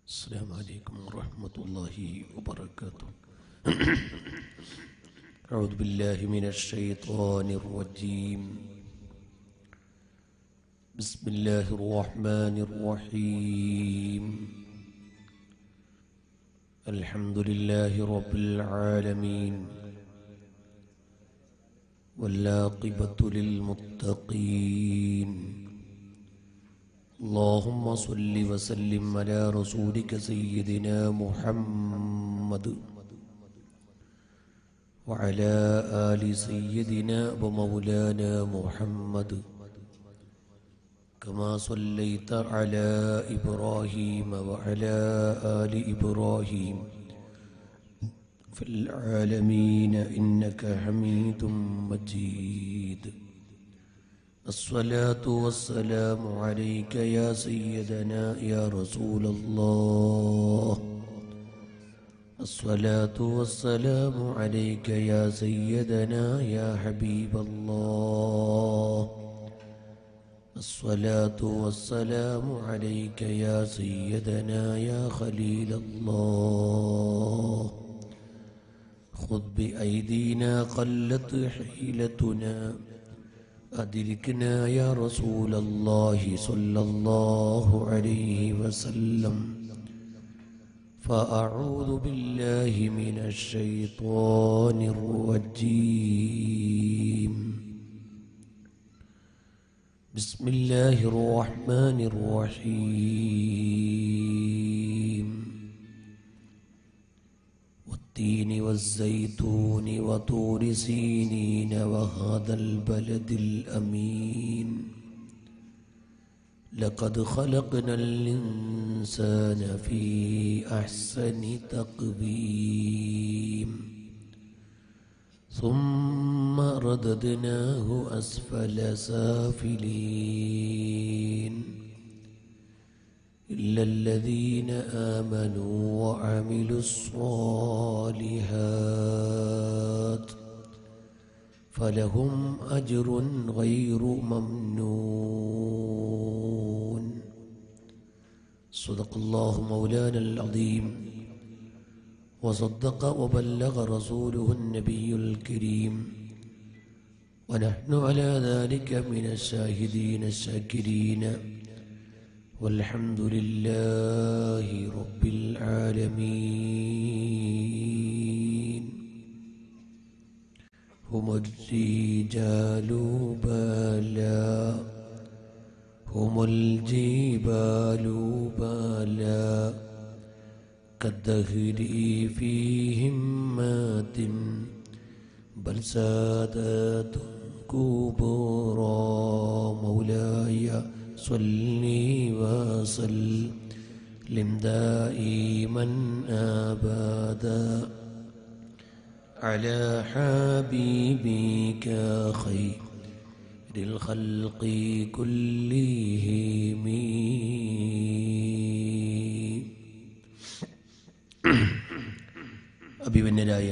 السلام عليكم ورحمة الله وبركاته أعوذ بالله من الشيطان الرجيم بسم الله الرحمن الرحيم الحمد لله رب العالمين والعاقبة للمتقين اللهم صل وسلم على رسولك سيدنا محمد وعلى آل سيدنا ومولانا محمد كما صليت على إبراهيم وعلى آل إبراهيم في العالمين إنك حميد مجيد الصلاة والسلام عليك يا سيدنا يا رسول الله الصلاة والسلام عليك يا سيدنا يا حبيب الله الصلاة والسلام عليك يا سيدنا يا خليل الله خذ بأيدينا قلت حيلتنا أدركنا يا رسول الله صلى الله عليه وسلم فأعوذ بالله من الشيطان الرجيم بسم الله الرحمن الرحيم والتين والزيتون وطور سينين وهذا البلد الأمين لقد خلقنا الإنسان في أحسن تقويم ثم رددناه أسفل سافلين إلا الذين آمنوا وعملوا الصالحات فلهم أجر غير ممنون صدق الله مولانا العظيم وصدق وبلغ رسوله النبي الكريم ونحن على ذلك من الشاهدين الشاكرين والحمد لله رب العالمين هم الرجال بلا هم الجبال بلا كالدهر في همات بل سادات كبرى مولاي صلي وسلم دائما أبدا على حبيبك خير الخلق كلهم അഭിമന്യരായ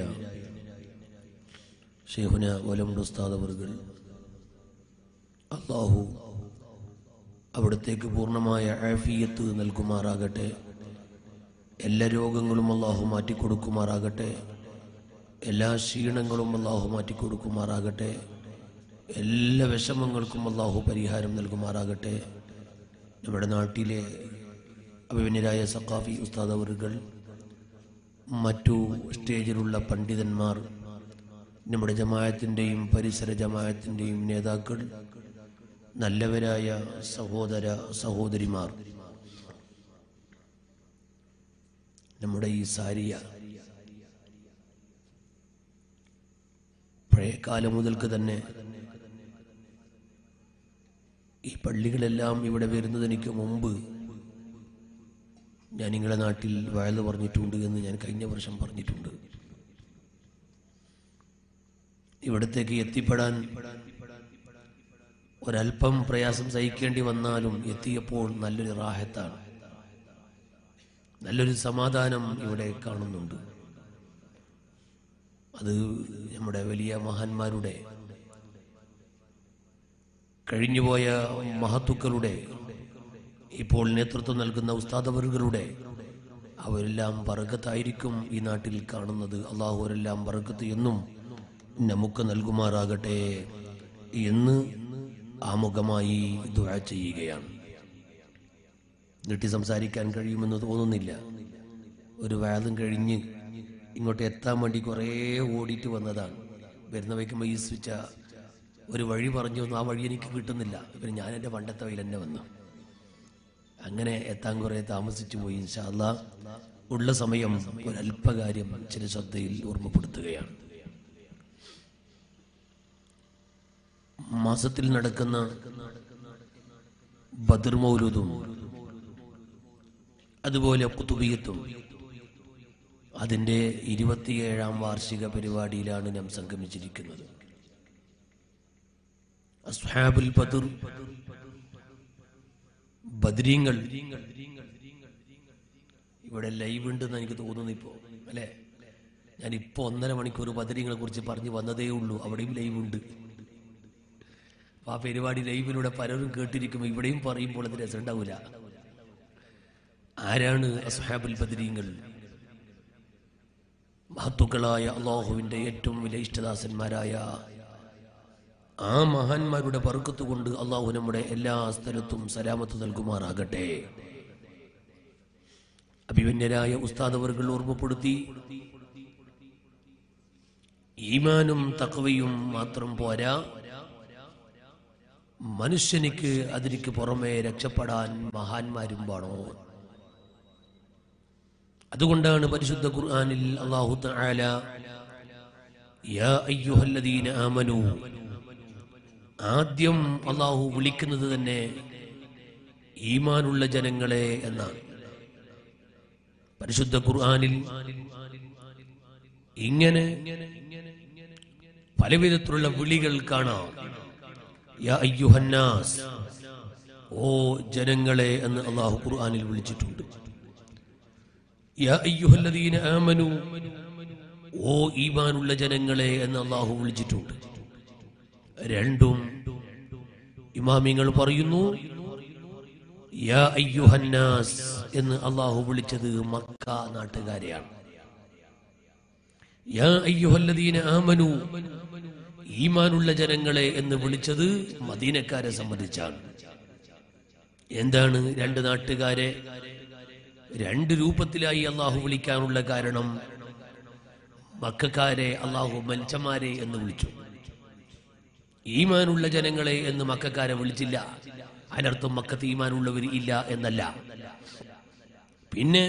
ഷെയ്ഖുന ഒലമുണ്ട് ഉസ്താദ് അവർകൾ അള്ളാഹു അവിടത്തേക്ക് പൂർണ്ണമായ ആഫിയത്ത് നൽകുമാറാകട്ടെ എല്ലാ രോഗങ്ങളും അള്ളാഹു മാറ്റിക്കൊടുക്കുമാറാകട്ടെ എല്ലാ ക്ഷീണങ്ങളും അള്ളാഹു മാറ്റിക്കൊടുക്കുമാറാകട്ടെ എല്ലാ വിഷമങ്ങൾക്കും അള്ളാഹു പരിഹാരം നൽകുമാറാകട്ടെ നമ്മുടെ നാട്ടിലെ അഭിമന്യരായ സക്കാഫി ഉസ്താദ് അവറുകൾ മറ്റു സ്റ്റേജിലുള്ള പണ്ഡിതന്മാർ നമ്മുടെ ജമായത്തിൻ്റെയും പരിസര ജമായത്തിൻ്റെയും നേതാക്കൾ നല്ലവരായ സഹോദര സഹോദരിമാർ നമ്മുടെ ഈ സാരിയ പഴയ കാലം മുതൽക്ക് തന്നെ ഈ പള്ളികളെല്ലാം ഇവിടെ വരുന്നതിനിക്ക് മുമ്പ് ഞാൻ നിങ്ങളുടെ നാട്ടിൽ വയല് പറഞ്ഞിട്ടുണ്ട് എന്ന് ഞാൻ കഴിഞ്ഞ വർഷം പറഞ്ഞിട്ടുണ്ട് ഇവിടത്തേക്ക് എത്തിപ്പെടാൻ ഒരല്പം പ്രയാസം സഹിക്കേണ്ടി വന്നാലും എത്തിയപ്പോൾ നല്ലൊരു റാഹത്താണ് നല്ലൊരു സമാധാനം ഇവിടെ കാണുന്നുണ്ട് അത് നമ്മുടെ വലിയ മഹാന്മാരുടെ കഴിഞ്ഞുപോയ മഹത്തുക്കളുടെ ഇപ്പോൾ നേതൃത്വം നൽകുന്ന ഉസ്താദവറുകളുടെ അവരെല്ലാം ബർക്കത്തായിരിക്കും ഈ നാട്ടിൽ കാണുന്നത് അള്ളാഹു അവരെല്ലാം ബർക്കത്ത് എന്നും നമുക്ക് നൽകുമാറാകട്ടെ എന്ന് ആമുഖമായി ദുആ ചെയ്യുകയാണ് നീട്ടി സംസാരിക്കാൻ കഴിയുമെന്ന് തോന്നുന്നില്ല ഒരു വാദം കഴിഞ്ഞ് ഇങ്ങോട്ട് എത്താൻ വേണ്ടി കുറേ ഓടിയിട്ട് വന്നതാണ് വരുന്ന വയ്ക്കുമ്പോൾ ഈ സ്വിച്ച ഒരു വഴി പറഞ്ഞു വന്നു ആ വഴി എനിക്ക് കിട്ടുന്നില്ല പിന്നെ ഞാൻ എൻ്റെ പണ്ടത്തെ വഴിയിൽ തന്നെ വന്നു അങ്ങനെ എത്താൻ കുറേ താമസിച്ചു പോയി ഇൻഷാല്ല ഉള്ള സമയം ഒരല്പകാര്യം ചില ശ്രദ്ധയിൽ ഓർമ്മപ്പെടുത്തുകയാണ് മാസത്തിൽ നടക്കുന്ന ബദർ മൗലൂദും അതുപോലെ കുത്തുബിയത്തും അതിൻ്റെ ഇരുപത്തിയേഴാം വാർഷിക പരിപാടിയിലാണ് നാം സംഗമിച്ചിരിക്കുന്നത് അസ്ഹാബുൽ ബദർ ബദ്രീങ്ങൾ ഇവിടെ ലൈവ് ഉണ്ടെന്ന് എനിക്ക് തോന്നുന്നു ഇപ്പോൾ അല്ലേ ഞാൻ ഇപ്പോൾ ഒന്നര മണിക്കൂർ ബദരീങ്ങളെ കുറിച്ച് പറഞ്ഞു വന്നതേ ഉള്ളൂ അവിടെയും ലൈവ് ഉണ്ട് അപ്പൊ ആ പരിപാടി ലൈവിലൂടെ പലരും കേട്ടിരിക്കുമ്പോൾ ഇവിടെയും പറയുമ്പോൾ അത് രസം ഉണ്ടാവില്ല ആരാണ് അസ്ഹാബുൽ ബദരീങ്ങൾ മഹത്തുക്കളായ അള്ളാഹുവിന്റെ ഏറ്റവും വലിയ ഇഷ്ടദാസന്മാരായ ആ മഹാന്മാരുടെ ബർക്കത്ത് കൊണ്ട് അള്ളാഹു നമ്മുടെ എല്ലാ സ്ഥലത്തും സലാമത്ത് നൽകുമാറാകട്ടെ അഭിമന്യരായ ഉസ്താദവർകൾ ഓർമ്മപ്പെടുത്തി ഈമാനും തക്കവയും മാത്രം പോരാ മനുഷ്യനിക്ക് അതിനിക്ക് പുറമെ രക്ഷപ്പെടാൻ മഹാന്മാരും വേണോ അതുകൊണ്ടാണ് പരിശുദ്ധ ഖുർആനിൽ അല്ലാഹു തആല യാ അയ്യുഹല്ലദീന ആമനു ആദ്യം അള്ളാഹു വിളിക്കുന്നത് തന്നെ ഈമാനുള്ള ജനങ്ങളെ എന്നാണ് പരിശുദ്ധ ഖുർആനിൽ ഇങ്ങനെ പലവിധത്തിലുള്ള വിളികൾ കാണാം യാ അയ്യുഹന്നാസ് ഓ ജനങ്ങളെ എന്ന് അള്ളാഹു ഖുർആനിൽ വിളിച്ചിട്ടുണ്ട് യാ അയ്യുഹല്ലദീന ആമനു ഓ ഈമാനുള്ള ജനങ്ങളെ എന്ന് അള്ളാഹു വിളിച്ചിട്ടുണ്ട് രണ്ടും ഇമാമിങ്ങൾ പറയുന്നു യാ അയ്യുഹന്നാസ് എന്ന് അള്ളാഹു വിളിച്ചത് മക്ക നാട്ടുകാരെയാണ് യാ അയ്യുഹല്ലദീന ആമനു ഈമാനുള്ള ജനങ്ങളെ എന്ന് വിളിച്ചത് മദീനക്കാരെ സംബന്ധിച്ചാണ് എന്താണ് രണ്ട് നാട്ടുകാരെ രണ്ട് രൂപത്തിലായി അള്ളാഹു വിളിക്കാനുള്ള കാരണം മക്കാരെ അള്ളാഹു മനുഷ്യന്മാരെ എന്ന് വിളിച്ചു ഈമാനുള്ള ജനങ്ങളെ എന്ന് മക്കാരെ വിളിച്ചില്ല അതിനർത്ഥം മക്കത്ത് ഈമാനുള്ളവർ ഇല്ല എന്നല്ല പിന്നെ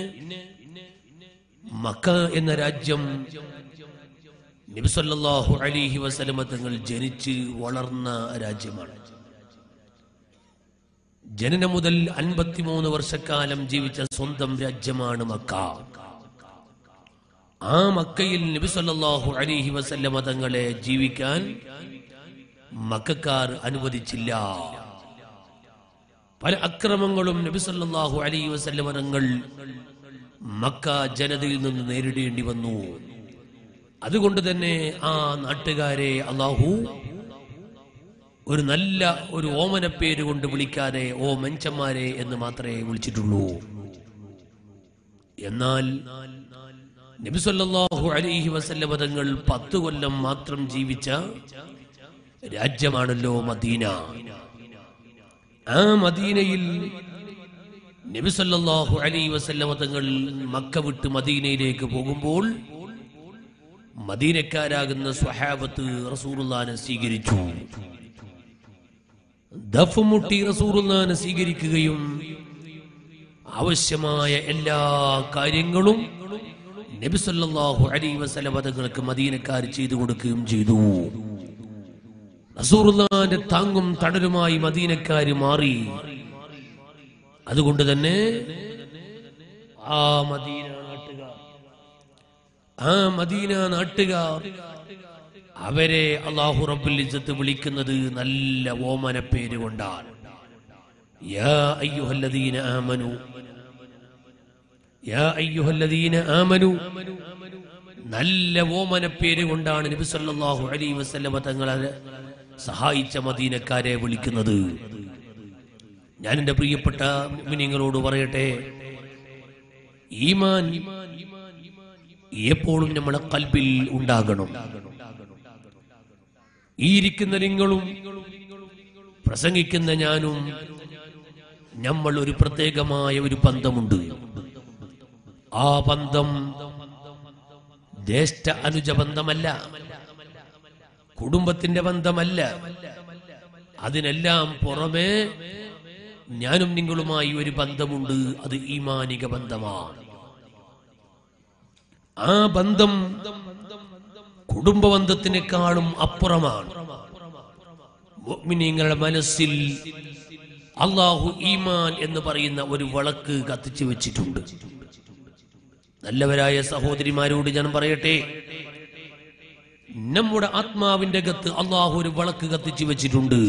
മക്ക എന്ന രാജ്യം നബിസല്ലാഹു അലിഹി വസലമ തങ്ങൾ ജനിച്ച് വളർന്ന രാജ്യമാണ് ജനനം മുതൽ അൻപത്തിമൂന്ന് വർഷക്കാലം ജീവിച്ച സ്വന്തം രാജ്യമാണ് മക്ക ആ മക്കയിൽ നബിസല്ലാഹു അലിഹി വസല്ലമ തങ്ങളെ ജീവിക്കാൻ മക്കാർ അനുവദിച്ചില്ല പല അക്രമങ്ങളും നബിസല്ലാഹു അലൈ വസല്ലമ തങ്ങൾ മക്ക ജനതയിൽ നിന്ന് നേരിടേണ്ടി വന്നു അതുകൊണ്ട് തന്നെ ആ നാട്ടുകാരെ അള്ളാഹു ഒരു നല്ല ഒരു ഓമന പേര് കൊണ്ട് വിളിക്കാതെ ഓ മനുഷ്യന്മാരെ എന്ന് മാത്രമേ വിളിച്ചിട്ടുള്ളൂ എന്നാൽ നബിസല്ലാഹു അലൈഹി വസല്ലമ തങ്ങൾ പത്ത് കൊല്ലം മാത്രം ജീവിച്ച രാജ്യമാണല്ലോ മദീന ആ മദീനയിൽ നബിസല്ലാഹു അലൈ വസല്ലമ തങ്ങൾ മക്ക വിട്ട് മദീനയിലേക്ക് പോകുമ്പോൾ മദീനക്കാരാകുന്ന സ്വഹാബത്ത് റസൂറുല്ലാനെ സ്വീകരിച്ചു ദഫുമുട്ടി റസൂറുല്ലാനെ സ്വീകരിക്കുകയും ആവശ്യമായ എല്ലാ കാര്യങ്ങളും നബിസല്ലാഹു അലൈ വസല്ലമ തങ്ങൾക്ക് മദീനക്കാർ ചെയ്തു കൊടുക്കുകയും ചെയ്തു റസൂറുല്ലാന്റെ താങ്ങും തണലുമായി മദീനക്കാര് മാറി അതുകൊണ്ട് തന്നെ ആ മദീന നാട്ടുകാർ ആ മദീന നാട്ടുകാർ അവരെ അള്ളാഹു റബ്ബുൽ ഇജ്ജത്ത് വിളിക്കുന്നത് നല്ല ഓമന പേര് കൊണ്ടാണ് യാ അയ്യുഹല്ലദീന ആമനു യാ അയ്യുഹല്ലദീന ആമനു നല്ല ഓമന പേര് കൊണ്ടാണ് നബി സല്ലല്ലാഹു അലൈഹി വസല്ലമ തങ്ങളെ സഹായിച്ച മദീനക്കാരെ വിളിക്കുന്നത് ഞാൻ എൻ്റെ പ്രിയപ്പെട്ട മിനിങ്ങളോട് പറയട്ടെ ഈമാൻ എപ്പോഴും നമ്മളെ കൽബിൽ ഉണ്ടാകണം ഈ ഇരിക്കുന്ന നിങ്ങളും പ്രസംഗിക്കുന്ന ഞാനും നമ്മൾ ഒരു പ്രത്യേകമായ ഒരു ബന്ധമുണ്ട് ആ ബന്ധം ജ്യേഷ്ഠ അനുജ ബന്ധമല്ല കുടുംബത്തിന്റെ ബന്ധമല്ല അതിനെല്ലാം പുറമെ ഞാനും നിങ്ങളുമായി ഒരു ബന്ധമുണ്ട് അത് ഈമാനിക ബന്ധമാണ് ആ ബന്ധം കുടുംബ ബന്ധത്തിനേക്കാളും അപ്പുറമാണ് മുഅ്മിനീങ്ങളുടെ മനസ്സിൽ അള്ളാഹു ഈമാൻ എന്ന് പറയുന്ന ഒരു വിളക്ക് കത്തിച്ചു വെച്ചിട്ടുണ്ട് നല്ലവരായ സഹോദരിമാരോട് ഞാൻ പറയട്ടെ നമ്മുടെ ആത്മാവിന്റെ അകത്ത് അള്ളാഹു ഒരു വിളക്ക് കത്തിച്ചു വെച്ചിട്ടുണ്ട്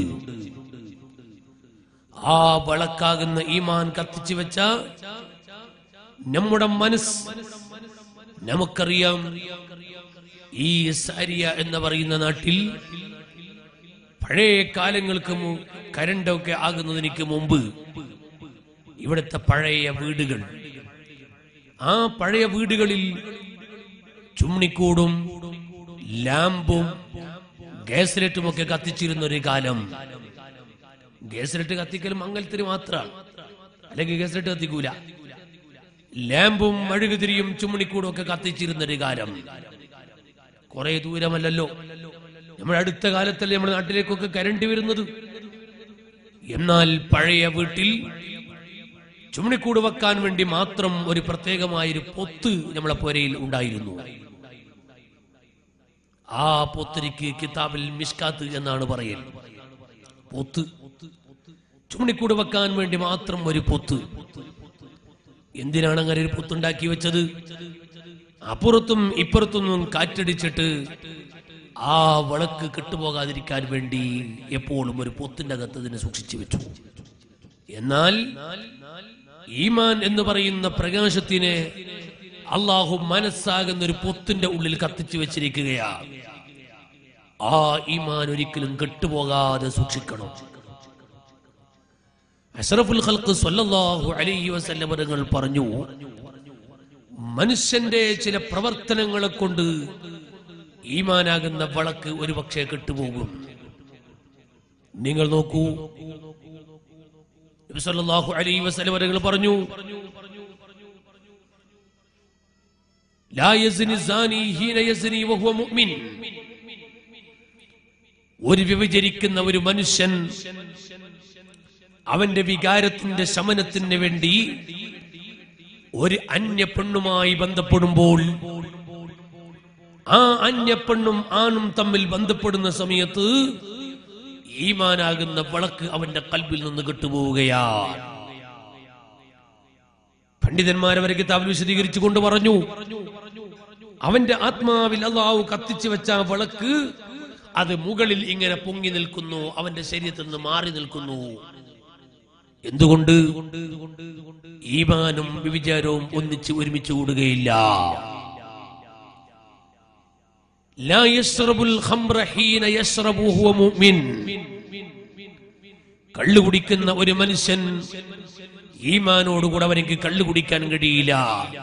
ആ വിളക്കാകുന്ന ഈമാൻ കത്തിച്ചു വെച്ച നമ്മുടെ മനസ്സ് നമുക്കറിയാം ഈ സാരിയ എന്ന് പറയുന്ന നാട്ടിൽ പഴയ കാലങ്ങൾക്ക് മു- കരണ്ടൊക്കെ ആകുന്നതിന് മുമ്പ് ഇവിടുത്തെ പഴയ വീടുകൾ ആ പഴയ വീടുകളിൽ ചുമണിക്കൂടും ലാമ്പും ഗ്യാസ് ലൈറ്റും ഒക്കെ കത്തിച്ചിരുന്ന ഒരു കാലം ഗ്യാസ് ലൈറ്റ് കത്തിക്കൽ മംഗലത്തിന് മാത്രമാണ് അല്ലെങ്കിൽ ഗ്യാസ് ലൈറ്റ് കത്തിക്കൂല ലാമ്പും മെഴുകുതിരിയും ചുമണിക്കൂടും ഒക്കെ കത്തിച്ചിരുന്ന ഒരു കാലം കുറെ ദൂരമല്ലല്ലോ നമ്മുടെ അടുത്ത കാലത്തല്ലേ നമ്മുടെ നാട്ടിലേക്കൊക്കെ കരണ്ട് വരുന്നത് എന്നാൽ പഴയ വീട്ടിൽ ചുമണിക്കൂട് വെക്കാൻ വേണ്ടി മാത്രം ഒരു പ്രത്യേകമായൊരു പൊത്ത് നമ്മളെ പുരയിൽ ഉണ്ടായിരുന്നു ആ പൊത്തിരിക്ക് കിതാബിൽ മിഷ്കാത്ത് എന്നാണ് പറയൽ പൊത്ത് ചുമണിക്കൂട് വെക്കാൻ വേണ്ടി മാത്രം ഒരു പൊത്ത് എന്തിനാണ് അങ്ങനെ ഒരു പൊത്തുണ്ടാക്കി വെച്ചത് അപ്പുറത്തും ഇപ്പുറത്തൊന്നും കാറ്റടിച്ചിട്ട് ആ വിളക്ക് കെട്ടുപോകാതിരിക്കാൻ വേണ്ടി എപ്പോഴും ഒരു പൊത്തിന്റെ അകത്ത് ഇതിനെ സൂക്ഷിച്ചു വെച്ചു എന്നാൽ ഈമാൻ എന്ന് പറയുന്ന പ്രകാശത്തിനെ അള്ളാഹു മനസ്സാകുന്ന ഒരു പൊത്തിന്റെ ഉള്ളിൽ കത്തിച്ചു വെച്ചിരിക്കുകയാ ആ ഈമാൻ ഒരിക്കലും കെട്ടുപോകാതെ സൂക്ഷിക്കണം അഷറഫുൽ ഖൽക്ക് സല്ലല്ലാഹു അലൈഹി വസല്ലം തങ്ങൾ പറഞ്ഞു മനുഷ്യന്റെ ചില പ്രവർത്തനങ്ങളെ കൊണ്ട് ഈമാനാകുന്ന വിളക്ക് ഒരു പക്ഷേ കെട്ടുപോകും നിങ്ങൾ നോക്കൂ നബി സല്ലല്ലാഹു അലൈഹി വസല്ലം തങ്ങൾ പറഞ്ഞു ലാ യസ്നി സാനി ഹീന യസ്നി വഹുവ മുഅ്മിൻ ഒരു വ്യഭിചരിക്കുന്ന ഒരു മനുഷ്യൻ അവന്റെ വികാരത്തിന്റെ ശമനത്തിന് വേണ്ടി ഒരു അന്യ പെണ്ണുമായി ബന്ധപ്പെടുമ്പോൾ ആ അന്യ പെണ്ണും ആണും തമ്മിൽ ബന്ധപ്പെടുന്ന സമയത്ത് ഈമാനാകുന്ന വിളക്ക് അവന്റെ കൽബിൽ നിന്ന് കെട്ടുപോവുകയാണ് പണ്ഡിതന്മാരവരെ കിതാബിൽ വിശദീകരിച്ചു കൊണ്ട് പറഞ്ഞു അവന്റെ ആത്മാവിൽ അള്ളാഹു കത്തിച്ചു വെച്ച ആ വിളക്ക് അത് മുകളിൽ ഇങ്ങനെ പൊങ്ങി നിൽക്കുന്നു അവന്റെ ശരീരത്തിൽ നിന്ന് മാറി നിൽക്കുന്നു എന്തുകൊണ്ട് ഈമാനും വിചാരവും ഒന്നിച്ച് ഒരുമിച്ച് കൂടുകയില്ല لا يشرب الخمر حين يشرب وهو مؤمن കള്ളു കുടിക്കുന്ന ഒരു മനുഷ്യൻ ഈമാനോടുകൂടെ അവനിക്ക് കള്ളു കുടിക്കാൻ കഴിയില്ല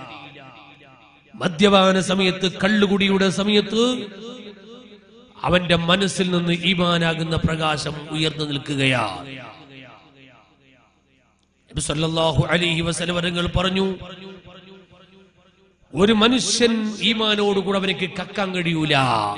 മദ്യപാന സമയത്ത് കള്ളുകുടിയുടെ സമയത്ത് അവന്റെ മനസ്സിൽ നിന്ന് ഈമാനാകുന്ന പ്രകാശം ഉയർന്നു നിൽക്കുകയാണ് നബി സല്ലല്ലാഹു അലൈഹി വസല്ലം തങ്ങൾ പറഞ്ഞു ഒരു മനുഷ്യൻ ഈമാനോടുകൂടെ അവനക്ക് കക്കാൻ കഴിയൂല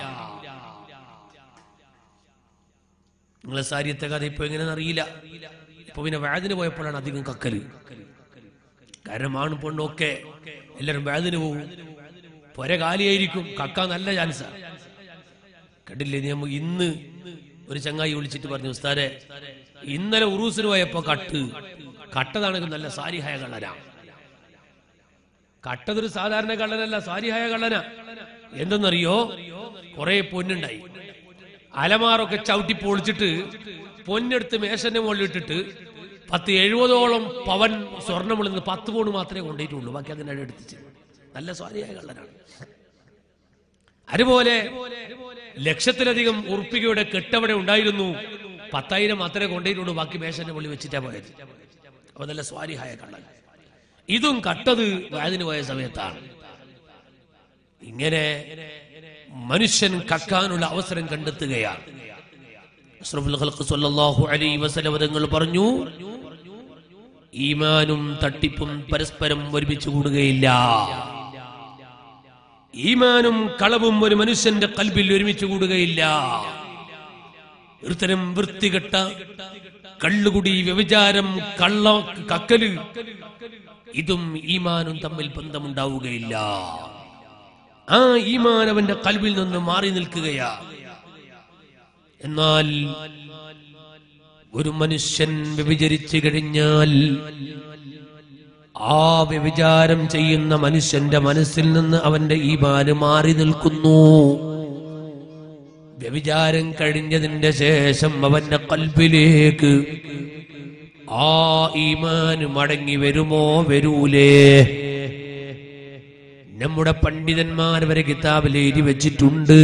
നിങ്ങളെ സാരിയത്തെ കഥ ഇപ്പൊ എങ്ങനെയാണെന്ന് അറിയില്ല ഇപ്പൊ പിന്നെ വേദന പോയപ്പോഴാണ് അധികം കക്കല് കാരണം ആണും പെണ്ണും ഒക്കെ എല്ലാരും വേദന പോകും പൊര കാലിയായിരിക്കും കക്കാൻ നല്ല ചാൻസാ കണ്ടില്ലേ നീ നമ്മ ഇന്ന് ഒരു ചങ്ങായി വിളിച്ചിട്ട് പറഞ്ഞു ഉസ്താരെ ഇന്നലെ ഉറൂസിന് പോയപ്പോ കട്ട് കട്ടതാണെങ്കിൽ നല്ല സാരിഹായ കള്ളനാ കട്ടതൊരു സാധാരണ കള്ളനല്ല സാരിഹായ കള്ളനാ എന്തെന്നറിയോ കുറെ പൊന്നുണ്ടായി അലമാറൊക്കെ ചവിട്ടി പൊളിച്ചിട്ട് പൊന്നെടുത്ത് മേശന്റെ മുകളിൽ ഇട്ടിട്ട് പത്ത് എഴുപതോളം പവൻ സ്വർണ്ണമുള്ള നിന്ന് പത്ത് പൗണ്ട് മാത്രമേ കൊണ്ടുപോയിട്ടുള്ളൂ ബാക്കി അതിൻ്റെ എടുത്തിച്ച് നല്ല സ്വാരിയായ കള്ളനാണ് അതുപോലെ ലക്ഷത്തിലധികം ഉറുപ്പികയുടെ കെട്ടവിടെ ഉണ്ടായിരുന്നു പത്തായിരം മാത്രമേ കൊണ്ടുപോയിട്ടുള്ളൂ ബാക്കി മേശന്റെ മുകളിൽ വെച്ചിട്ടാ പോയത് അപ്പൊ നല്ല സ്വാരിഹായ കള്ളൻ ഇതും കട്ടത് വയതിന് പോയ സമയത്താണ് ഇങ്ങനെ മനുഷ്യൻ കക്കാനുള്ള അവസരം കണ്ടെത്തുകയാണ് അഷ്റഫുൽ ഖൽഖ് സ്വല്ലല്ലാഹു അലൈഹി വസല്ലം തങ്ങൾ പറഞ്ഞു ഈമാനും തട്ടിപ്പും പരസ്പരം ഒരുമിച്ച് കൂടുകയില്ല ഈമാനും കളവും ഒരു മനുഷ്യന്റെ കൽബിൽ ഒരുമിച്ച് കൂടുകയില്ല ഒരുത്തരം വൃത്തികെട്ട കള്ളുകുടി വ്യഭിചാരം കള്ള കക്കല് ഇതും ഈമാനും തമ്മിൽ ബന്ധമുണ്ടാവുകയില്ല ആ ഈമാൻ അവന്റെ കൽവിൽ നിന്ന് മാറി നിൽക്കുകയാ എന്നാൽ ഒരു മനുഷ്യൻ വ്യഭിചരിച്ചു കഴിഞ്ഞാൽ ആ വ്യഭിചാരം ചെയ്യുന്ന മനുഷ്യന്റെ മനസ്സിൽ നിന്ന് അവന്റെ ഈമാന് മാറി നിൽക്കുന്നു വ്യഭിചാരം കഴിഞ്ഞതിന്റെ ശേഷം അവന്റെ കൽബിലേക്ക് ആ ഈമാന് മടങ്ങി വരുമോ വരൂലേ നമ്മുടെ പണ്ഡിതന്മാർ വരെ കിതാബിൽ എഴുതി വെച്ചിട്ടുണ്ട്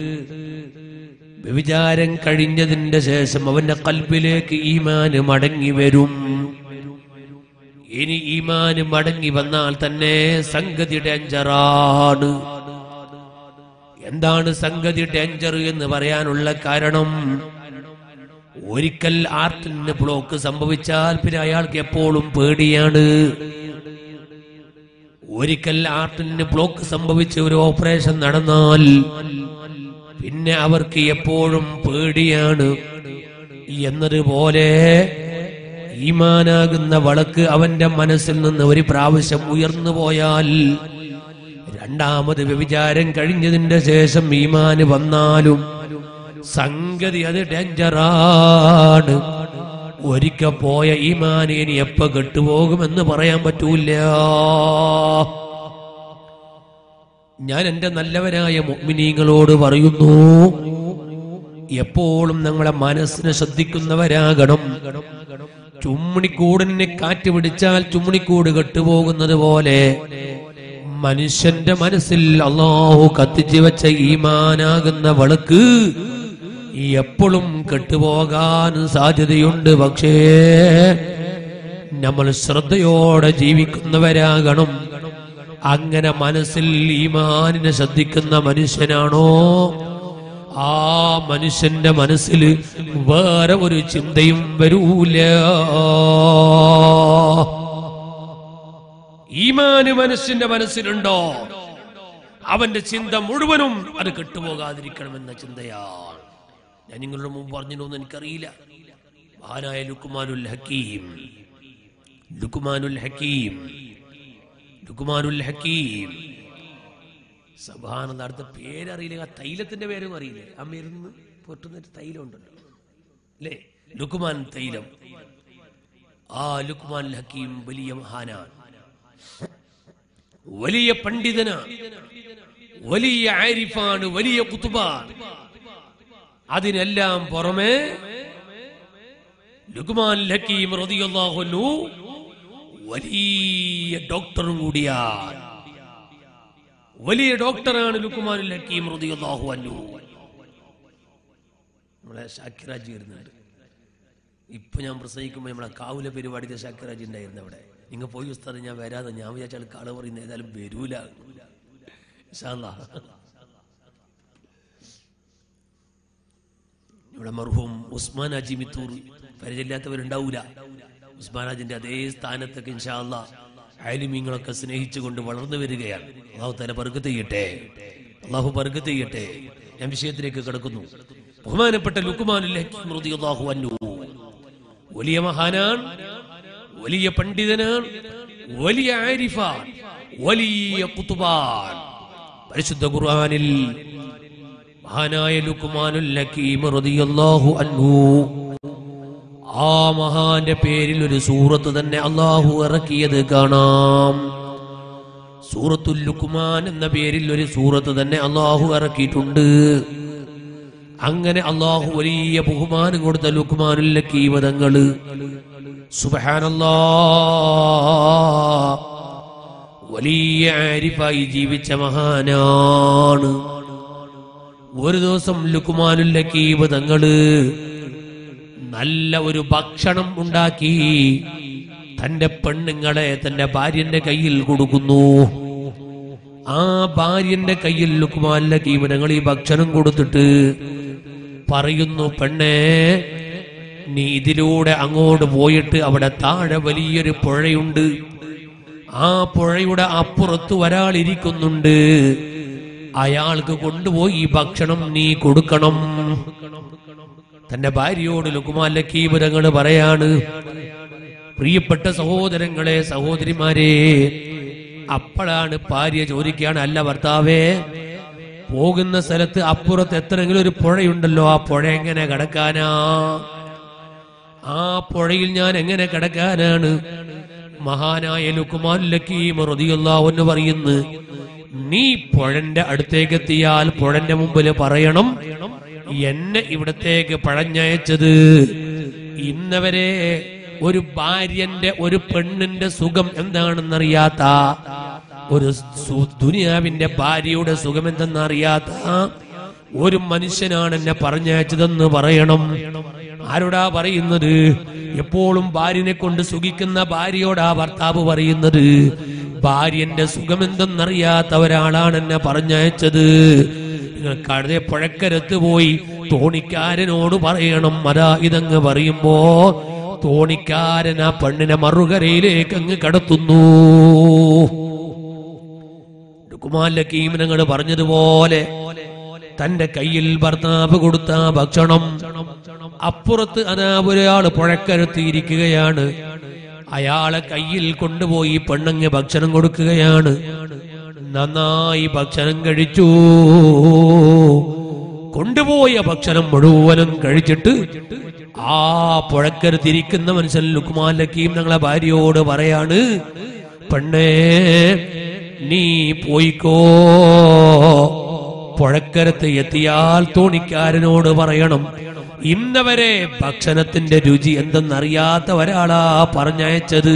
വ്യഭിചാരം കഴിഞ്ഞതിന്റെ ശേഷം അവന്റെ കൽബിലേക്ക് ഈമാന് മടങ്ങി വരും ഇനി ഈമാന് മടങ്ങി വന്നാൽ തന്നെ സംഗതി ഡേഞ്ചറാണ് എന്താണ് സംഗതി ഡേഞ്ചർ എന്ന് പറയാനുള്ള കാരണം ഒരിക്കൽ ആർട്ടിന് ബ്ലോക്ക് സംഭവിച്ചാൽ പിന്നെ അയാൾക്ക് എപ്പോഴും പേടിയാണ് ഒരിക്കൽ ആർട്ടിന് ബ്ലോക്ക് സംഭവിച്ച് ഒരു ഓപ്പറേഷൻ നടന്നാൽ പിന്നെ അവർക്ക് എപ്പോഴും പേടിയാണ് എന്നതുപോലെ ഈമാനാകുന്ന വളക്ക് അവന്റെ മനസ്സിൽ നിന്ന് ഒരു പ്രാവശ്യം ഉയർന്നു പോയാൽ രണ്ടാമത് വ്യഭിചാരം കഴിഞ്ഞതിന്റെ ശേഷം ഈമാന് വന്നാലും സംഗതി അത് ഡേഞ്ചറാണ് ഒരിക്കൽ പോയ ഈമാൻ ഇനി എപ്പ കെട്ടുപോകുമെന്ന് പറയാൻ പറ്റൂല ഞാൻ എന്റെ നല്ലവരായ മുഗ്മിനീങ്ങളോട് പറയുന്നു എപ്പോഴും ഞങ്ങളെ മനസ്സിനെ ശ്രദ്ധിക്കുന്നവരാകണം ചുമ്മണിക്കൂടിനെ കാറ്റ് പിടിച്ചാൽ ചുമ്മണിക്കൂട് കെട്ടുപോകുന്നത് പോലെ മനുഷ്യന്റെ മനസ്സിൽ അള്ളാഹു കത്തിച്ചു വെച്ച ഈമാനാകുന്ന വളക്ക് എപ്പോഴും കെട്ടുപോകാൻ സാധ്യതയുണ്ട് പക്ഷേ നമ്മൾ ശ്രദ്ധയോടെ ജീവിക്കുന്നവരാകണം അങ്ങനെ മനസ്സിൽ ഈമാനിനെ ശ്രദ്ധിക്കുന്ന മനുഷ്യനാണോ ആ മനുഷ്യന്റെ മനസ്സിൽ വേറെ ഒരു ചിന്തയും വരൂല ഈമാന് മനുഷ്യന്റെ മനസ്സിലുണ്ടോ അവന്റെ ചിന്ത മുഴുവനും അത് കെട്ടുപോകാതിരിക്കണമെന്ന ചിന്തയാണ് ഞാൻ നിങ്ങളുടെ മുമ്പ് പറഞ്ഞിരുന്നു എനിക്കറിയില്ല മഹാനായ ലുക്കുമാനുൽ ഹക്കീം ലുക്കുമാനുൽ ഹക്കീം ലുക്കുമാനുൽ ഹക്കീം സഭാന അടുത്ത പേരറിയില്ല ആ തൈലത്തിന്റെ പേരും അറിയില്ലേ ആ മരുന്ന് പൊട്ടുന്ന തൈലം ഉണ്ടല്ലോ അല്ലേ ലുക്കുമാൻ തൈലം ആ ലുക്കുമാൻ ഹക്കീം വലിയ മഹാനാണ് വലിയ പണ്ഡിതനാണ് വലിയ ആരിഫാണ് വലിയ കുത്തുബാണ് അതിനെല്ലാം പുറമെ ലുക്മാൻ ഹക്കീം റളിയല്ലാഹു അൻഹു വലിയ ഡോക്ടറും കൂടിയാണ് വലിയ ഡോക്ടറാണ് ലുക്മാൻ ഹക്കീം റളിയല്ലാഹു അൻഹു നമ്മളെ ഷാക്കിറാജി വരുന്നുണ്ട് ഇപ്പൊ ഞാൻ പ്രസംഗിക്കുമ്പോൾ നമ്മളെ കാവുല പരിപാടിക്ക് ഷാക്കിറാജി ഉണ്ടായിരുന്നു അവിടെ നിങ്ങൾ പോയി ഉസ്താദ് ഞാൻ വരാതെ ഞാൻ വിചാരിച്ചാൽ കള പറയുന്ന ഏതായാലും വരൂല ഇൻഷാ അല്ലാ. ഇവിടെ മർഹൂം ഉസ്മാൻ അജി മിത്തൂർ പരിചയമില്ലാത്തവരുണ്ടാവൂല ഉസ്മാൻ അജിന്റെ അതേ സ്ഥാനത്തൊക്കെ ഇൻഷാല്ല ആലിമീങ്ങളൊക്കെ സ്നേഹിച്ചുകൊണ്ട് വളർന്നു വരികയാണ് അള്ളാഹു തല പറുക്കത്ത് ചെയ്യട്ടെ അള്ളാഹു പറുക്കത്ത് ചെയ്യട്ടെ ഞാൻ വിഷയത്തിലേക്ക് കിടക്കുന്നു ബഹുമാനപ്പെട്ട ലുക്കുമാനുല്ലാഹു അന്നു വലിയ മഹാനാൻ വലിയ പണ്ഡിതനാണ് വലിയ ആരിഫാൻ വലിയ കുത്തുബാൻ പരിശുദ്ധ ഖുർആനിൽ മഹാനായ ലുക്മാനുൽ ഹക്കീം റളിയല്ലാഹു അൻഹു ആ മഹാന്റെ പേരിൽ ഒരു സൂറത്ത് തന്നെ അള്ളാഹു ഇറക്കിയത് കാണാം സൂറത്തുൽ ലുക്മാൻ എന്ന പേരിൽ ഒരു സൂറത്ത് തന്നെ അള്ളാഹു ഇറക്കിയിട്ടുണ്ട് അങ്ങനെ അള്ളാഹു വലിയ ബഹുമാനം കൊടുത്ത ലുക്മാനുൽ ഹക്കീം തങ്ങള് സുബ്ഹാനല്ലാ വലിയ ആരിഫായി ജീവിച്ച മഹാനാണ് ഒരു ദിവസം ലുക്കുമാനുൽ ഹക്കീബ് തങ്ങള് നല്ല ഒരു ഭക്ഷണം ഉണ്ടാക്കി തന്റെ പെണ്ണുങ്ങളെ തന്റെ ഭാര്യന്റെ കയ്യിൽ കൊടുക്കുന്നു ആ ഭാര്യന്റെ കയ്യിൽ ലുക്കുമാൻ ലക്കീം ഞങ്ങൾ ഈ ഭക്ഷണം കൊടുത്തിട്ട് പറയുന്നു പെണ്ണേ നീ ഇതിലൂടെ അങ്ങോട്ട് പോയിട്ട് അവിടെ താഴെ വലിയൊരു പുഴയുണ്ട് ആ പുഴയുടെ അപ്പുറത്ത് ഒരാൾ ഇരിക്കുന്നുണ്ട് അയാൾക്ക് കൊണ്ടുപോയി ഈ ഭക്ഷണം നീ കൊടുക്കണം തന്റെ ഭാര്യയോട് ലുക്കുമാൻ ലക്കീപുരങ്ങൾ പറയാണ് പ്രിയപ്പെട്ട സഹോദരങ്ങളെ സഹോദരിമാരെ അപ്പോഴാണ് ഭാര്യ ചോദിക്കുകയാണ് അല്ല ഭർത്താവേ പോകുന്ന സ്ഥലത്ത് അപ്പുറത്ത് എത്രയെങ്കിലും ഒരു പുഴയുണ്ടല്ലോ ആ പുഴ എങ്ങനെ കിടക്കാനാ ആ പുഴയിൽ ഞാൻ എങ്ങനെ കിടക്കാനാണ് മഹാനായ ലുക്കുമാൻ ലക്കീം റതിയുള്ള പറയുന്നു നീ പുഴന്റെ അടുത്തേക്ക് എത്തിയാൽ പുഴന്റെ മുമ്പിൽ പറയണം എന്നെ ഇവിടത്തേക്ക് പഴഞ്ഞയച്ചത് ഇന്നവരെ ഒരു ഭാര്യന്റെ ഒരു പെണ്ണിന്റെ സുഖം എന്താണെന്നറിയാത്ത ഒരു സു- ദുനിയാവിന്റെ ഭാര്യയുടെ സുഖം എന്തെന്നറിയാത്ത ഒരു മനുഷ്യനാണ് എന്നെ പറഞ്ഞയച്ചതെന്ന് പറയണം ആരോടാ പറയുന്നത് എപ്പോഴും ഭാര്യനെ കൊണ്ട് സുഖിക്കുന്ന ഭാര്യയോടാ ഭർത്താവ് പറയുന്നത് ഭാര്യന്റെ സുഖം എന്തെന്നറിയാത്ത ഒരാളാണ് എന്നെ പറഞ്ഞയച്ചത് നിങ്ങൾ കഴുതെ പുഴക്കരത്ത് പോയി തോണിക്കാരനോട് പറയണം അതാ ഇതങ്ങ് പറയുമ്പോ തോണിക്കാരൻ ആ പെണ്ണിനെ മറുകരയിലേക്ക് അങ്ങ് കടത്തുന്നു കുമാലക്കീമനങ്ങൾ പറഞ്ഞതുപോലെ തന്റെ കയ്യിൽ ഭർത്താവ് കൊടുത്ത ആ ഭക്ഷണം അപ്പുറത്ത് അതാ ഒരാള് പുഴക്കരത്തിയിരിക്കുകയാണ് അയാളെ കയ്യിൽ കൊണ്ടുപോയി പെണ്ണങ്ങ് ഭക്ഷണം കൊടുക്കുകയാണ് നന്നായി ഭക്ഷണം കഴിച്ചു കൊണ്ടുപോയ ഭക്ഷണം മുഴുവനും കഴിച്ചിട്ട് ആ പുഴക്കരുത്തിരിക്കുന്ന മനുഷ്യൻ ലുക്മാൻ ലക്കീം ഞങ്ങളെ ഭാര്യയോട് പറയാണ് പെണ്ണേ നീ പോയിക്കോ പുഴക്കരത്ത് എത്തിയാൽ തോണിക്കാരനോട് പറയണം ഇന്നവരെ ഭക്ഷണത്തിന്റെ രുചി എന്തെന്നറിയാത്ത ഒരാളാ പറഞ്ഞയച്ചത്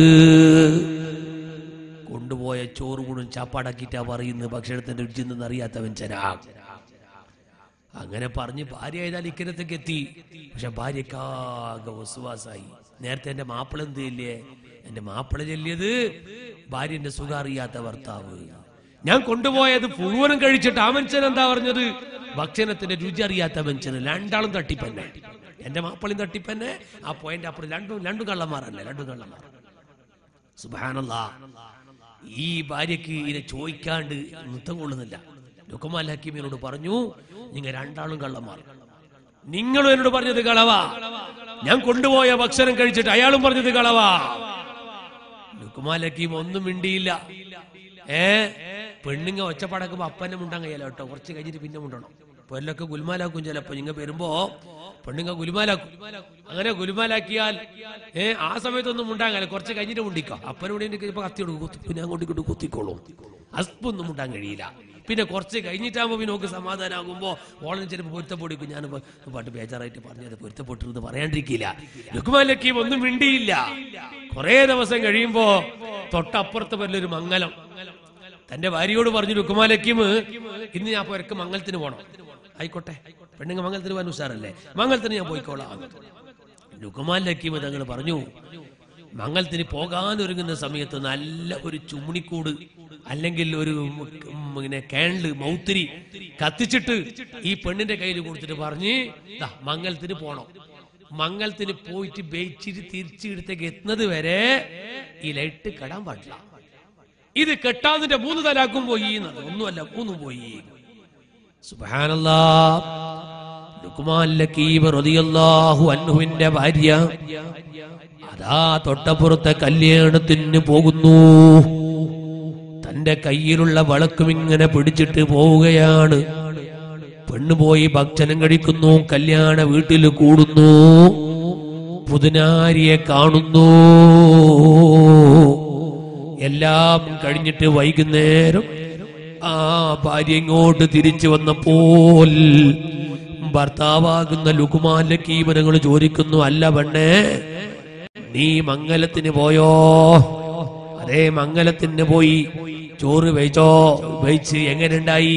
കൊണ്ടുപോയ ചോറ് കൂടും ചാപ്പാടാക്കിയിട്ടാ പറയുന്നത് ഭക്ഷണത്തിന്റെ രുചി എന്തെന്നറിയാത്ത മനുഷ്യനാ അങ്ങനെ പറഞ്ഞ് ഭാര്യ ഏതായാലും ഇക്കരത്തേക്ക് എത്തി പക്ഷെ ഭാര്യക്കാകെ വസുവാസായി നേരത്തെ എന്റെ മാപ്പിള എന്ത് ചെല്ലിയേ എന്റെ മാപ്പിള ചെല്ലിയത് ഭാര്യന്റെ സുഖം അറിയാത്ത ഭർത്താവ് ഞാൻ കൊണ്ടുപോയത് മുഴുവനും കഴിച്ചിട്ട് ആ മനുഷ്യൻ എന്താ പറഞ്ഞത് ഭക്ഷണത്തിന്റെ രുചി അറിയാത്ത മനുഷ്യന് രണ്ടാളും തട്ടിപ്പന്നെ എന്റെ മാപ്പിളയും തട്ടിപ്പന്നെ ആ പോയിന്റ് അപ്പുറം രണ്ടും രണ്ടും കള്ളന്മാരല്ലേ രണ്ടും കള്ളന്മാർ സുബാനല്ലാ ഈ ഭാര്യക്ക് ഇതിനെ ചോദിക്കാണ്ട് നൃത്തം കൊള്ളുന്നില്ല ലുക്കുമാൽ ഹക്കീമിനോട് പറഞ്ഞു നിങ്ങൾ രണ്ടാളും കള്ളന്മാർ നിങ്ങളും എന്നോട് പറഞ്ഞത് കളവാ ഞാൻ കൊണ്ടുപോയ ഭക്ഷണം കഴിച്ചിട്ട് അയാളും പറഞ്ഞത് കളവാ ലുക്കുമാൽ ഹക്കീം ഒന്നും മിണ്ടിയില്ല ഏ പെണ്ണുങ്ങ ഒച്ചപ്പാടാക്കുമ്പോ അപ്പന്നെ മുണ്ടാൻ കഴിയല കേട്ടോ കുറച്ച് കഴിഞ്ഞിട്ട് പിന്നെ മുണ്ടണം പൊല്ലൊക്കെ ഗുൽമാലാക്കും ചിലപ്പോ നിങ്ങ വരുമ്പോ പെണ്ണുങ്ങ ഗുൽമാലാക്കും അങ്ങനെ ഗുൽമാലാക്കിയാൽ ഏ ആ സമയത്തൊന്നും മുണ്ടാൻ കഴിയില്ല കുറച്ച് കഴിഞ്ഞിട്ട് മുണ്ടിക്കോ അപ്പനോട് എനിക്ക് ഇപ്പൊ കത്തി കൊടുക്കും കുത്തി പിന്നെ അങ്ങോട്ട് ഇങ്ങോട്ട് കുത്തിക്കോളും അസ്പൊന്നും മുണ്ടാൻ കഴിയില്ല പിന്നെ കുറച്ച് കഴിഞ്ഞിട്ടാകുമ്പോ പിന്നെ നമുക്ക് സമാധാനമാകുമ്പോ ഓളം ചിലപ്പോൾ പൊരുത്തപ്പൊടിക്കും ഞാൻ പാട്ട് ബേജാറായിട്ട് പറഞ്ഞത് പൊരുത്തപ്പെട്ടിരുന്ന് പറയാണ്ടിരിക്കില്ല ലുക്മാൻ ലക്കീം ഒന്നും മിണ്ടിയില്ല കുറെ ദിവസം കഴിയുമ്പോ തൊട്ടപ്പുറത്ത് വല്ലൊരു മംഗലം തന്റെ ഭാര്യയോട് പറഞ്ഞു ലുക്കുമാൻ ലക്കീം ഇന്ന് ഞാൻ പുരക്ക് മംഗലത്തിന് പോണം ആയിക്കോട്ടെ പെണ്ണുങ്ങ മംഗലത്തിന് പോകാൻ ഉഷാറല്ലേ മംഗലത്തിന് ഞാൻ പോയിക്കോളാം ലുക്കുമാൻ ലക്കീം തങ്ങൾ പറഞ്ഞു മംഗലത്തിന് പോകാൻ ഒരുങ്ങുന്ന സമയത്ത് നല്ല ഒരു ചുമണിക്കൂട് അല്ലെങ്കിൽ ഒരു ഉം ഇങ്ങനെ കാൻഡില് മൗത്തിരി കത്തിച്ചിട്ട് ഈ പെണ്ണിന്റെ കയ്യിൽ കൊടുത്തിട്ട് പറഞ്ഞ് "ദാ, മംഗലത്തിന് പോണം മംഗലത്തിന് പോയിട്ട് ബേച്ചിട്ട് തിരിച്ചിടത്തേക്ക് എത്തുന്നത് വരെ ഈ ലൈറ്റ് കെടാൻ പാടില്ല ഇത് കെട്ടാതിന്റെ മൂന്ന് തലാക്കും പോയി എന്നത് ഒന്നുമല്ല മൂന്നും പോയി സുബ്ഹാനല്ലാ ലുക്മാൻ ലക്കീബ് റളിയല്ലാഹു അൻഹുവിന്റെ ഭാര്യ അതാ തൊട്ടപ്പുറത്തെ കല്യാണത്തിന് പോകുന്നു തന്റെ കയ്യിലുള്ള വളക്കും ഇങ്ങനെ പിടിച്ചിട്ട് പോവുകയാണ് പെണ്ണുപോയി ഭക്ഷണം കഴിക്കുന്നു കല്യാണ വീട്ടിൽ കൂടുന്നു പുതുനാരിയെ കാണുന്നു എല്ലാം കഴിഞ്ഞിട്ട് വൈകുന്നേരം ആ ഭാര്യ ഇങ്ങോട്ട് തിരിച്ചു വന്നപ്പോൾ ഭർത്താവാകുന്ന ലുകുമാൻ ലക്കീമനങ്ങൾ ചോദിക്കുന്നു അല്ല പെണ്ണേ നീ മംഗലത്തിന് പോയോ അതേ മംഗലത്തിന് പോയി ചോറ് വെച്ചോ വെച്ച് എങ്ങനെയുണ്ടായി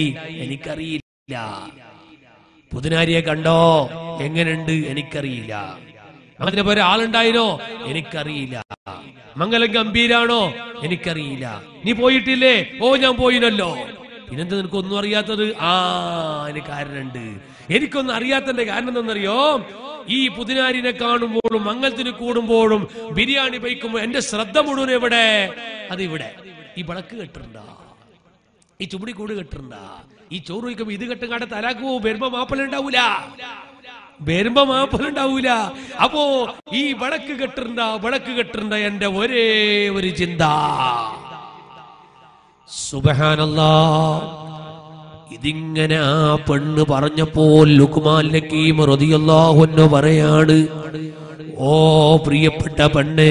എനിക്കറിയില്ല പുതുനാരിയെ കണ്ടോ എങ്ങനെയുണ്ട് എനിക്കറിയില്ല അതിനെ പോലെ ആളുണ്ടായിനോ എനിക്കറിയില്ല മംഗലം ഗംഭീരാണോ എനിക്കറിയില്ല നീ പോയിട്ടില്ലേ ഓ ഞാൻ പോയിനല്ലോ പിന്നെന്താ നിനക്കൊന്നും അറിയാത്തത് ആ അതിന് കാരണമുണ്ട് എനിക്കൊന്നും അറിയാത്തതിന്റെ കാരണം എന്തെന്നറിയോ ഈ പുതിനാരിനെ കാണുമ്പോഴും മംഗലത്തിന് കൂടുമ്പോഴും ബിരിയാണി പൈക്കുമ്പോൾ എന്റെ ശ്രദ്ധ മുഴുവൻ എവിടെ അത് ഇവിടെ ഈ വിളക്ക് കെട്ടിട്ടുണ്ടാ ഈ ചുമടി കൂട് കെട്ടിണ്ട ഈ ചോറ് വയ്ക്കുമ്പോ ഇത് കെട്ടുകാടെ തലാക്ക് പോവും വരുമ്പോ മാപ്പലുണ്ടാവൂല വരുമ്പോ മാപ്പലുണ്ടാവൂല അപ്പോ ഈ വിളക്ക് കെട്ടിണ്ട വിളക്ക് കെട്ടിണ്ട എന്റെ ഒരേ ഒരു ചിന്ത സുബഹാനല്ലാ ഇതിങ്ങനെ ആ പെണ്ണ് പറഞ്ഞപ്പോൾ ലുക്മാൻ ലക്കീം റളിയല്ലാഹു അൻഹു പറയാണ് ഓ പ്രിയപ്പെട്ട പെണ്ണേ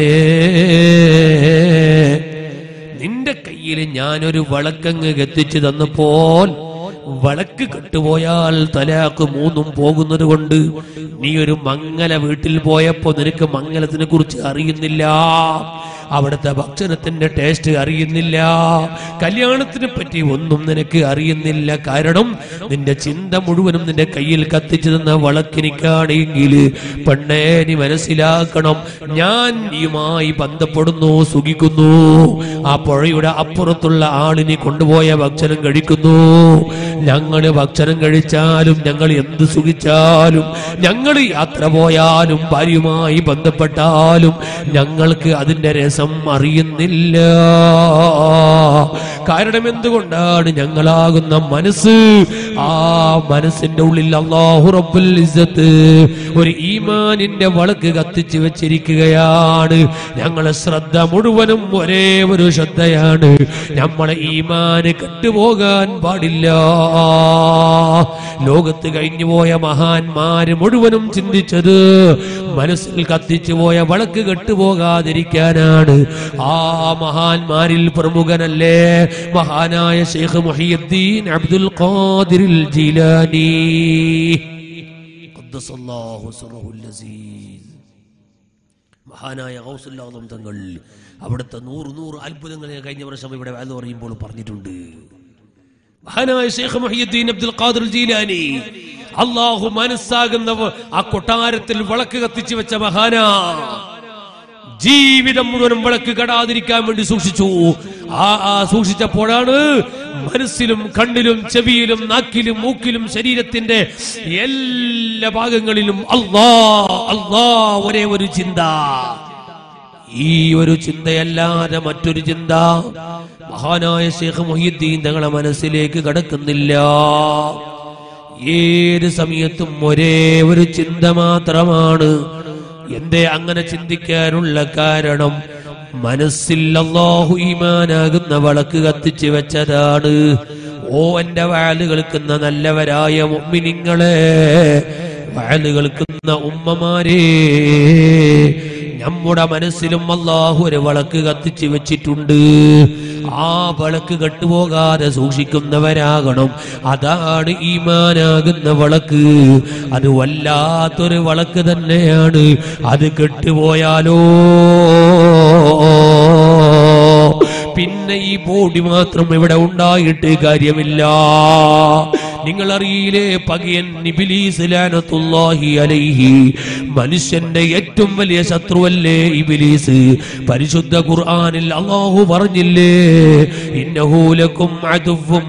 നിന്റെ കയ്യിൽ ഞാനൊരു വിളക്കങ്ങ് എത്തിച്ചു തന്നപ്പോൾ വിളക്ക് കെട്ടുപോയാൽ തലാക്ക് മൂന്നും പോകുന്നത് കൊണ്ട് നീ ഒരു മംഗല വീട്ടിൽ പോയപ്പോ നിനക്ക് മംഗലത്തിനെ കുറിച്ച് അറിയുന്നില്ല അവിടുത്തെ ഭക്ഷണത്തിന്റെ ടേസ്റ്റ് അറിയുന്നില്ല കല്യാണത്തിനെ പറ്റി ഒന്നും നിനക്ക് അറിയുന്നില്ല കാരണം നിന്റെ ചിന്ത മുഴുവനും നിന്റെ കയ്യിൽ കത്തിച്ചു തന്ന വളക്കിനിക്കാണെങ്കിൽ പെണ്ണേ നീ മനസ്സിലാക്കണം ഞാൻ നീയുമായി ബന്ധപ്പെടുന്നു സുഖിക്കുന്നു ആ പുഴയുടെ അപ്പുറത്തുള്ള ആളിനെ കൊണ്ടുപോയ ഭക്ഷണം കഴിക്കുന്നു ഞങ്ങൾ ഭക്ഷണം കഴിച്ചാലും ഞങ്ങൾ എന്ത് സുഖിച്ചാലും ഞങ്ങൾ യാത്ര പോയാലും ഭാര്യയുമായി ബന്ധപ്പെട്ടാലും ഞങ്ങൾക്ക് അതിന്റെ രസം അറിയുന്നില്ല കാരണം എന്തുകൊണ്ടാണ് ഞങ്ങളാകുന്ന മനസ്സ് ആ മനസ്സിന്റെ ഉള്ളിൽ അള്ളാഹു റബ്ബുൽ ഇസ്സത്ത് ഒരു ഈമാനിന്റെ വളക്ക് കത്തിച്ചു വെച്ചിരിക്കുകയാണ് ഞങ്ങളെ ശ്രദ്ധ മുഴുവനും ഒരേ ഒരു ശ്രദ്ധയാണ് നമ്മളെ ഈമാന് കെട്ടുപോകാൻ പാടില്ല ലോകത്ത് കഴിഞ്ഞു പോയ മഹാന്മാര് മുഴുവനും ചിന്തിച്ചത് മനസ്സിൽ കത്തിച്ചു പോയ വളക്ക് കെട്ടുപോകാതിരിക്കാനാണ് ആ മഹാന്മാരിൽ പ്രമുഖനല്ലേ മഹാനായ ഷെയ്ഖ് മുഹിയുദ്ദീൻ അബ്ദുൽ ഖാദിറിൽ ജീലാനി ഖദ്ദസല്ലാഹു സിറഹുൽ അസീസ് മഹാനായ ഗൗസുല്ലാദം തങ്ങൾ അവിടുത്തെ നൂറ് നൂറ് അത്ഭുതങ്ങൾ ഞാൻ കഴിഞ്ഞ വർഷം ഇവിടെ വേദ പറയുമ്പോൾ പറഞ്ഞിട്ടുണ്ട് മഹാനായ ഷെയ്ഖ് മുഹിയുദ്ദീൻ അബ്ദുൽ ഖാദിർ ജീലാനി അള്ളാഹു മനസ്സാകുന്ന ആ കൊട്ടാരത്തിൽ വിളക്ക് കത്തിച്ചു വെച്ച മഹാനാ ജീവിതം മുഴുവനും വിളക്ക് കടാതിരിക്കാൻ വേണ്ടി സൂക്ഷിച്ചു ആ ആ സൂക്ഷിച്ചപ്പോഴാണ് മനസ്സിലും കണ്ണിലും ചെവിയിലും നാക്കിലും മൂക്കിലും ശരീരത്തിന്റെ എല്ലാ ഭാഗങ്ങളിലും അള്ളാ അള്ളാ ഒരേ ഒരു ചിന്ത ഈ ഒരു ചിന്തയല്ലാതെ മറ്റൊരു ചിന്ത മഹാനായ ഷേഖ് മൊഹീദ്ദീൻ തങ്ങളെ മനസ്സിലേക്ക് കടക്കുന്നില്ല ഏത് സമയത്തും ഒരേ ഒരു ചിന്ത മാത്രമാണ് എന്തേ അങ്ങനെ ചിന്തിക്കാനുള്ള കാരണം മനസ്സിൽ അള്ളാഹു ഈമാനാകുന്ന വിളക്ക് കത്തിച്ച് വെച്ചതാണ് ഓ എന്റെ വാല് കേൾക്കുന്ന നല്ലവരായ മുമ്മിനിങ്ങളെ വാല് കേൾക്കുന്ന ഉമ്മമാരേ നമ്മുടെ മനസ്സിലും അള്ളാഹു ഒരു വിളക്ക് കത്തിച്ച് വെച്ചിട്ടുണ്ട് ആ വിളക്ക് കെട്ടുപോകാതെ സൂക്ഷിക്കുന്നവരാകണം അതാണ് ഈമാനാകുന്ന വിളക്ക് അത് വല്ലാത്തൊരു വിളക്ക് തന്നെയാണ് അത് കെട്ടുപോയാലോ പിന്നെ ഈ ബോഡി മാത്രം ഇവിടെ ഉണ്ടായിട്ട് കാര്യമില്ല നിങ്ങൾ അറിയില്ലേ പകിയൻ ഇബ്ലീസ് ലാനത്തുല്ലാഹി അലൈഹി മനുഷ്യന്റെ ഏറ്റവും വലിയ ശത്രുവല്ലേ ഇബിലീസ് പരിശുദ്ധ ഖുർആനിൽ അള്ളാഹു പറഞ്ഞില്ലേ ഇന്നഹൂലക്കും അദുവ്വും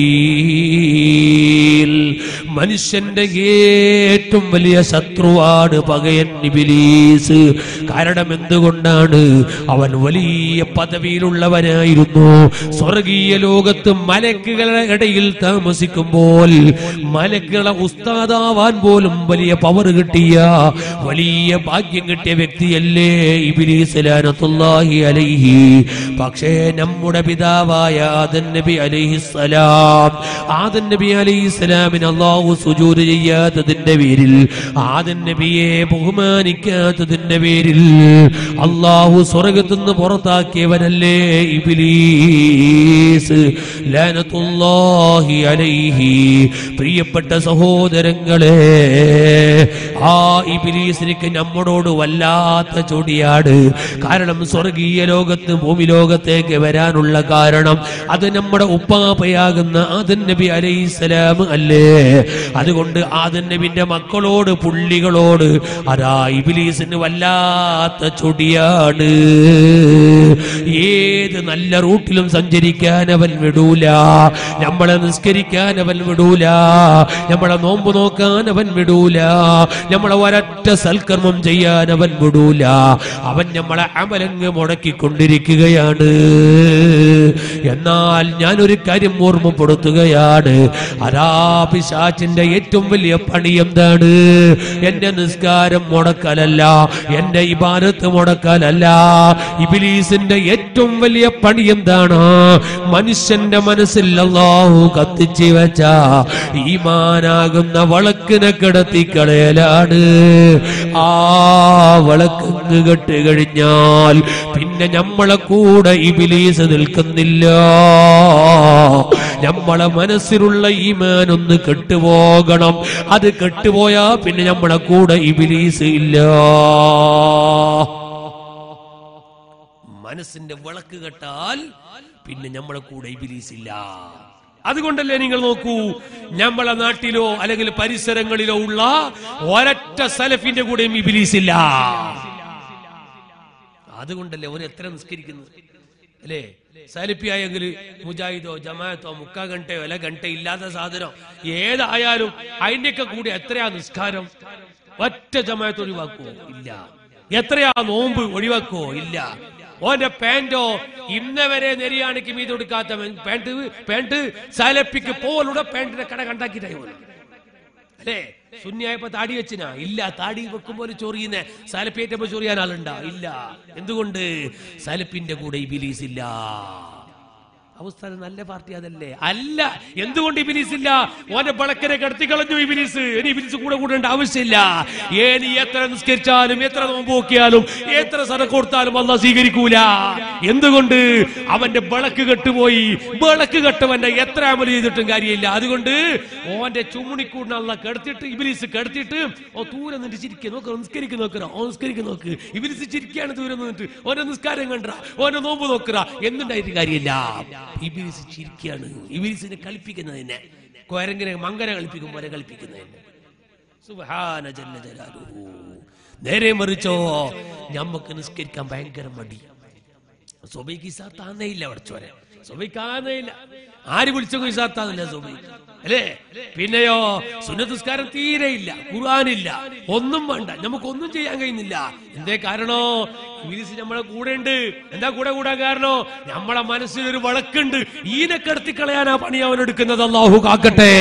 മുബീൻ മനുഷ്യന്റെ ഏറ്റവും വലിയ ശത്രുവാണ് പകയൻ ഇബിലീസ് കാരണം എന്തുകൊണ്ടാണ് അവൻ വലിയ പദവിയിലുള്ളവനായിരുന്നു സ്വർഗീയ ലോകത്ത് മലക്കുകളുടെ ഇടയിൽ താമസിക്കുമ്പോൾ മലക്കുകളെ ഉസ്താദാവാൻ പോലും വലിയ പവർ കിട്ടിയ വലിയ ഭാഗ്യം കിട്ടിയ വ്യക്തിയല്ലേ ഇബിലീസ് ലാനത്തുല്ലാഹി അലൈഹി പക്ഷേ നമ്മുടെ പിതാവായ ആദൻ നബി അലൈഹിസ്സലാം ആദൻ നബി അലൈഹിസ്സലാമിന് അള്ളാഹു സുജൂര് ചെയ്യാത്തതിന്റെ പേരിൽ ആദൻ നബിയെ ബഹുമാനിക്കാത്തതിന്റെ പേരിൽ അള്ളാഹു സ്വർഗത്തുനിന്ന് പുറത്താക്കിയവനല്ലേ ഇബിലീസ് ലാനത്തുല്ലാഹി അലൈഹി പ്രിയപ്പെട്ട സഹോദരങ്ങളെ ആ ഇബിലീസിനിക്ക് നമ്മോട് വല്ലാത്ത ചൊടിയാട് കാരണം സ്വർഗീയ ലോകത്ത് ഭൂമി ലോകത്തേക്ക് വരാനുള്ള കാരണം അത് നമ്മുടെ ഉപ്പാപ്പയാകുന്ന ആദൻ നബി അലൈഹിസ്സലാം അല്ലേ അതുകൊണ്ട് ആദൻ നബിന്റെ മക്കളോട് പുള്ളികളോട് അതാ ഇബിലീസിന് വല്ലാത്ത ചൊടിയാണ് ഏത് നല്ല റൂട്ടിലും സഞ്ചരിക്കാൻ അവൻ വിടൂല നമ്മളെ നിസ്കരിക്കാൻ അവൻ വിടൂല നമ്മളെ നോമ്പ് നോക്കാൻ അവൻ വിടൂല നമ്മളെ ഒരൊറ്റ സൽക്കർമ്മം ചെയ്യാൻ അവൻ വിടൂല അവൻ നമ്മളെ അമലങ്ങ് മുടക്കിക്കൊണ്ടിരിക്കുകയാണ് എന്നാൽ ഞാൻ ഒരു കാര്യം ഓർമ്മപ്പെടുത്തുകയാണ് അതാ പിശാച്ചിന്റെ ഏറ്റവും വലിയ പണി എന്താണ് എന്റെ നിസ്കാരം മുടക്കലല്ല എന്റെ ഇബാനത്ത് മുടക്കലല്ല ഇബിലീസിന്റെ ഏറ്റവും വലിയ പണി എന്താണ് മനുഷ്യന്റെ മനസ്സിൽ അല്ലാഹു കത്തിച്ചു വെച്ച ഈമാനാകുന്ന വളക്കിനെ കിടത്തിക്കളയലാണ് ആ വളക്ക് കെട്ട് കഴിഞ്ഞാൽ പിന്നെ നമ്മളെ കൂടെ ഇബിലീസ് നിൽക്കുന്നില്ല നമ്മളെ മനസ്സിലുള്ള ഈമാൻ ഒന്ന് കെട്ടുപോകണം അത് കെട്ടുപോയാ പിന്നെ നമ്മളെ കൂടെ ഇബിലീസ് ഇല്ല മനസ്സിന്റെ വിളക്ക് കെട്ടാൽ പിന്നെ നമ്മളെ കൂടെ ഇബിലീസ് ഇല്ല അതുകൊണ്ടല്ലേ നിങ്ങൾ നോക്കൂ നമ്മളെ നാട്ടിലോ അല്ലെങ്കിൽ പരിസരങ്ങളിലോ ഉള്ള ഒരൊറ്റ സലഫിന്റെ കൂടെയും ഇബിലീസ് ഇല്ല അതുകൊണ്ടല്ലേ ഒരു എത്ര നിസ്കരിക്കുന്നു അല്ലേ സലിപ്പിയായെങ്കിൽ മുജാഹിദോ ജമാഅത്തോ മുക്കാ ഗണ്ടയോ അല്ല ഗണ്ട ഇല്ലാത്ത സാധനം ഏതായാലും അതിന്റെയൊക്കെ കൂടി എത്രയാ നിസ്കാരം ഒറ്റ ജമാഅത്ത് ഒഴിവാക്കുവോ ഇല്ല എത്രയാ നോമ്പ് ഒഴിവാക്കുവോ ഇല്ല ഓന്റെ പാന്റോ ഇന്നവരെ നെരിയാണിക്ക് മീത് കൊടുക്കാത്ത പാന്റ് പാന്റ് സലപ്പിക്ക് പോലുള്ള പാന്റിന്റെ കട കണ്ടാക്കിട്ടായി പോലും അല്ലേ ശൂന്യായപ്പോ താടി വെച്ചിനാ ഇല്ല താടി വെക്കുമ്പോൾ ചൊറിയുന്ന സലപ്പേറ്റപ്പോ ചൊറിയാൻ ആളുണ്ടാ ഇല്ല എന്തുകൊണ്ട് സലപ്പിന്റെ കൂടെ ഇബിലീസ് ഇല്ല അവസ്ഥ നല്ല പാർട്ടി അതല്ലേ അല്ല എന്തുകൊണ്ട് ഇബിലീസ് ഇല്ല ഓന്റെ ബളക്കരെ കടത്തി കളഞ്ഞു ഇബിലീസ് ഇനി ഇബിലീസ് കൂടെ കൂടേണ്ട ആവശ്യമില്ല ഏനി എത്ര നിസ്കരിച്ചാലും എത്ര നോമ്പ് നോക്കിയാലും എത്ര സട കൊടുത്താലും അല്ല സ്വീകരിക്കൂല എന്തുകൊണ്ട് അവന്റെ വിളക്ക് കെട്ടുപോയി വിളക്ക് കെട്ടവന്റെ എത്ര അമൽ ചെയ്തിട്ടും കാര്യമില്ല അതുകൊണ്ട് ഓന്റെ ചുമണിക്കൂടിനുള്ള കെടുത്തിട്ട് ഇബിലീസ് കെടുത്തിട്ട് ഓ ദൂരെ നിന്നിട്ട് ചിരിക്കുക നോക്ക് നിസ്കരിക്ക് നോക്കുക ഓ നിസ്കരിക്ക് നോക്ക് ഇബിലീസ് ചിരിക്കുകയാണ് ദൂരെ നിന്നിട്ട് ഓന്റെ നിസ്കാരം കണ്ട ഓന്റെ നോമ്പ് നോക്കുക എന്നുണ്ടായിട്ട് കാര്യമില്ല ഇബിലിസ് ചിരിക്കുകയാണ് ഇബിലിസിനെ കളിപ്പിക്കുന്നതിനെ കൊരങ്ങനെ മങ്കര കളിപ്പിക്കും പോലെ കളിപ്പിക്കുന്നതിനെ സുബ്ഹാന ജല്ല ജലാലുഹു. നേരെ മറിച്ചോ ഞമ്മക്ക് നിസ്കരിക്കാൻ ഭയങ്കര മടി സൊബൈക്ക് ഇസാത്താന്നേ ഇല്ല പഠിച്ചോരെ സൊബൈക്കാന്നേ ഇല്ല ആര് വിളിച്ചോ ഇസാത്താന്നില്ല സൊബൈക്ക് അല്ലേ പിന്നെയോ സുന്നതസ്കാരം തീരെ ഇല്ല ഖുർആനില്ല ഒന്നും വേണ്ട നമുക്കൊന്നും ചെയ്യാൻ കഴിയുന്നില്ല എന്തേ കാരണോ ഇംഗ്ലീഷ് നമ്മളെ കൂടെ ഉണ്ട് എന്താ കൂടെ കൂടാൻ കാരണോ നമ്മളെ മനസ്സിലൊരു വളക്കുണ്ട് ഈനെ കടത്തി കളയാനാ പണി അവൻ എടുക്കുന്നത് അള്ളാഹു കാക്കട്ടെ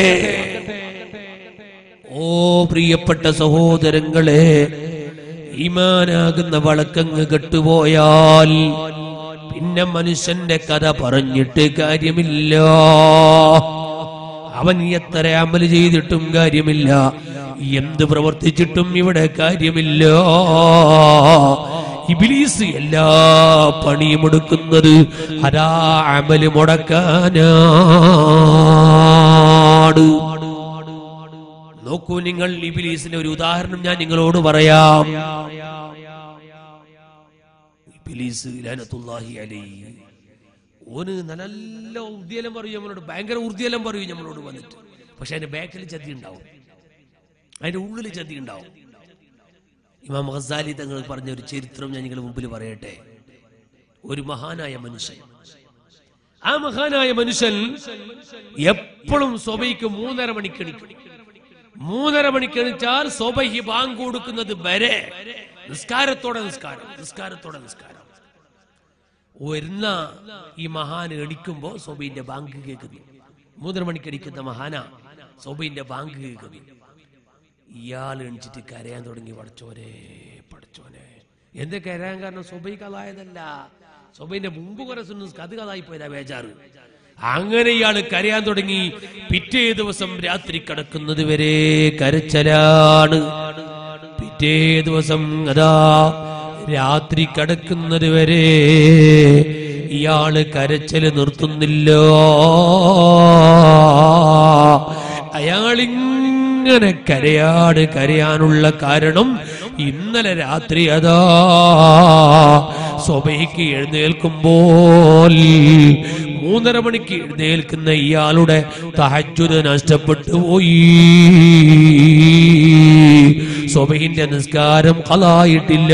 ഓ പ്രിയപ്പെട്ട സഹോദരങ്ങളെ ഈമാനാകുന്ന വളക്കങ്ങ് കെട്ടുപോയാൽ പിന്നെ മനുഷ്യന്റെ കഥ പറഞ്ഞിട്ട് കാര്യമില്ല അവൻ എത്ര അമല് ചെയ്തിട്ടും കാര്യമില്ല എന്ത് പ്രവർത്തിച്ചിട്ടും ഇവിടെ കാര്യമില്ല ഇബിലീസ് എല്ലാ പണിയും എടുക്കുന്നത് അതാ അമല് മുടക്കാനാണ് നോക്കൂ നിങ്ങൾ ഇബിലീസിന്റെ ഒരു ഉദാഹരണം ഞാൻ നിങ്ങളോട് പറയാം ഇബിലീസ് ലഅനത്തുല്ലാഹി അലൈഹി ഓന് നല്ല ഉദ്യലം പറയും നമ്മളോട് ഭയങ്കര ഊർജ്ജലം പറയും നമ്മളോട് വന്നിട്ട് പക്ഷെ അതിന്റെ ബാക്കിൽ ചതി ഉണ്ടാവും അതിന്റെ ഉള്ളിൽ ചതി ഉണ്ടാവും ഇമാം ഖസാലി തങ്ങൾ പറഞ്ഞ ഒരു ചരിത്രം ഞാൻ നിങ്ങളുടെ മുമ്പിൽ പറയട്ടെ ഒരു മഹാനായ മനുഷ്യൻ ആ മഹാനായ മനുഷ്യൻ എപ്പോഴും സ്വബയ്ക്ക് മൂന്നര മണിക്ക് എണീക്കും മൂന്നര മണിക്ക് എണിച്ചാൽ സ്വബഹി ബാങ്ക് കൊടുക്കുന്നത് വരെ നിസ്കാരത്തോടെ നിസ്കാരം നിസ്കാരത്തോടെ നിസ്കാരം വരുന്ന ഈ മഹാൻ എണിക്കുമ്പോ സൊബീന്റെ ബാങ്ക് കേൾക്കുന്നു മൂന്നര മണിക്ക് എണിക്കുന്ന മഹാന സൊബീന്റെ ബാങ്ക് കേൾക്കുന്നു ഇയാൾ എണിച്ചിട്ട് കരയാൻ തുടങ്ങി പടച്ചോനെ പടച്ചോനെ എന്ത് കരയാൻ കാരണം സൊബൈ കഥായതല്ല സൊബൈന്റെ മുമ്പ് കുറെ സുന്നു അത് കഥായി പോയതാ ബേജാറ് അങ്ങനെ ഇയാൾ കരയാൻ തുടങ്ങി പിറ്റേ ദിവസം രാത്രി കിടക്കുന്നത് വരെ കരച്ചലാണ് പിറ്റേ ദിവസം അതാ രാത്രി കിടക്കുന്നത് വരെ ഇയാള് കരച്ചല് നിർത്തുന്നില്ല അയാളിങ്ങനെ കരയാട് കരയാനുള്ള കാരണം ഇന്നലെ രാത്രി അതാ സ്വബയ്ക്ക് എഴുന്നേൽക്കുമ്പോൾ മൂന്നര മണിക്ക് എഴുന്നേൽക്കുന്ന ഇയാളുടെ തഹജുദ് നഷ്ടപ്പെട്ടു പോയി സ്വബഹിന്റെ നിസ്കാരം കളായിട്ടില്ല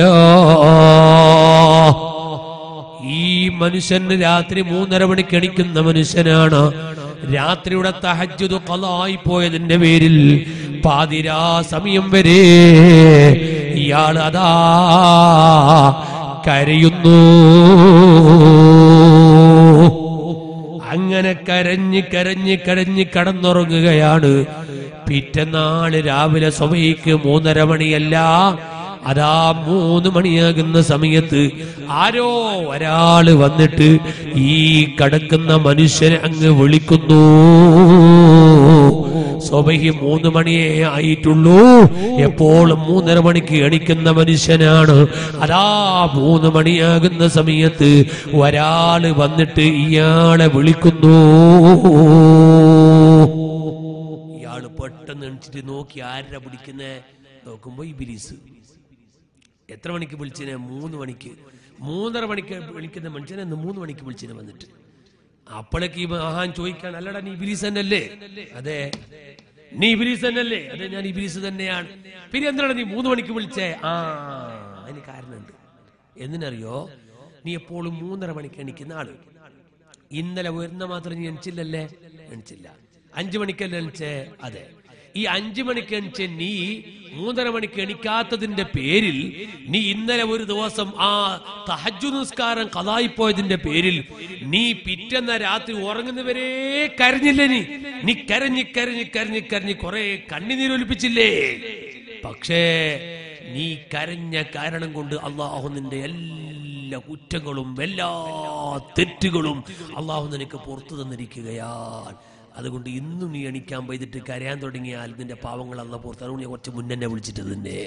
ഈ മനുഷ്യന് രാത്രി മൂന്നര മണിക്ക് എണിക്കുന്ന മനുഷ്യനാണ് രാത്രിയുടെ തഹജുദ് കളായി പോയതിന്റെ പേരിൽ പാതിരാ സമയം വരെ ഇയാൾ അതാ കരയുന്നു അങ്ങനെ കരഞ്ഞ് കരഞ്ഞ് കരഞ്ഞ് കടന്നുറങ്ങുകയാണ് പിറ്റന്നാള് രാവിലെ സ്വഭയ്ക്ക് മൂന്നര മണിയല്ല അതാ മൂന്ന് മണിയാകുന്ന സമയത്ത് ആരോ ഒരാള് വന്നിട്ട് ഈ കടക്കുന്ന മനുഷ്യനെ അങ്ങ് വിളിക്കുന്നു സ്വബഹി മൂന്ന് മണിയേ ആയിട്ടുള്ളൂ എപ്പോഴും മൂന്നര മണിക്ക് എണിക്കുന്ന മനുഷ്യനാണ് അതാ മൂന്ന് മണിയാകുന്ന സമയത്ത് ഒരാള് വന്നിട്ട് ഇയാളെ വിളിക്കുന്നു ഇയാള് പെട്ടെന്ന് എണിച്ചിട്ട് നോക്കി ആരുടെ പിടിക്കുന്നേ നോക്കുമ്പോ ഇബിലീസ് എത്ര മണിക്ക് വിളിച്ചിനെ മൂന്ന് മണിക്ക് മൂന്നര മണിക്ക് വിളിക്കുന്ന മനുഷ്യനെ ഇന്ന് മൂന്ന് മണിക്ക് വിളിച്ചിനെ വന്നിട്ട് അപ്പോഴേക്ക് ഈ മഹാൻ ചോദിക്കാൻ അല്ലടാ നീ ഇബിലീസ് തന്നെയല്ലേ അതെ നീ ഇബിലീസ് തന്നെയല്ലേ അതെ ഞാൻ ഇബിലീസ് തന്നെയാണ് പിന്നെ എന്താണ് നീ മൂന്ന് മണിക്ക് വിളിച്ചേ ആ അതിന് കാരണമുണ്ട് എന്തിനറിയോ നീ എപ്പോഴും മൂന്നര മണിക്ക് എണിക്കുന്ന ആള് ഇന്നലെ ഉയർന്ന മാത്രം നീ എണിച്ചില്ലല്ലേ എണിച്ചില്ല അഞ്ചു മണിക്കല്ലേ എണിച്ചേ അതെ ഈ അഞ്ചു മണിക്ക് എണിച്ച നീ മൂന്നര മണിക്ക് എണിക്കാത്തതിന്റെ പേരിൽ നീ ഇന്നലെ ഒരു ദിവസം ആ തഹജു നിസ്കാരം കഥായിപ്പോയതിന്റെ പേരിൽ നീ പിറ്റന്ന രാത്രി ഉറങ്ങുന്നവരെ കരഞ്ഞില്ലേ നീ നീ കരഞ്ഞ് കരഞ്ഞ് കരഞ്ഞ് കരഞ്ഞ് കുറെ കണ്ണിനീരൊലിപ്പിച്ചില്ലേ പക്ഷേ നീ കരഞ്ഞ കാരണം കൊണ്ട് അള്ളാഹു നിന്റെ എല്ലാ കുറ്റങ്ങളും എല്ലാ തെറ്റുകളും അള്ളാഹു നിനക്ക് പുറത്തു തന്നിരിക്കുകയാണ് അതുകൊണ്ട് ഇന്നും നീ എണിക്കാൻ പോയിട്ട് കരയാൻ തുടങ്ങിയാൽ നിന്റെ പാവങ്ങൾ അല്ല പുറത്ത് അതുകൊണ്ട് ഞാൻ കുറച്ച് മുന്നെ വിളിച്ചിട്ട് തന്നെ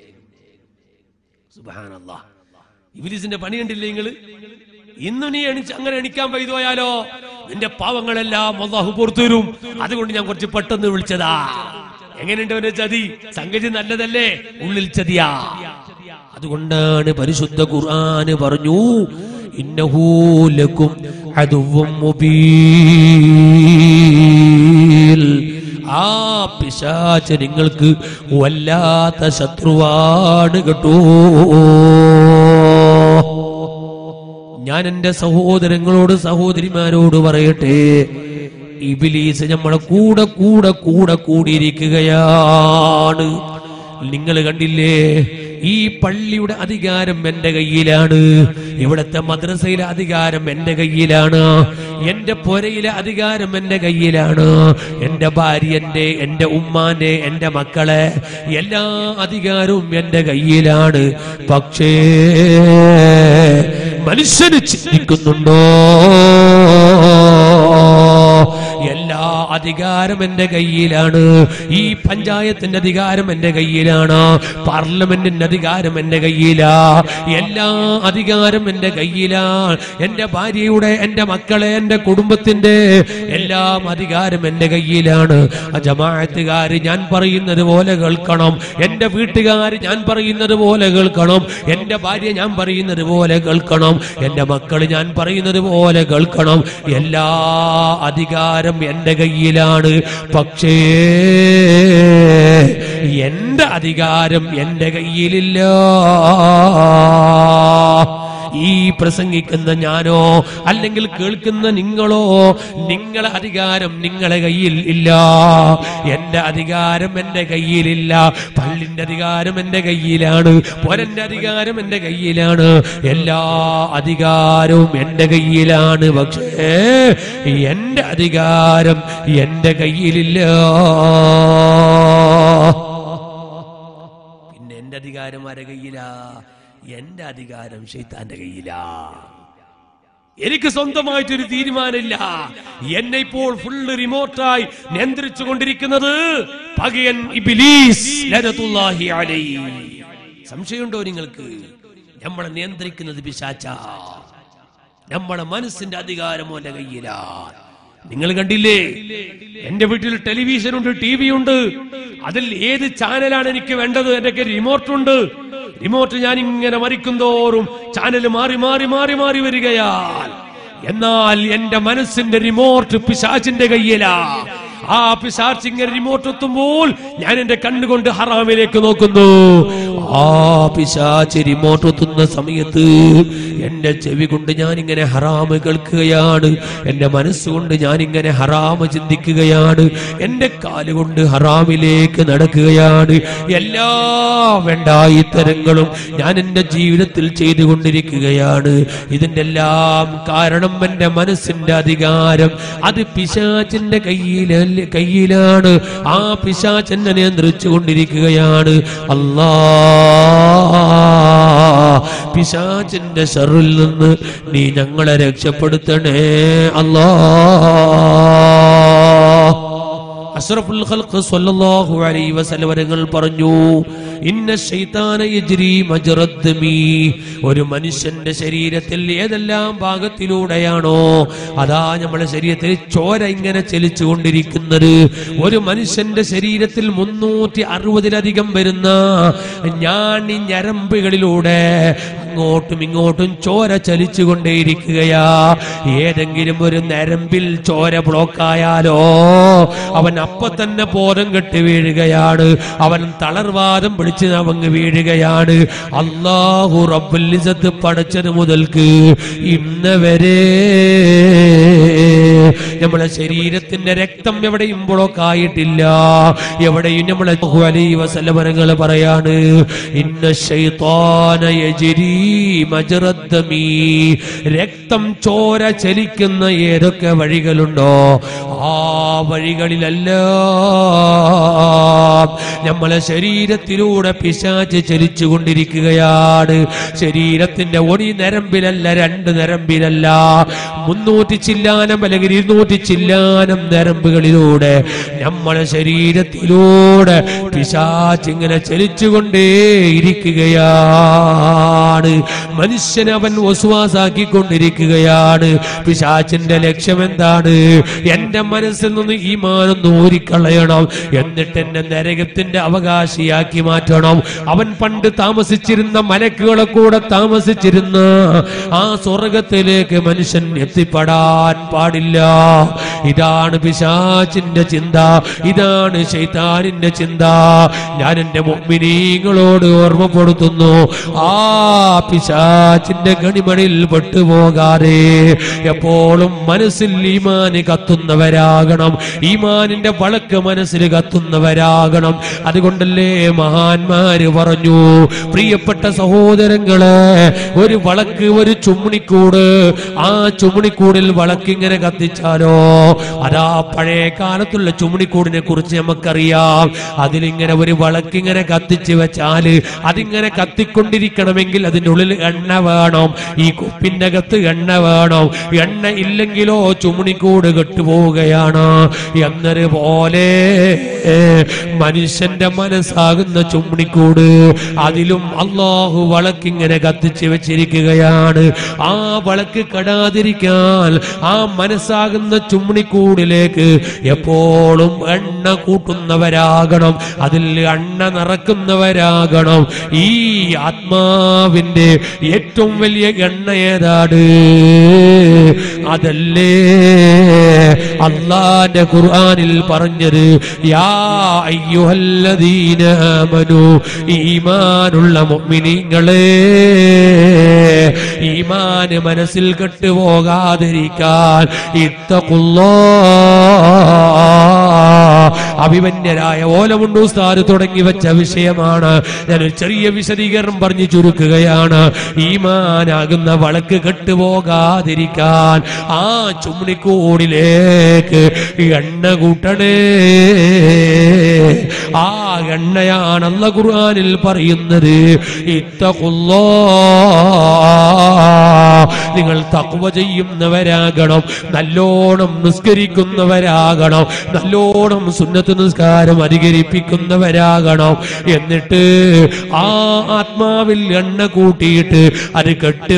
സുബാനല്ലാ ഇബിലിസിന്റെ പണി കണ്ടില്ലേ നിങ്ങള് ഇന്ന് നീ എണിച്ച് അങ്ങനെ എണിക്കാൻ പെയ്തു പോയാലോ നിന്റെ പാവങ്ങളെല്ലാം അള്ളാഹു പുറത്തു വരും അതുകൊണ്ട് ഞാൻ കുറച്ച് പെട്ടെന്ന് വിളിച്ചതാ എങ്ങനെയുണ്ട് അവന്റെ ചതി സംഗതി നല്ലതല്ലേ ഉള്ളിൽ ചതിയാ അതുകൊണ്ടാണ് പരിശുദ്ധ ഖുർആന് പറഞ്ഞു ഇന്നഹൂലക്കും അതുവും മുബീൽ ആ പിശാച നിങ്ങൾക്ക് വല്ലാത്ത ശത്രുവാണ് കേട്ടോ ഞാൻ എന്റെ സഹോദരങ്ങളോട് സഹോദരിമാരോട് പറയട്ടെ ഇബിലീസ് നമ്മളെ കൂടെ കൂടെ കൂടെ കൂടിയിരിക്കുകയാണ് നിങ്ങൾ കണ്ടില്ലേ ഈ പള്ളിയുടെ അധികാരം എന്റെ കയ്യിലാണ് ഇവിടുത്തെ മദ്രസയിലെ അധികാരം എന്റെ കയ്യിലാണ് എന്റെ പുരയിലെ അധികാരം എന്റെ കയ്യിലാണ് എന്റെ ഭാര്യന്റെ എന്റെ ഉമ്മാന്റെ എന്റെ മക്കളെ എല്ലാ അധികാരവും എന്റെ കയ്യിലാണ് പക്ഷേ മനുഷ്യന് ചിന്തിക്കുന്നുണ്ടോ എല്ലാ അധികാരം എന്റെ കയ്യിലാണ് ഈ പഞ്ചായത്തിന്റെ അധികാരം എന്റെ കയ്യിലാണ് പാർലമെന്റിന്റെ അധികാരം എന്റെ കയ്യിലാ എല്ലാ അധികാരം എന്റെ കയ്യിലാണ് എന്റെ ഭാര്യയുടെ എന്റെ മക്കളെ എന്റെ കുടുംബത്തിന്റെ എല്ലാം അധികാരം എന്റെ കയ്യിലാണ് ആ ജമാഅത്തുകാര് ഞാൻ പറയുന്നത് പോലെ കേൾക്കണം എന്റെ വീട്ടുകാർ ഞാൻ പറയുന്നത് പോലെ കേൾക്കണം എന്റെ ഭാര്യ ഞാൻ പറയുന്നത് പോലെ കേൾക്കണം എന്റെ മക്കൾ ഞാൻ പറയുന്നത് പോലെ കേൾക്കണം എല്ലാ അധികാരം എന്റെ കയ്യിലാണ് പക്ഷേ എന്റെ അധികാരം എന്റെ കയ്യിലില്ല ഈ പ്രസംഗിക്കുന്ന ഞാനോ അല്ലെങ്കിൽ കേൾക്കുന്ന നിങ്ങളോ നിങ്ങളെ അധികാരം നിങ്ങളെ കയ്യിൽ ഇല്ല എന്റെ അധികാരം എന്റെ കയ്യിലില്ല പള്ളിന്റെ അധികാരം എന്റെ കയ്യിലാണ് പൊരന്റെ അധികാരം എന്റെ കയ്യിലാണ് എല്ലാ അധികാരവും എന്റെ കയ്യിലാണ് പക്ഷേ എന്റെ അധികാരം എന്റെ കയ്യിലില്ല പിന്നെ എന്റെ അധികാരം ആരെ കയ്യിലാ എന്റെ അധികാരം ഷെയ്ത്താന്റെ കയ്യിലാ എനിക്ക് സ്വന്തമായിട്ടൊരു തീരുമാനമില്ല എന്നെ ഇപ്പോൾ ഫുള്ള് റിമോട്ടായി നിയന്ത്രിച്ചു കൊണ്ടിരിക്കുന്നത് പകയൻ ഇബിലീസ് ലനത്തുല്ലാഹി അലൈഹി. സംശയമുണ്ടോ നിങ്ങൾക്ക് നമ്മളെ നിയന്ത്രിക്കുന്നത് പിശാച്ച നമ്മുടെ മനസ്സിന്റെ അധികാരം ഓന്റെ കയ്യിലാണ് നിങ്ങൾ കണ്ടില്ലേ എന്റെ വീട്ടിൽ ടെലിവിഷൻ ഉണ്ട് ടി വി ഉണ്ട് അതിൽ ഏത് ചാനലാണ് എനിക്ക് വേണ്ടത് എന്റെ റിമോട്ട് ഉണ്ട് റിമോട്ട് ഞാൻ ഇങ്ങനെ മറിക്കും തോറും ചാനൽ മാറി മാറി മാറി മാറി വരികയാൽ എന്നാൽ എന്റെ മനസ്സിന്റെ റിമോട്ട് പിശാചിന്റെ കയ്യിലാ ആ പിശാച്ച് ഇങ്ങനെ റിമോട്ട് എത്തുമ്പോൾ ഞാൻ എന്റെ കണ്ണുകൊണ്ട് ഹറാമിലേക്ക് നോക്കുന്നു ആ പിശാച്ച് റിമോട്ട് എത്തുന്ന സമയത്ത് എന്റെ ചെവി കൊണ്ട് ഞാൻ ഇങ്ങനെ ഹറാമ് കേൾക്കുകയാണ് എന്റെ മനസ്സുകൊണ്ട് ഞാൻ ഇങ്ങനെ ഹറാമ് ചിന്തിക്കുകയാണ് എന്റെ കാലുകൊണ്ട് ഹറാമിലേക്ക് നടക്കുകയാണ് എല്ലാ വേണ്ടായിത്തരങ്ങളും ഞാൻ എന്റെ ജീവിതത്തിൽ ചെയ്തുകൊണ്ടിരിക്കുകയാണ് ഇതിന്റെ എല്ലാം കാരണം എന്റെ മനസ്സിന്റെ അധികാരം അത് പിശാചിന്റെ കയ്യിലല്ല കയ്യിലാണ് ആ പിശാച് എന്നെ നിയന്ത്രിച്ചു കൊണ്ടിരിക്കുകയാണ് അല്ലാ പിശാചിന്റെ ഷറിൽ നിന്ന് നീ ഞങ്ങളെ രക്ഷപ്പെടുത്തണേ അല്ലാ അഷ്റഫുൽ ഖൽഖ് സ്വല്ലല്ലാഹു അലൈഹി വസല്ലം വരങ്ങൾ പറഞ്ഞു ഇന്ന ശൈത്താന യജ്രി മജ്റദ്ദമി ഒരു മനുഷ്യന്റെ ശരീരത്തിൽ ഏതെല്ലാം ഭാഗത്തിലൂടെയാണോ അതാ നമ്മുടെ ശരീരത്തിൽ ചോര ഇങ്ങനെ ചലിച്ചു കൊണ്ടിരിക്കുന്നത് ഒരു മനുഷ്യന്റെ ശരീരത്തിൽ മുന്നൂറ്റി അറുപതിലധികം വരുന്ന ഞാണി ഞരമ്പുകളിലൂടെ അങ്ങോട്ടും ഇങ്ങോട്ടും ചോര ചലിച്ചു കൊണ്ടേയിരിക്കുകയാ ഏതെങ്കിലും ഒരു നരമ്പിൽ ചോര ബ്ലോക്കായാലോ അവൻ അപ്പൊ തന്നെ ബോധം കെട്ട് വീഴുകയാണ് അവൻ തളർവാദം പിടിച്ച് അവങ്ങ് വീഴുകയാണ് അള്ളാഹു റബ്ബുലിസത്ത് പടച്ചത് മുതൽക്ക് ഇന്ന് വരെ നമ്മളെ ശരീരത്തിന്റെ രക്തം എവിടെയും ബ്ലോക്ക് ആയിട്ടില്ല എവിടെയും നമ്മളെ അലൈ വസല്ലമരങ്ങൾ പറയാണ് ഇന്ന ശൈത്താന യജ്രി മജ്റദ്ദമി രക്തം ചോര ചലിക്കുന്ന ഏതൊക്കെ വഴികളുണ്ടോ ആ വഴികളിലല്ല നമ്മളെ ശരീരത്തിലൂടെ പിശാച്ച് ചലിച്ചു കൊണ്ടിരിക്കുകയാണ് ശരീരത്തിന്റെ ഒടി നരമ്പിലല്ല രണ്ട് നരമ്പിലല്ല മുന്നൂറ്റി ചില്ലാനം അല്ലെങ്കിൽ ഇരുന്നൂറ്റി ചില്ലാനം നരമ്പുകളിലൂടെ നമ്മളെ ശരീരത്തിലൂടെ പിശാച്ച് ഇങ്ങനെ ചലിച്ചുകൊണ്ടേ ഇരിക്കുകയാണ് മനുഷ്യനെ അവൻ ഒസ്വാസാക്കിക്കൊണ്ടിരിക്കുകയാണ് പിശാച്ചിന്റെ ലക്ഷ്യം എന്താണ് എന്റെ മനസ്സിൽ നിന്ന് ഈ മാനം നൂരിക്കളയണം എന്നിട്ട് എന്നെ നരകത്തിന്റെ അവകാശിയാക്കി മാറ്റണം അവൻ പണ്ട് താമസിച്ചിരുന്ന മലക്കുകളെ കൂടെ താമസിച്ചിരുന്ന ആ സ്വർഗത്തിലേക്ക് മനുഷ്യൻ എത്തിപ്പെടാൻ പാടില്ല ഇതാണ് പിശാച്ചിന്റെ ചിന്ത ഇതാണ് ശൈതാനിന്റെ ചിന്ത ഞാൻ എന്റെ മുമ്പിനീങ്ങളോട് ഓർമ്മപ്പെടുത്തുന്നു ആ പിശാച്ചിന്റെ ഗണിമണിൽ പെട്ടുപോകാതെ എപ്പോഴും മനസ്സിൽ ഈമാന് കത്തുന്നവരാകണം ഈമാനിന്റെ വളക്ക് മനസ്സിൽ കത്തുന്നവരാകണം അതുകൊണ്ടല്ലേ മഹാന്മാര് പറഞ്ഞു പ്രിയപ്പെട്ട സഹോദരങ്ങളെ ഒരു വളക്ക് ഒരു ചുമണിക്കൂട് ആ ചുമണിക്കൂടിൽ വളക്കിങ്ങനെ കത്തിച്ചാലോ അതാ പഴയ കാലത്തുള്ള ചുമണിക്കൂടിനെ കുറിച്ച് നമുക്കറിയാം അതിലിങ്ങനെ ഒരു വളക്കിങ്ങനെ കത്തിച്ച് വെച്ചാല് അതിങ്ങനെ കത്തിക്കൊണ്ടിരിക്കണമെങ്കിൽ അതിൻ്റെ ഉള്ളിൽ എണ്ണ വേണം ഈ കുപ്പിന്റെ അകത്ത് എണ്ണ വേണം എണ്ണ ഇല്ലെങ്കിലോ ചുമണിക്കൂട് കെട്ടുപോവുകയാണ് എന്നൊരു പോലെ മനുഷ്യന്റെ മനസ്സാകുന്ന ചുമണിക്കൂട് അതിലും അള്ളാഹു വളക്കിങ്ങനെ കത്തിച്ച് വെച്ചിരിക്കുകയാണ് ആ വളക്ക് കടാതിരിക്കാൻ ആ മനസ്സാകുന്ന ചുമണിക്കൂടിലേക്ക് എപ്പോഴും എണ്ണ കൂട്ടുന്നവരാകണം അതിൽ എണ്ണ നിറക്കുന്നവരാകണം ഈ ആത്മാവിന്റെ ഏറ്റവും വലിയ എണ്ണ ഏതാണ് അതല്ലേ അള്ളാന്റെ ഖുർആനിൽ പറഞ്ഞത് യാ അയ്യുഹല്ലദീന ആമനു ഈമാനുള്ള മുഅ്മിനീങ്ങളെ ഈമാന് മനസ്സിൽ കെട്ടുപോകാതിരിക്കാൻ ഇത്തഖുല്ലാ അഭിമന്യരായ ഓലമുണ്ട് ഉസ്താദ് തുടങ്ങി വെച്ച വിഷയമാണ് ഞാനൊരു ചെറിയ വിശദീകരണം പറഞ്ഞു ചുരുക്കുകയാണ് ഈമാനാകുന്ന വളക്ക് കെട്ടുപോകാതിരിക്കാൻ ആ ചുമണിക്കൂടിലേക്ക് എണ്ണ കൂട്ടണേ ആ എണ്ണയാണ് അല്ല ഖുർആനിൽ പറയുന്നത് ഇത്തഖുല്ലാ നിങ്ങൾ തക്വ ചെയ്യുന്നവരാകണം നല്ലോണം നിസ്കരിക്കുന്നവരാകണം നല്ലോണം സുന്നത്ത് വക്ത് നിസ്കാരം അധികരിപ്പിക്കുന്നവരാകണം എന്നിട്ട് ആ ആത്മാവിൽ എണ്ണ കൂട്ടിയിട്ട് അത്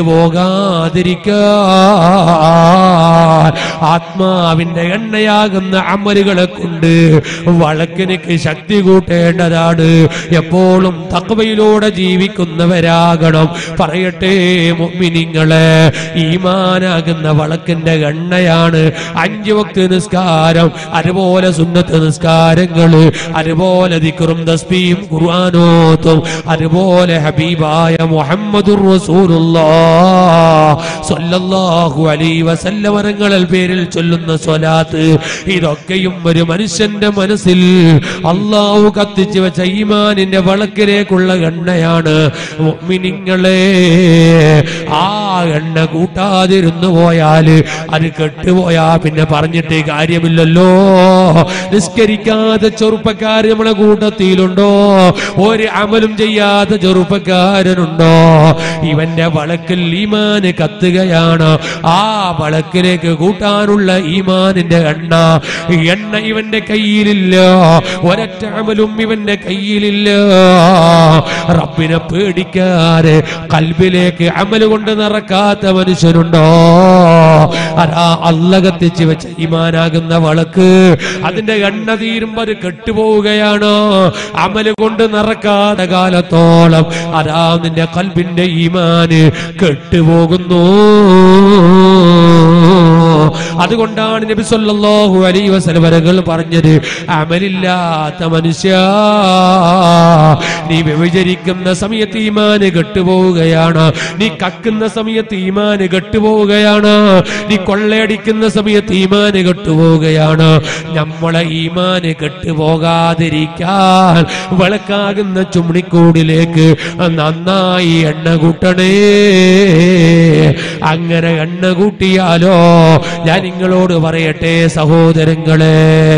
കെട്ടുപോകാതിരിക്കാൻ ആത്മാവിന്റെ എണ്ണയാകുന്ന അമലുകളെ കൊണ്ട് വളക്കിനക്ക് ശക്തി കൂട്ടേണ്ടതാണ് എപ്പോഴും തക്വയിലൂടെ ജീവിക്കുന്നവരാകണം പറയട്ടെ മുഅ്മിനീങ്ങളെ ഈമാനാകുന്ന വളക്കിന്റെ എണ്ണയാണ് അഞ്ചു വക്ത് നിസ്കാരം അതുപോലെ സുന്നത്ത് നിസ്കാരങ്ങള് അതുപോലെ ദിക്റും തസ്ബീയും ഖുർആനോത്തും അതുപോലെ ഹബീബായ മുഹമ്മദുർ റസൂലുള്ളാഹ് സ്വല്ലല്ലാഹു അലൈഹി വസല്ലം വരങ്ങളിൽ പേരിൽ ചൊല്ലുന്ന സ്വലാത്ത് ഇതൊക്കെയും ഒരു മനുഷ്യന്റെ മനസ്സിൽ അള്ളാഹു കത്തിച്ചു വെച്ച ഈമാനിന്റെ വളക്കിലേക്കുള്ള എണ്ണയാണ് മുഅ്മിനീങ്ങളെ ആ എണ്ണ കൂട്ടാതിരുന്നു പോയാല് അത് കെട്ടുപോയാ പിന്നെ പറഞ്ഞിട്ട് കാര്യമില്ലല്ലോ നിസ്കരിക്കാതെ ചെറുപ്പക്കാർ നമ്മളെ കൂട്ടത്തിലുണ്ടോ ഒരു അമലും ചെയ്യാത്ത ചെറുപ്പക്കാരനുണ്ടോ ഇവന്റെ വളക്കിൽ ഈമാന് കത്തുകയാണ് ആ വളക്കിലേക്ക് കൂട്ടാനുള്ള ഈമാനിന്റെ എണ്ണ എണ്ണ ഇവന്റെ കയ്യിലില്ല ഒരൊറ്റ അമലും ഇവന്റെ കയ്യിലില്ല റബ്ബിനെ പേടിക്കാതെ കൽബിലേക്ക് അമല് കൊണ്ട് നിറക്കാത്ത മനുഷ്യനുണ്ടോ അതാ അല്ല കത്തിച്ച് വെച്ച ഈമാനാകുന്ന വളക്ക് അതിന്റെ എണ്ണ തീരുമ്പോ അത് കെട്ടുപോവുകയാണ് അമല് കൊണ്ട് നിറക്കാത്ത കാലത്തോളം അതാ നിന്റെ കൽബിന്റെ ഈമാന് കെട്ടുപോകുന്നു അതുകൊണ്ടാണ് നബി സല്ലല്ലാഹു അലൈഹി വസല്ലം വരകൾ പറഞ്ഞത് അമലില്ലാത്ത മനുഷ്യ നീ വ്യഭിചരിക്കുന്ന സമയത്ത് ഈമാന് കെട്ടുപോവുകയാണ് നീ കക്കുന്ന സമയത്ത് ഈമാന് കെട്ടുപോവുകയാണ് നീ കൊള്ളയടിക്കുന്ന സമയത്ത് ഈമാന് കെട്ടുപോവുകയാണ് നമ്മളെ ഈമാന് കെട്ടുപോകാതിരിക്കാൻ വിളക്കാകുന്ന ചുമണിക്കൂടിലേക്ക് നന്നായി എണ്ണ കൂട്ടണേ അങ്ങനെ എണ്ണ കൂട്ടിയാലോ ഞാൻ നിങ്ങളോട് പറയട്ടെ സഹോദരങ്ങളെ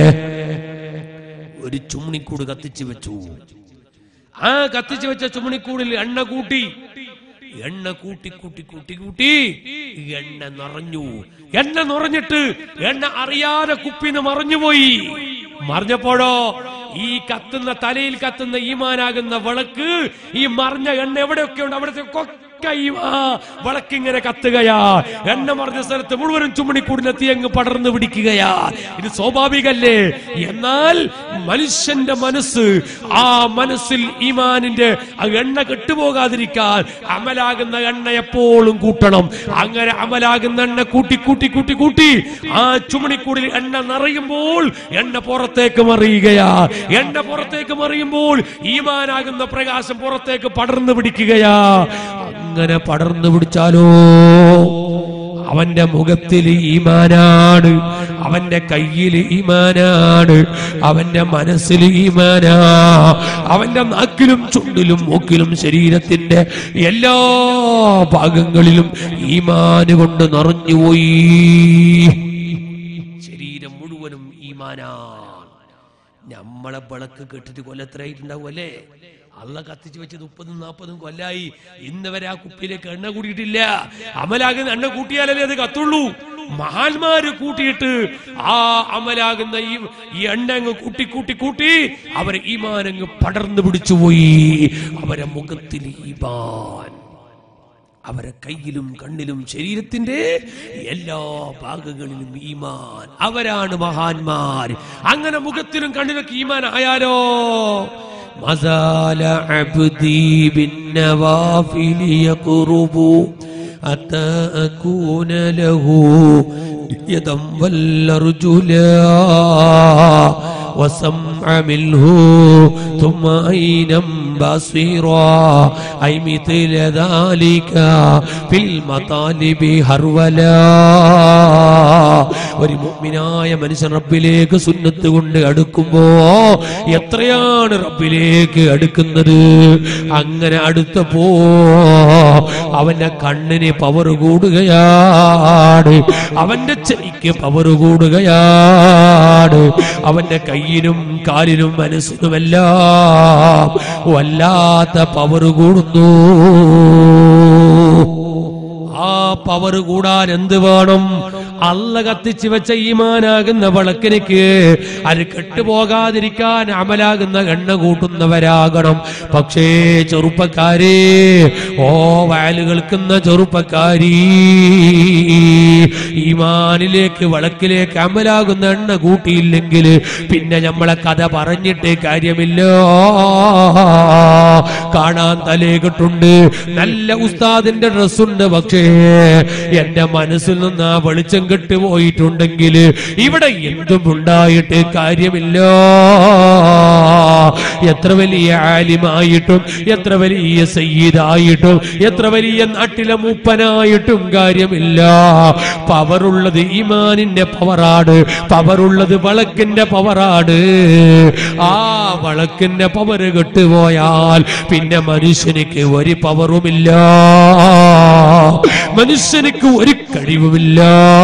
ഒരു ചുമണിക്കൂട് കത്തിച്ചു വെച്ചു ആ കത്തിച്ചു വെച്ച ചുമണിക്കൂടിൽ എണ്ണ കൂട്ടി എണ്ണ കൂട്ടി കൂട്ടി കൂട്ടി കൂട്ടി എണ്ണ നിറഞ്ഞു എണ്ണ നിറഞ്ഞിട്ട് എണ്ണ അറിയാതെ കുപ്പിന്ന് മറിഞ്ഞുപോയി മറിഞ്ഞപ്പോഴോ ഈ കത്തുന്ന തലയിൽ കത്തുന്ന ഈമാനാകുന്ന വിളക്ക് ഈ മറിഞ്ഞ എണ്ണ എവിടെയൊക്കെ ഉണ്ട് അവിടത്തെ ഒക്കെ ഈ ആ വിളക്കിങ്ങനെ കത്തുകയാ എണ്ണ മറിഞ്ഞ സ്ഥലത്ത് മുഴുവനും ചുമണിക്കൂടിലെത്തി അങ്ങ് പടർന്നു പിടിക്കുകയാ ഇത് സ്വാഭാവികല്ലേ എന്നാൽ മനുഷ്യന്റെ മനസ്സ് ആ മനസ്സിൽ ഈമാനിന്റെ ആ എണ്ണ കെട്ടുപോകാതിരിക്കാൻ അമലാകുന്ന എണ്ണ എപ്പോഴും കൂട്ടണം അങ്ങനെ അമലാകുന്ന എണ്ണ കൂട്ടി കൂട്ടി കൂട്ടി കൂട്ടി ആ ചുമണിക്കൂടിൽ എണ്ണ നിറയുമ്പോൾ എണ്ണ പുറത്തേക്ക് മറിയുകയാ എണ്ണ പുറത്തേക്ക് മറിയുമ്പോൾ ഈമാനാകുന്ന പ്രകാശം പുറത്തേക്ക് പടർന്നു പിടിക്കുകയാ അങ്ങനെ പടർന്നു പിടിച്ചാലോ അവന്റെ മുഖത്തിൽ ഈമാനാണ് അവന്റെ കയ്യിൽ ഈമാനാണ് അവന്റെ മനസ്സിൽ ഈമാനാ അവന്റെ നാക്കിലും ചുണ്ടിലും മൂക്കിലും ശരീരത്തിന്റെ എല്ലാ ഭാഗങ്ങളിലും ഈമാന് കൊണ്ട് നിറഞ്ഞുപോയി ശരീരം മുഴുവനും ഈമാനാണ് നമ്മളെ വിളക്ക് കെട്ടിട്ട് കൊല്ലത്രയായിട്ടുണ്ടാവും അല്ലേ അള്ള കത്തിച്ചു വെച്ച് മുപ്പതും നാൽപ്പതും കൊല്ലായി ഇന്ന് വരെ ആ കുപ്പിയിലേക്ക് എണ്ണ കൂടിയിട്ടില്ല അമലാകുന്ന എണ്ണ കൂട്ടിയാലല്ലേ അത് കത്തുള്ളൂ മഹാന്മാര് കൂട്ടിയിട്ട് ആ അമലാകുന്ന ഈ ഈ എണ്ണ അങ്ങ് കൂട്ടി കൂട്ടി കൂട്ടി അവരെ ഈമാനങ്ങ് പടർന്നു പിടിച്ചുപോയി അവരെ മുഖത്തിൽ ഈമാൻ അവരെ കയ്യിലും കണ്ണിലും ശരീരത്തിന്റെ എല്ലാ ഭാഗങ്ങളിലും ഈമാൻ അവരാണ് മഹാന്മാർ അങ്ങനെ മുഖത്തിലും കണ്ണിലൊക്കെ ഈമാൻ ആയാലോ مازال عبدي بالنوافل يقرب حتى أكون له يدا والأرجلا وسمع منه ثم عينا بصيرا أي مثل ذلك في المطالب هرولا ഒരു മുഅ്മിനായ മനുഷ്യൻ റബ്ബിലേക്ക് സുന്നത്ത് കൊണ്ട് അടുക്കുമ്പോ എത്രയാണ് റബ്ബിലേക്ക് അടുക്കുന്നത് അങ്ങനെ അടുത്തപ്പോ അവന്റെ കണ്ണിന് പവർ കൂടുകയാണ് അവന്റെ ചെവിക്ക് പവർ കൂടുകയാണ് അവന്റെ കയ്യിനും കാലിനും മനസ്സിനുമെല്ലാം വല്ലാത്ത പവർ കൂടുന്നു ആ പവർ കൂടാൻ എന്ത് വേണം അല്ല കത്തിച്ചു വെച്ച ഈമാനാകുന്ന വിളക്കിനിക്ക് അത് കെട്ടുപോകാതിരിക്കാൻ അമലാകുന്ന എണ്ണ കൂട്ടുന്നവരാകണം പക്ഷേ ചെറുപ്പക്കാരെ ഓ വയല് കേൾക്കുന്ന ചെറുപ്പക്കാരി ഈമാനിലേക്ക് വിളക്കിലേക്ക് അമലാകുന്ന എണ്ണ കൂട്ടിയില്ലെങ്കിൽ പിന്നെ നമ്മളെ കഥ പറഞ്ഞിട്ട് കാര്യമില്ല കാണാൻ തലേകിട്ടുണ്ട് നല്ല ഉസ്താദിന്റെ ഡ്രസ്സുണ്ട് പക്ഷേ എന്റെ മനസ്സിൽ നിന്ന് ആ വെളിച്ചം കെട്ടുപോയിട്ടുണ്ടെങ്കിൽ ഇവിടെ എന്തും ഉണ്ടായിട്ട് കാര്യമില്ല എത്ര വലിയ ആലിമായിട്ടും എത്ര വലിയ സയ്യിദായിട്ടും എത്ര വലിയ നാട്ടിലെ മൂപ്പനായിട്ടും കാര്യമില്ല പവറുള്ളത് ഈമാനിന്റെ പവറാണ് പവറുള്ളത് വളക്കിന്റെ പവറാണ് ആ വളക്കിന്റെ പവറ് കെട്ടുപോയാൽ പിന്നെ മനുഷ്യനിക്ക് ഒരു പവറുമില്ല മനുഷ്യനിക്ക് ഒരു കഴിവുമില്ല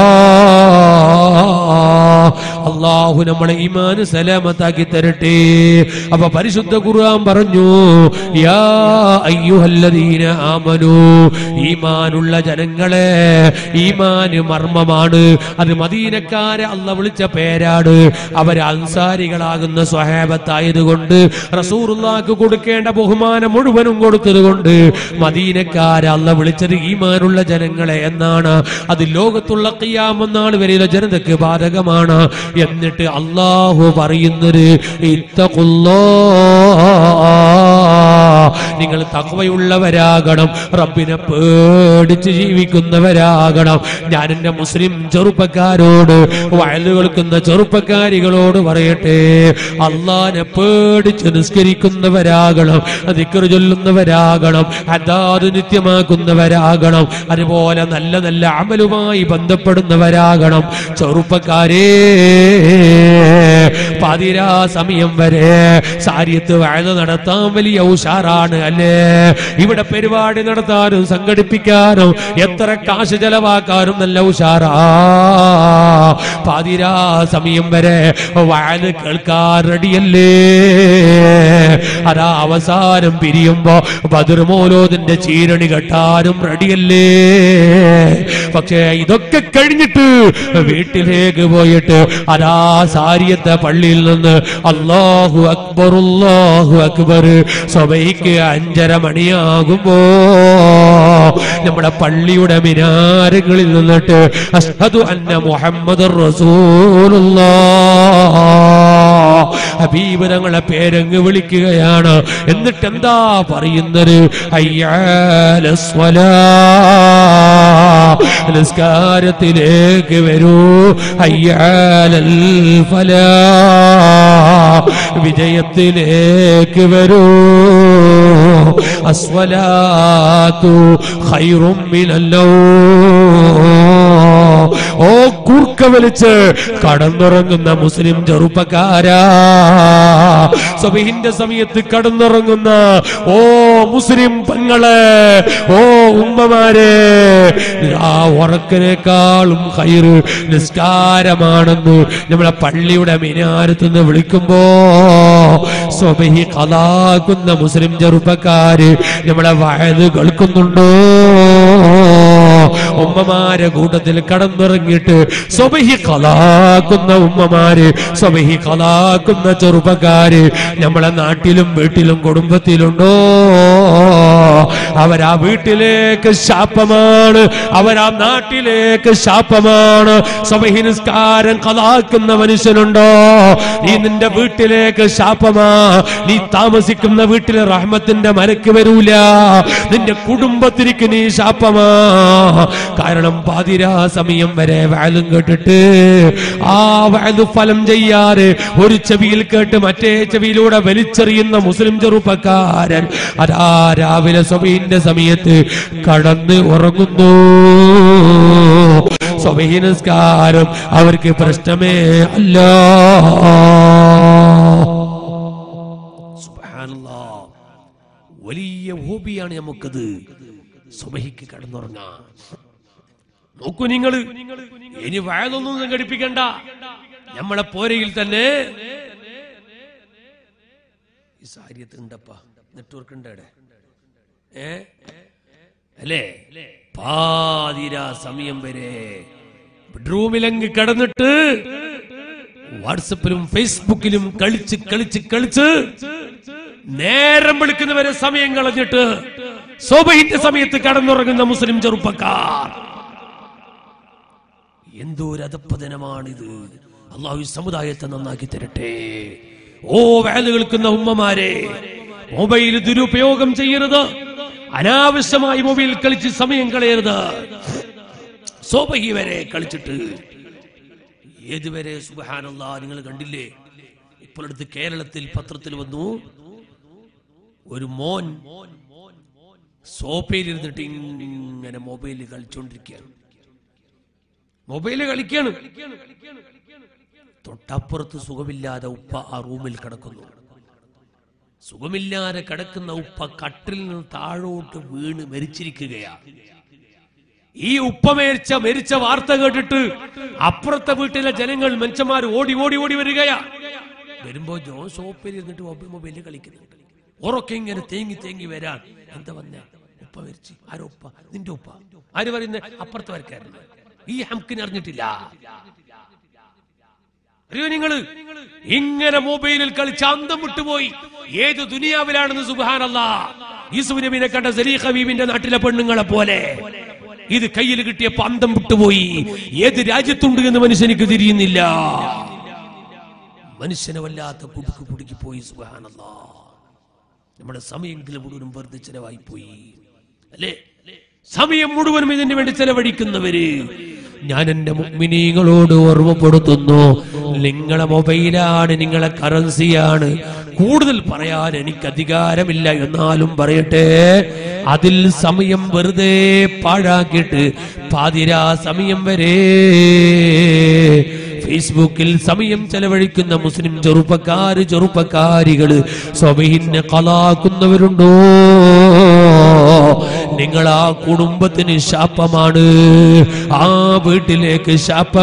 അള്ളാഹു നമ്മളെ ഈമാന് സലാമത്താക്കി തരട്ടെ അപ്പൊ പരിശുദ്ധ ഖുർആൻ പറഞ്ഞു യാ അയ്യുഹല്ലദീന ആമനു ഈമാനുള്ള ജനങ്ങളെ ഈമാന് മർമ്മമാണ് അത് മദീനക്കാരെ അല്ല വിളിച്ച പേരാണ് അവര് അൻസാരികളാകുന്ന സ്വഹേബത്തായതുകൊണ്ട് റസൂറുള്ളാക്ക് കൊടുക്കേണ്ട ബഹുമാനം മുഴുവനും കൊടുത്തത് കൊണ്ട് മദീനക്കാരെ അല്ല വിളിച്ചത് ഈമാനുള്ള ജനങ്ങളെ എന്നാണ് അത് ലോകത്തുള്ള കിയാമെന്നാൾ വരെയുള്ള ജനതക്ക് ബാധകമാണ് എന്നിട്ട് അള്ളാഹു പറയുന്നത് ഇത്തഖുല്ലാ നിങ്ങൾ തകവയുള്ളവരാകണം റബ്ബിനെ പേടിച്ച് ജീവിക്കുന്നവരാകണം ഞാൻ എന്റെ മുസ്ലിം ചെറുപ്പക്കാരോട് വയലു കേൾക്കുന്ന ചെറുപ്പക്കാരികളോട് പറയട്ടെ അള്ളാനെ പേടിച്ച് നിസ്കരിക്കുന്നവരാകണം ദിക്കറ് ചൊല്ലുന്നവരാകണം അതാത് നിത്യമാക്കുന്നവരാകണം അതുപോലെ നല്ല നല്ല അമലുമായി ബന്ധപ്പെടുന്നവരാകണം ചെറുപ്പക്കാരേ പാതിരാ സമയം വരെ സാരിയത്ത് വയൽ നടത്താൻ വലിയ ഉഷാറാണ് അല്ലേ ഇവിടെ പരിപാടി നടത്താനും സംഘടിപ്പിക്കാനും എത്ര കാശ് ചെലവാക്കാനും നല്ല ഉഷാറാ പാതിരാ സമയം വരെ വയൽ കേൾക്കാൻ റെഡിയല്ലേ അതാ അവസാനം പിരിയുമ്പോ ബദർമോലോദിന്റെ ചീരണി കെട്ടാനും റെഡിയല്ലേ പക്ഷേ ഇതൊക്കെ കഴിഞ്ഞിട്ട് വീട്ടിലേക്ക് പോയിട്ട് അതാ സാരിയത്തെ പള്ളിയിൽ നിന്ന് അള്ളാഹു അക്ബർ അള്ളാഹു അക്ബർ സഭയ്ക്ക് അഞ്ചര മണിയാകുമ്പോ നമ്മുടെ പള്ളിയുടെ മിനാരങ്ങളിൽ നിന്നിട്ട് അഷ്ഹദു അന്ന മുഹമ്മദ് ഹബീബ് തങ്ങളെ പേരങ്ങ് വിളിക്കുകയാണ് എന്നിട്ട് എന്താ പറയുന്നത് അയ്യാലസ്വലാ നിസ്കാരത്തിലേക്ക് വരൂ അയ്യാലൽ ഫലാ വിജയത്തിലേക്ക് വരൂ അസ്വലാത്തു ഖൈറും മിനല്ലോ ഓ കൂർക്ക വലിച്ച് കടന്നുറങ്ങുന്ന മുസ്ലിം ചെറുപ്പക്കാരാ സബിഹിന്റെ സമയത്ത് കടന്നുറങ്ങുന്ന ഓ മുസ്ലിം പെങ്ങളെ ഓ ഉമ്മമാരെ ആ ഉറക്കിനേക്കാളും ഹൈറ് നിസ്കാരമാണെന്ന് നമ്മളെ പള്ളിയുടെ മിനാരത്ത് നിന്ന് വിളിക്കുമ്പോ സ്വബഹി കലാക്കുന്ന മുസ്ലിം ചെറുപ്പക്കാര് നമ്മളെ വയത് കേൾക്കുന്നുണ്ടോ ഉമ്മമാരെ കൂട്ടത്തിൽ കടന്നിറങ്ങിയിട്ട് സ്വബഹി കലാക്കുന്ന ഉമ്മമാര് സ്വബഹി കലാക്കുന്ന ചെറുപ്പക്കാര് നമ്മളെ നാട്ടിലും വീട്ടിലും കുടുംബത്തിലുണ്ടോ അവരാ വീട്ടിലേക്ക് ശാപമാണ് അവരാ നാട്ടിലേക്ക് ശാപമാണ് സ്വബഹി നിസ്കാരം കലാക്കുന്ന മനുഷ്യനുണ്ടോ നീ നിന്റെ വീട്ടിലേക്ക് ശാപമാ നീ താമസിക്കുന്ന വീട്ടിലെ റഹ്മത്തിന്റെ മരക്ക് വരൂല നിന്റെ കുടുംബത്തിലേക്ക് നീ ശാപമാ കാരണം പാതിരാ സമയം വരെ വാലും കേട്ടിട്ട് ആ വാലു ഫലം ചെയ്യാറ് ഒരു ചെവിയിൽ കേട്ട് മറ്റേ ചെവിയിലൂടെ വലിച്ചെറിയുന്ന മുസ്ലിം ചെറുപ്പക്കാരൻ അതാ രാവിലെ സഭയിന്റെ സമയത്ത് കടന്ന് ഉറങ്ങുന്നു സ്വബഹി നിസ്കാരം അവർക്ക് പ്രശ്നമേ അല്ല സുബ്ഹാനല്ലാ. വലിയ ഹോബിയാണ് നമുക്കത് സുബഹിക്ക് കടന്നുറങ്ങാം നോക്കൂ നിങ്ങൾ ഇനി വയതൊന്നും സംഘടിപ്പിക്കണ്ട നമ്മളെ പോരയിൽ തന്നെ ഈ സാരിയത്തുണ്ടപ്പാ നെറ്റ്വർക്ക് ഉണ്ട് അവിടെ ഏ അല്ലേ പാതിരാ സമയം വരെ ബെഡ്റൂമിലങ്ങ് കിടന്നിട്ട് വാട്സപ്പിലും ഫേസ്ബുക്കിലും കളിച്ച് കളിച്ച് കളിച്ച് നേരം വിളിക്കുന്നവരെ സമയം കളഞ്ഞിട്ട് സോബഹിന്റെ സമയത്ത് കടന്നുറങ്ങുന്ന മുസ്ലിം ചെറുപ്പക്കാർ എന്തോ ഒരു അധപ്പതനമാണിത് അള്ളാഹു ഈ സമുദായത്തെ നന്നാക്കി തരട്ടെ ഓ വേല കേൾക്കുന്ന ഉമ്മമാരെ മൊബൈൽ ദുരുപയോഗം ചെയ്യരുത് അനാവശ്യമായി മൊബൈൽ കളിച്ച് സമയം കളയരുത് സോബഹി വരെ കളിച്ചിട്ട് ഏതുവരെ സുബഹാനല്ലാ നിങ്ങൾ കണ്ടില്ലേ ഇപ്പോഴടുത്ത് കേരളത്തിൽ പത്രത്തിൽ വന്നു ഒരു മോൻ സോഫയിൽ ഇരുന്നിട്ട് ഇങ്ങനെ മൊബൈലിൽ കളിച്ചോണ്ടിരിക്കുകയാണ് മൊബൈല് കളിക്കാണ് തൊട്ടപ്പുറത്ത് സുഖമില്ലാതെ ഉപ്പ ആ റൂമിൽ കിടക്കുന്നു സുഖമില്ലാതെ കിടക്കുന്ന ഉപ്പ കട്ടിൽ നിന്ന് താഴോട്ട് വീണ് മരിച്ചിരിക്കുകയാണ് ഈ ഉപ്പ മരിച്ച മരിച്ച വാർത്ത കേട്ടിട്ട് അപ്പുറത്തെ വീട്ടിലെ ജനങ്ങൾ മനുഷ്യന്മാർ ഓടി ഓടി ഓടി വരികയാ വരുമ്പോ ജോ ഷോപ്പിൽ ഇരുന്നിട്ട് മൊബൈൽ മൊബൈലിൽ കളിക്കുന്നുണ്ട് ഉറക്കെ ഇങ്ങനെ തേങ്ങി തേങ്ങി വരാൻ എന്താ വന്നേ ഉപ്പ മരിച്ചു ആരോ ഉപ്പ നിന്റെ ഉപ്പ ആര് പറയുന്നേ അപ്പുറത്തെ വരക്കാരൻ ഈ ഹംക്കിന് അറിഞ്ഞിട്ടില്ല അറിയോ നിങ്ങള് ഇങ്ങനെ മൊബൈലിൽ കളിച്ച് അന്തം വിട്ടുപോയി ഏത് ദുനിയാവിലാണെന്ന് സുബാനല്ല യൂസുഫ് നബിനെ കണ്ട സലീഖ ഹബീബിന്റെ നാട്ടിലെ പെണ്ണുങ്ങളെ പോലെ ഇത് കയ്യിൽ കിട്ടിയപ്പോ അന്തം വിട്ടുപോയി ഏത് രാജ്യത്തുണ്ട് എന്ന് മനുഷ്യനിക്ക് തിരിയുന്നില്ല മനുഷ്യനെ വല്ലാത്ത കുടുക്ക് കുടുക്കി പോയി സുബാനല്ല നമ്മുടെ സമയങ്ങളിൽ മുഴുവനും വെറുതെ ചെലവായി പോയി അല്ലേ സമയം മുഴുവനും ഇതിന് വേണ്ടി ചെലവഴിക്കുന്നവര് ഞാൻ എന്റെ മുഗ്മിനീങ്ങളോട് ഓർമ്മപ്പെടുത്തുന്നു നിങ്ങളെ മൊബൈലാണ് നിങ്ങളെ കറൻസിയാണ് കൂടുതൽ പറയാൻ എനിക്ക് അധികാരമില്ല എന്നാലും പറയട്ടെ അതിൽ സമയം വെറുതെ പാഴാക്കിയിട്ട് പാതിരാ സമയം വരെ ഫേസ്ബുക്കിൽ സമയം ചെലവഴിക്കുന്ന മുസ്ലിം ചെറുപ്പക്കാര് ചെറുപ്പക്കാരികള് സ്വബഹിനെ കലാക്കുന്നവരുണ്ടോ നിങ്ങൾ ആ കുടുംബത്തിന് ശാപമാണ് ആ വീട്ടിലേക്ക്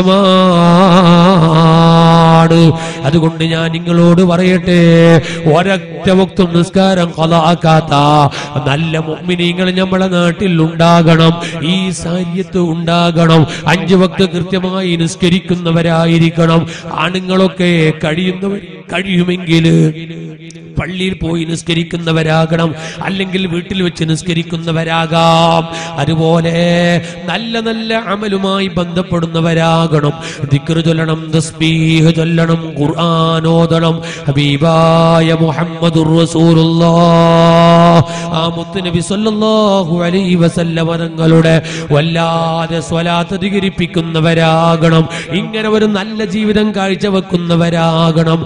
ശാപമാണ് അതുകൊണ്ട് ഞാൻ നിങ്ങളോട് പറയട്ടെ ഒരൊറ്റ വക്തും നിസ്കാരം കൊലാക്കാത്ത നല്ല മുഗ്മിനീങ്ങൾ നമ്മളെ നാട്ടിൽ ഉണ്ടാകണം ഈ സാര്യത്ത് ഉണ്ടാകണം അഞ്ചു വക്ത് കൃത്യമായി നിസ്കരിക്കുന്നവരായിരിക്കണം ആണുങ്ങളൊക്കെ കഴിയുന്നവർ കഴിയുമെങ്കിൽ പള്ളിയിൽ പോയി നിസ്കരിക്കുന്നവരാകണം അല്ലെങ്കിൽ വീട്ടിൽ വെച്ച് നിസ്കരിക്കുന്നവരാകാം അതുപോലെ നല്ല നല്ല അമലുമായി ബന്ധപ്പെടുന്നവരാകണം ദിക്റ് ചൊല്ലണം തസ്ബീഹ് ചൊല്ലണം ഖുർആൻ ഓതണം ഹബീബായ മുഹമ്മദുർ റസൂലുള്ളാഹ് ആ മുത്തുനബി സല്ലല്ലാഹു അലൈഹി വസല്ലമ തങ്ങളുടെ വല്ലാതെ സ്വലാത്ത് അധികരിപ്പിക്കുന്നവരാകണം ഇങ്ങനെ ഒരു നല്ല ജീവിതം കാഴ്ചവെക്കുന്നവരാകണം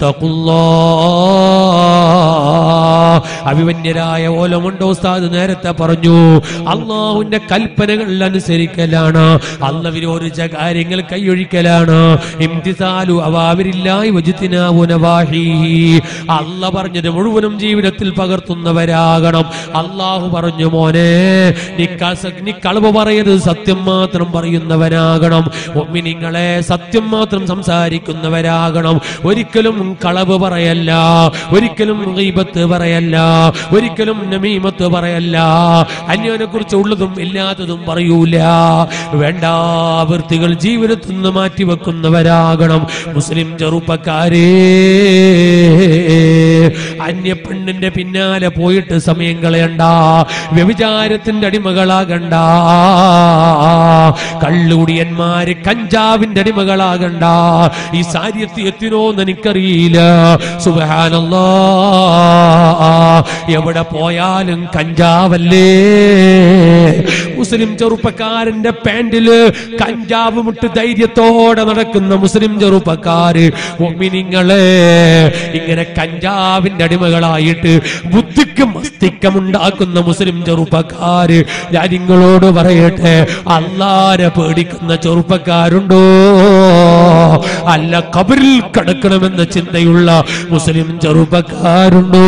ഇത്തഖുല്ലാഹ് അഭിമന്യരായ ഓലമുണ്ടോ ഉസ്താദ് നേരത്തെ പറഞ്ഞു അള്ളാഹുവിന്റെ കൽപ്പനകൾ അനുസരിക്കലാണ് അല്ല വിരോധിച്ച കാര്യങ്ങൾ കൈയൊഴിക്കലാണ് ഇംതിസാലു അവാവരില്ലായി വജുത്തിനാവുനവാഹി അല്ല പറഞ്ഞത് മുഴുവനും ജീവിതത്തിൽ പകർത്തുന്നവരാകണം അള്ളാഹു പറഞ്ഞു മോനെ നീ ക- നീ കളവ് പറയരുത് സത്യം മാത്രം പറയുന്നവനാകണം നിങ്ങളെ സത്യം മാത്രം സംസാരിക്കുന്നവരാകണം ഒരിക്കലും കളവ് പറയല്ല ഒരിക്കലും ഗീബത്ത് പറയല്ല ഒരിക്കലും നമീമത്ത് പറയല്ല അന്യനെ കുറിച്ച് ഉള്ളതും ഇല്ലാത്തതും പറയൂല വേണ്ട വൃത്തികൾ ജീവിതത്തിൽ നിന്ന് മാറ്റിവെക്കുന്നവരാകണം മുസ്ലിം ചെറുപ്പക്കാരേ അന്യ പെണ്ണിന്റെ പിന്നാലെ പോയിട്ട് സമയം കളയണ്ട വ്യഭിചാരത്തിന്റെ അടിമകളാകണ്ട കള്ളുടിയന്മാര് കഞ്ചാവിന്റെ അടിമകളാകണ്ട ഈ സാരിയത്തി എത്തിനോന്ന് എനിക്കറിയില്ല സുബഹാനല്ലാ എവിടെ പോയാലും കഞ്ചാവല്ലേ മുസ്ലിം ചെറുപ്പക്കാരന്റെ പാന്റില് കഞ്ചാവ് മുട്ട് ധൈര്യത്തോടെ നടക്കുന്ന മുസ്ലിം ചെറുപ്പക്കാര് ഒമിനിങ്ങളെ ഇങ്ങനെ കഞ്ചാവിന്റെ അടിമകളായിട്ട് ബുദ്ധിക്ക് മസ്തിക്കമുണ്ടാക്കുന്ന മുസ്ലിം ചെറുപ്പക്കാര് ഞാൻ നിങ്ങളോട് പറയട്ടെ അല്ലാരെ പേടിക്കുന്ന ചെറുപ്പക്കാരുണ്ടോ അല്ല കബറിൽ കിടക്കണമെന്ന ചിന്തയുള്ള മുസ്ലിം ചെറുപ്പക്കാരുണ്ടോ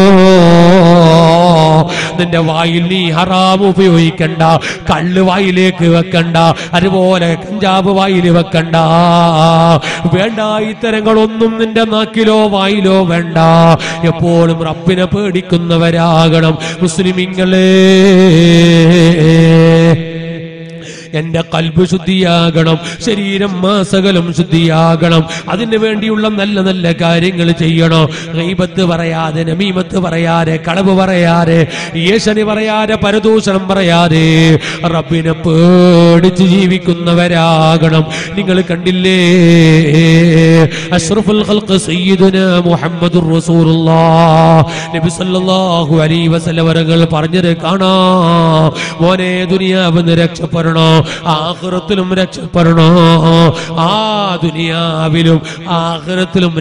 നിന്റെ വായിൽ നീ ഹറാം ഉപയോഗിക്കണ്ട കള്ള് വായിലേക്ക് വെക്കണ്ട അതുപോലെ കഞ്ചാവ് വായിൽ വെക്കണ്ട വേണ്ട ഇത്തരങ്ങളൊന്നും നിന്റെ നാക്കിലോ വായിലോ വേണ്ട എപ്പോഴും റബ്ബിനെ പേടിക്കുന്നവരാകണം മുസ്ലിമിങ്ങളെ എന്റെ കൽബ് ശുദ്ധിയാകണം ശരീരം മാസകലം ശുദ്ധിയാകണം അതിനു വേണ്ടിയുള്ള നല്ല നല്ല കാര്യങ്ങൾ ചെയ്യണം ഗൈബത്ത് പറയാതെ നമീമത്ത് പറയാതെ കളവ് പറയാതെ യേശനി പറയാതെ പരദൂഷണം പറയാതെ റബ്ബിനെ പേടിച്ച് ജീവിക്കുന്നവരാകണം നിങ്ങൾ കണ്ടില്ലേ അഷ്റഫുൽ ഖൽഖ് സയ്യിദുന മുഹമ്മദുർ റസൂലുള്ളാഹ് നബി സല്ലല്ലാഹു അലൈഹി വസല്ലം അവர்கள் പറഞ്ഞത് കാണാം മോനെ ദുനിയാവിന്ന് രക്ഷപ്പെടണോ ആഖിറത്തിലും രക്ഷപ്പെടണോ ആ ദുനിയാവിലും ആഖിറത്തിലും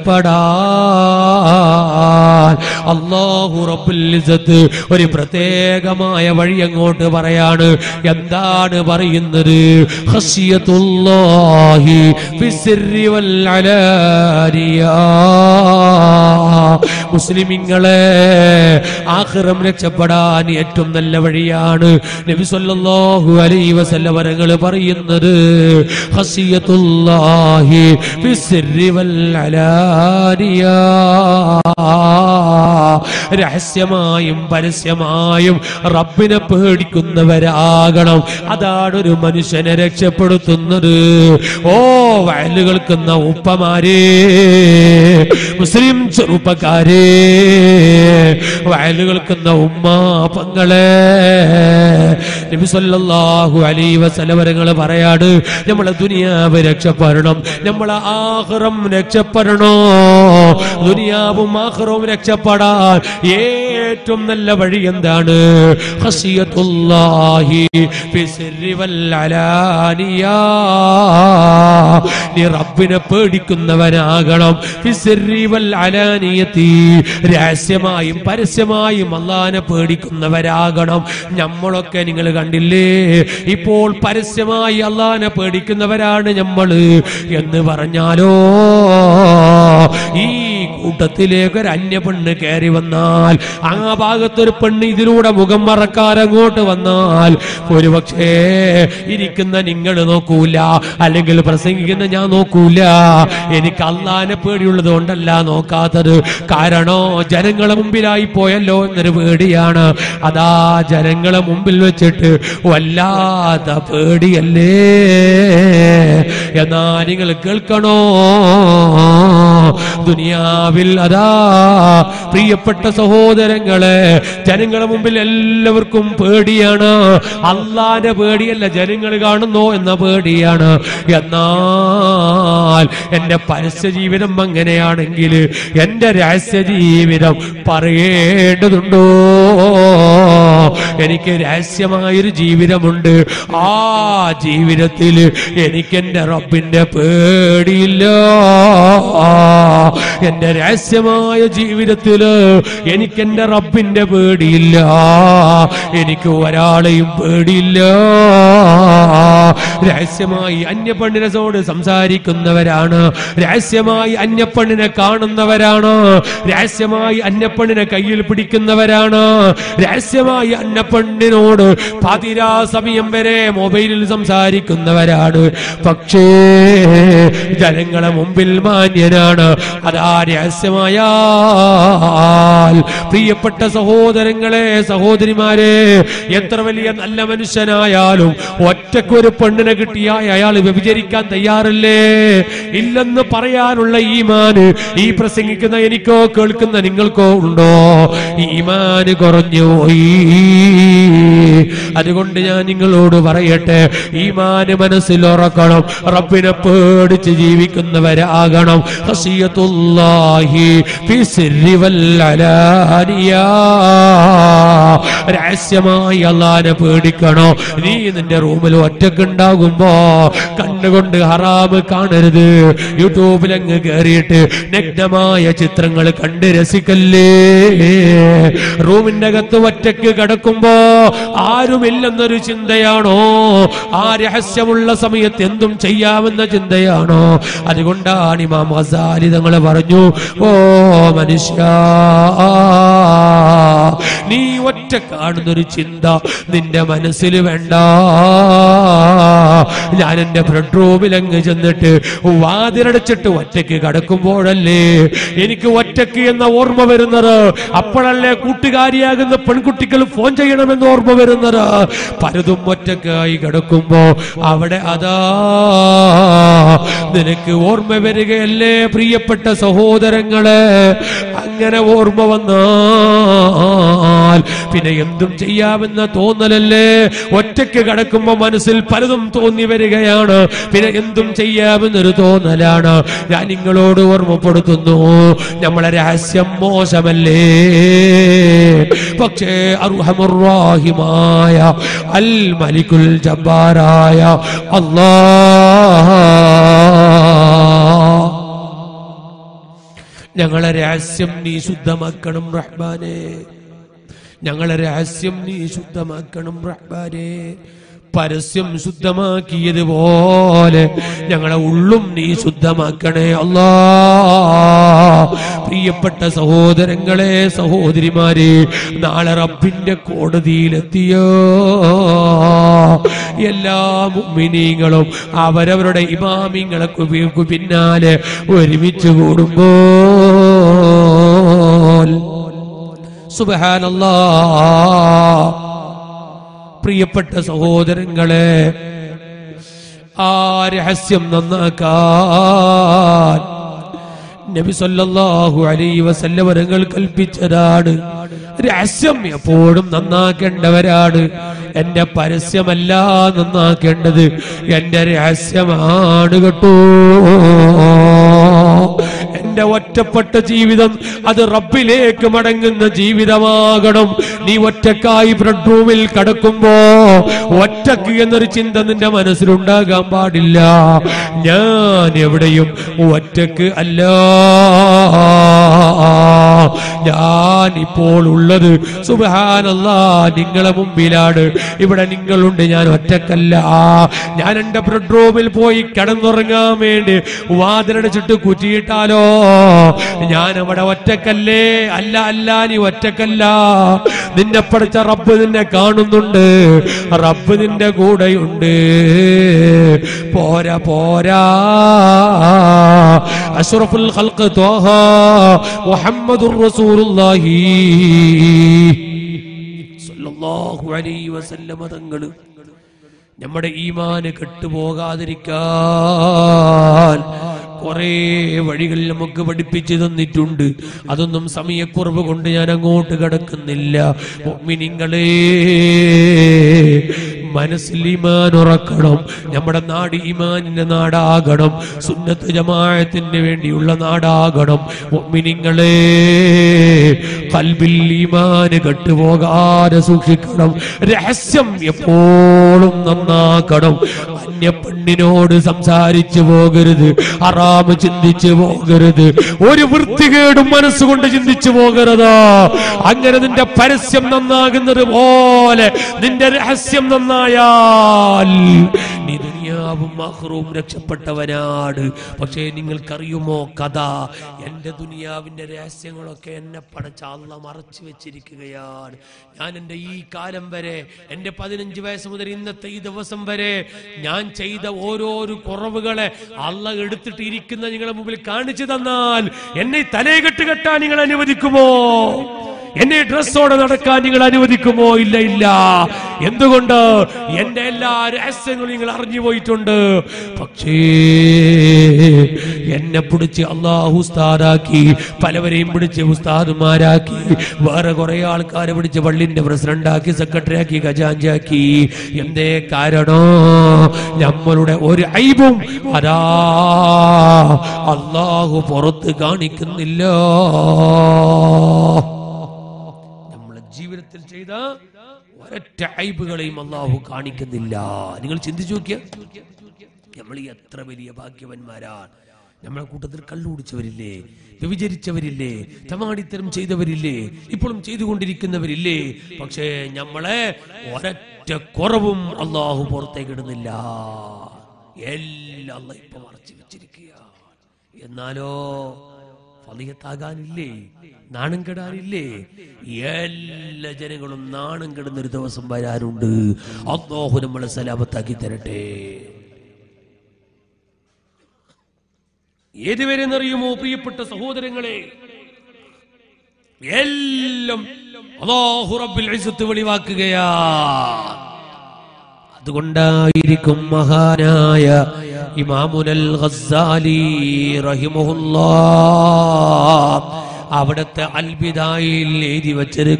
രക്ഷപ്പെടാൻ അല്ലാഹു റബ്ബുൽ ഇസ്സത്ത് ഒരു പ്രത്യേകമായ വഴി അങ്ങോട്ട് പറയാണ് എന്താണ് പറയുന്നത് ഖശിയത്തുല്ലാഹി ഫിസ്സിർരി വൽ അലാനിയ മുസ്ലിമിങ്ങളെ ആഖിറം രക്ഷപ്പെടാൻ ഏറ്റവും നല്ല വഴിയാണ് നബി സല്ലല്ലാഹു അലൈഹി വസല്ലം വരങ്ങൾ പറയുന്നത് ഖശിയത്തുല്ലാഹി ഫിസ്സിർരി വൽ അലാനിയ രഹസ്യമായും പരസ്യമായും റബ്ബിനെ പേടിക്കുന്നവരാകണം അതാണ് ഒരു മനുഷ്യനെ രക്ഷപ്പെടുത്തുന്നത് ഓ വയല് കേൾക്കുന്ന ഉപ്പമാരേ മുസ്ലിം ചെറുപ്പക്കാരേ വയല് കേൾക്കുന്ന ഉമ്മാപ്പങ്ങളെ നബി സല്ലല്ലാഹു അലൈഹി വസല്ലമരങ്ങൾ പറയാണ് നമ്മളെ ദുനിയാവ് രക്ഷപ്പെടണം നമ്മളെ ആഹ്റം രക്ഷപ്പെടണോ ദുനിയാവും ആഹ്റവും രക്ഷപ്പെടാൻ ഏറ്റവും നല്ല വഴി എന്താണ് ഖശിയത്തുല്ലാഹി ഫിസിർരി വൽ അലാനിയ നീ റബ്ബിനെ പേടിക്കുന്നവനാകണം ഫിസിർരി വൽ അലാനിയത്തി രഹസ്യമായും പരസ്യമായും അള്ളാനെ പേടിക്കുന്നവരാകണം നമ്മളൊക്കെ നിങ്ങൾ കണ്ടില്ലേ ഇപ്പോൾ പരസ്യമായി അള്ളാനെ പേടിക്കുന്നവരാണ് നമ്മള് എന്ന് പറഞ്ഞാലോ ഈ കൂട്ടത്തിലേക്ക് ഒരു അന്യ പെണ്ണ് കയറി വന്നാൽ ആ ഭാഗത്തൊരു പെണ്ണ് ഇതിലൂടെ മുഖം മറക്കാൻ അങ്ങോട്ട് വന്നാൽ ഒരുപക്ഷേ ഇരിക്കുന്ന നിങ്ങൾ നോക്കൂല അല്ലെങ്കിൽ പ്രസംഗിക്കുന്ന ഞാൻ നോക്കൂല എനിക്ക് അള്ളാനെ പേടിയുള്ളത് കൊണ്ടല്ല നോക്കാത്തത് കാരണോ ജനങ്ങളെ മുമ്പിലായി പോയല്ലോ എന്നൊരു പേടിയാണ് അതാ ജനങ്ങളെ മുമ്പിൽ വെച്ചിട്ട് വല്ലാത്ത പേടിയല്ലേ എന്നാ നിങ്ങൾ കേൾക്കണോ ദുനിയാവിൽ അതാ പ്രിയപ്പെട്ട സഹോദരങ്ങളെ ജനങ്ങളെ മുമ്പിൽ എല്ലാവർക്കും പേടിയാണ് അള്ളാന്റെ പേടിയല്ല ജനങ്ങൾ കാണുന്നോ എന്ന പേടിയാണ് എന്നാൽ എന്റെ പരസ്യ ജീവിതം അങ്ങനെയാണെങ്കിൽ എന്റെ രഹസ്യ ജീവിതം പറയേണ്ടതുണ്ടോ എനിക്ക് രഹസ്യമായൊരു ജീവിതമുണ്ട് ആ ജീവിതത്തിൽ എനിക്ക് എന്റെ റബ്ബിന്റെ പേടിയില്ല എന്റെ രഹസ്യമായ ജീവിതത്തില് എനിക്ക് എന്റെ റബ്ബിന്റെ പേടിയില്ല എനിക്ക് ഒരാളെയും പേടിയില്ല രഹസ്യമായി അന്യപ്പെണ്ണിനോട് സംസാരിക്കുന്നവരാണ് രഹസ്യമായി അന്യപ്പെണ്ണിനെ കാണുന്നവരാണ് രഹസ്യമായി അന്യപ്പെണ്ണിനെ കയ്യിൽ പിടിക്കുന്നവരാണ് രഹസ്യമായി അന്യപ്പെണ്ണിനോട് പതിരാ സമയം വരെ മൊബൈലിൽ സംസാരിക്കുന്നവരാണ് പക്ഷേ ജനങ്ങളെ മുമ്പിൽ മാന്യനാണ് അതാ രഹസ്യമായാൽ പ്രിയപ്പെട്ട സഹോദരങ്ങളെ സഹോദരിമാരെ എത്ര വലിയ നല്ല മനുഷ്യനായാലും ഒറ്റക്കൊരു പെണ്ണിനെ കിട്ടിയാൽ അയാൾ വ്യഭിചരിക്കാൻ തയ്യാറല്ലേ ഇല്ലെന്ന് പറയാനുള്ള ഈമാന് ഈ പ്രസംഗിക്കുന്ന എനിക്കോ കേൾക്കുന്ന നിങ്ങൾക്കോ ഉണ്ടോ ഈമാന് കുറഞ്ഞു പോയി അതുകൊണ്ട് ഞാൻ നിങ്ങളോട് പറയട്ടെ ഈമാന് മനസ്സിൽ ഉറക്കണം റബ്ബിനെ പേടിച്ച് ജീവിക്കുന്നവരാകണം ഹസിയത്തുല്ലാഹി ഫി സിർരി വൽ അലാനിയ രഹസ്യമായി അള്ളാനെ പേടിക്കണോ നീ നിന്റെ റൂമിൽ ഒറ്റക്കുണ്ടാകുമ്പോ കണ്ണുകൊണ്ട് ഹറാമ് കാണരുത് യൂട്യൂബിൽ അങ്ങ് കയറിയിട്ട് നഗ്നമായ ചിത്രങ്ങൾ കണ്ട് രസിക്കല്ലേ റൂമിന്റെ അകത്ത് ഒറ്റക്ക് കിടക്കുമ്പോ ആരുമില്ലെന്നൊരു ചിന്തയാണോ ആ രഹസ്യമുള്ള സമയത്ത് എന്തും ചെയ്യാമെന്ന ചിന്തയാണോ അതുകൊണ്ടാണ് ഇമാം ഹസാലി തങ്ങൾ പറഞ്ഞു ഓ മനുഷ്യ നീ ഒറ്റ കാണുന്നൊരു ചിന്ത നിന്റെ മനസ്സിൽ വേണ്ട ഞാൻ എന്റെ ബെഡ്റൂമിൽ അങ്ങ് ചെന്നിട്ട് വാതിലടച്ചിട്ട് ഒറ്റയ്ക്ക് കടക്കുമ്പോഴല്ലേ എനിക്ക് ഒറ്റയ്ക്ക് എന്ന ഓർമ്മ വരുന്നത് അപ്പോഴല്ലേ കൂട്ടുകാരിയാകുന്ന പെൺകുട്ടികൾ ഫോൺ ചെയ്യണമെന്ന് ഓർമ്മ വരുന്നത് പലതും ഒറ്റക്കായി കിടക്കുമ്പോ അവിടെ അതാ നിനക്ക് ഓർമ്മ വരികയല്ലേ പ്രിയപ്പെട്ട സഹോദരങ്ങളെ അങ്ങനെ ഓർമ്മ വന്നാൽ പിന്നെ എന്തും ചെയ്യാമെന്ന തോന്നലല്ലേ ഒറ്റയ്ക്ക് കിടക്കുമ്പോ മനസ്സിൽ പലതും തോന്നി വരികയാണ് പിന്നെ എന്തും ചെയ്യാമെന്നൊരു തോന്നലാണ് ഞാൻ നിങ്ങളോട് ഓർമ്മപ്പെടുത്തുന്നു നമ്മളെ രഹസ്യം മോശമല്ലേ പക്ഷേ അർഹമുറാഹിമായ അൽ മലിക്കുൽ ജബ്ബാറായ അല്ലാ ഞങ്ങളെ രഹസ്യം നീ ശുദ്ധമാക്കണം റഹ്മാനെ ഞങ്ങളെ രഹസ്യം നീ ശുദ്ധമാക്കണം റഹ്മാനെ പരസ്യം ശുദ്ധമാക്കിയതുപോലെ ഞങ്ങളെ ഉള്ളും നീ ശുദ്ധമാക്കണേ അല്ലാ പ്രിയപ്പെട്ട സഹോദരങ്ങളെ സഹോദരിമാരെ നാളെ റബ്ബിന്റെ കോടതിയിലെത്തിയോ എല്ലാ മുഅ്മിനീങ്ങളും അവരവരുടെ ഇമാമിങ്ങളെ കു- പിന്നാലെ ഒരുമിച്ച് കൂടുമ്പോൾ സുബഹാനല്ലാ പ്രിയപ്പെട്ട സഹോദരങ്ങളെ ആ രഹസ്യം നന്നാക്കാൻ നബി സല്ലല്ലാഹു അലൈഹി വസല്ലമരങ്ങൾ കൽപ്പിച്ചതാണ് രഹസ്യം എപ്പോഴും നന്നാക്കേണ്ടവരാണ് എന്റെ പരസ്യമല്ല നന്നാക്കേണ്ടത് എന്റെ രഹസ്യമാണ് കേട്ടോ എന്റെ ഒറ്റപ്പെട്ട ജീവിതം അത് റബ്ബിലേക്ക് മടങ്ങുന്ന ജീവിതമാകണം നീ ഒറ്റക്കായി ബെഡ്റൂമിൽ കടക്കുമ്പോ ഒറ്റക്ക് എന്നൊരു ചിന്ത നിന്റെ മനസ്സിലുണ്ടാകാൻ പാടില്ല ഞാൻ എവിടെയും ഒറ്റക്ക് അല്ല ഞാൻ ഇപ്പോൾ ഉള്ളത് സുബഹാനല്ല നിങ്ങളെ മുമ്പിലാണ് ഇവിടെ നിങ്ങളുണ്ട് ഞാൻ ഒറ്റക്കല്ല ഞാൻ എന്റെ ബെഡ്റൂമിൽ പോയി കിടന്നുറങ്ങാൻ വേണ്ടി വാതിലടച്ചിട്ട് കുറ്റിയിട്ടാലോ ഞാൻ അവിടെ ഒറ്റക്കല്ലേ അല്ല അല്ല നീ ഒറ്റക്കല്ല നിന്നെ പഠിച്ച റബ്ബ് നിന്നെ കാണുന്നുണ്ട് റബ്ബ് നിന്റെ കൂടെയുണ്ട് പോരാ പോരാ അഷ്റഫുൽ ഖൽഖ് ത്വാഹ മുഹമ്മദുർ റസൂലുള്ളാഹി സല്ലല്ലാഹു അലൈഹി വസല്ലമ തങ്ങള് നമ്മുടെ ഈമാന് കെട്ടുപോകാതിരിക്കാൻ കുറെ വഴികൾ നമുക്ക് പഠിപ്പിച്ചു തന്നിട്ടുണ്ട് അതൊന്നും സമയക്കുറവ് കൊണ്ട് ഞാൻ അങ്ങോട്ട് കടക്കുന്നില്ല മുഅ്മിനീങ്ങളെ മനസ്സിൽ ഈമാൻ ഉറക്കണം നമ്മുടെ നാട് ഈമാനിന്റെ നാടാകണം സുന്നത്ത് ജമാഅത്തിന് വേണ്ടിയുള്ള നാടാകണം മുഅ്മിനീങ്ങളെ കൽബിൽ ഈമാന് കെട്ടുപോകാതെ സൂക്ഷിക്കണം രഹസ്യം എപ്പോഴും നന്നാക്കണം അന്യ പെണ്ണിനോട് സംസാരിച്ചു പോകരുത് ഹറാമ് ചിന്തിച്ചു പോകരുത് ഒരു വൃത്തികേടും മനസ്സുകൊണ്ട് ചിന്തിച്ചു പോകരുത് അങ്ങനെ നിന്റെ പരസ്യം നന്നാകുന്നത് പോലെ നിന്റെ രഹസ്യം നന്നായാൽ നീ ദുനിയാവും മഹ്റൂം രക്ഷപ്പെട്ടവനാണ് പക്ഷേ നിങ്ങൾക്കറിയുമോ കഥ എന്റെ ദുനിയാവിന്റെ രഹസ്യങ്ങളൊക്കെ എന്നെ പടച്ച അള്ള മറച്ചു വെച്ചിരിക്കുകയാണ് ഞാൻ എൻ്റെ ഈ കാലം വരെ എൻ്റെ പതിനഞ്ച് വയസ്സ് മുതൽ ഇന്നത്തെ ഈ ദിവസം വരെ ഞാൻ ചെയ്ത ഓരോരോ കുറവുകളെ അള്ള എടുത്തിട്ട് ഇരിക്കുന്ന നിങ്ങളെ മുമ്പിൽ കാണിച്ചു തന്നാൽ എന്നെ തലയെകെട്ട് കെട്ടാൻ നിങ്ങൾ അനുവദിക്കുമോ എന്നെ ഡ്രസ്സോടെ നടക്കാൻ നിങ്ങൾ അനുവദിക്കുമോ ഇല്ല ഇല്ല എന്തുകൊണ്ട് എന്റെ എല്ലാ രഹസ്യങ്ങളും നിങ്ങൾ അറിഞ്ഞു പോയിട്ടുണ്ട് പക്ഷേ എന്നെ പിടിച്ച് അള്ളാഹു ഉസ്താദാക്കി പലവരെയും പിടിച്ച് ഉസ്താദുമാരാക്കി വേറെ കുറെ ആൾക്കാരെ പിടിച്ച് പള്ളിന്റെ പ്രസിഡന്റാക്കി സെക്രട്ടറി ആക്കി ഖജാഞ്ചാക്കി എന്തേ കാരണോ നമ്മളുടെ ഒരു ഐബും അതാ അള്ളാഹു പുറത്ത് കാണിക്കുന്നില്ല നമ്മളെ ജീവിതത്തിൽ ചെയ്ത ഒരൊറ്റ ഐബുകളെയും അള്ളാഹു കാണിക്കുന്നില്ല നിങ്ങൾ ചിന്തിച്ചു നോക്കിയ നമ്മൾ ഈ എത്ര വലിയ ഭാഗ്യവന്മാരാണ് നമ്മളെ കൂട്ടത്തിൽ കള്ളുകുടിച്ചവരില്ലേ വ്യഭിചരിച്ചവരില്ലേ തമാടിത്തരം ചെയ്തവരില്ലേ ഇപ്പോഴും ചെയ്തുകൊണ്ടിരിക്കുന്നവരില്ലേ പക്ഷേ നമ്മളെ ഒരൊറ്റ കുറവും അള്ളാഹു പുറത്തേക്ക് ഇടുന്നില്ല എല്ലാം അള്ള ഇപ്പൊ മറച്ചു വെച്ചിരിക്കുക എന്നാലോ ഫലിയത്താകാനില്ലേ നാണം കെടാനില്ലേ എല്ലാ ജനങ്ങളും നാണം കെടുന്നൊരു ദിവസം വരാറുണ്ട് അള്ളാഹു നമ്മളെ സലാമത്താക്കി തരട്ടെ ഏതുവരെ എന്നറിയുമോ പ്രിയപ്പെട്ട സഹോദരങ്ങളെ എല്ലാം അല്ലാഹു റബ്ബുൽ ഇസ്സത്ത് വെളിവാക്കുകയാ അതുകൊണ്ടായിരിക്കും മഹാനായ ഇമാമുനൽ ഗസ്സാലി റഹിമഹുല്ലാ അവിടുത്തെ അൽബിദായിൽ എഴുതി വച്ചത്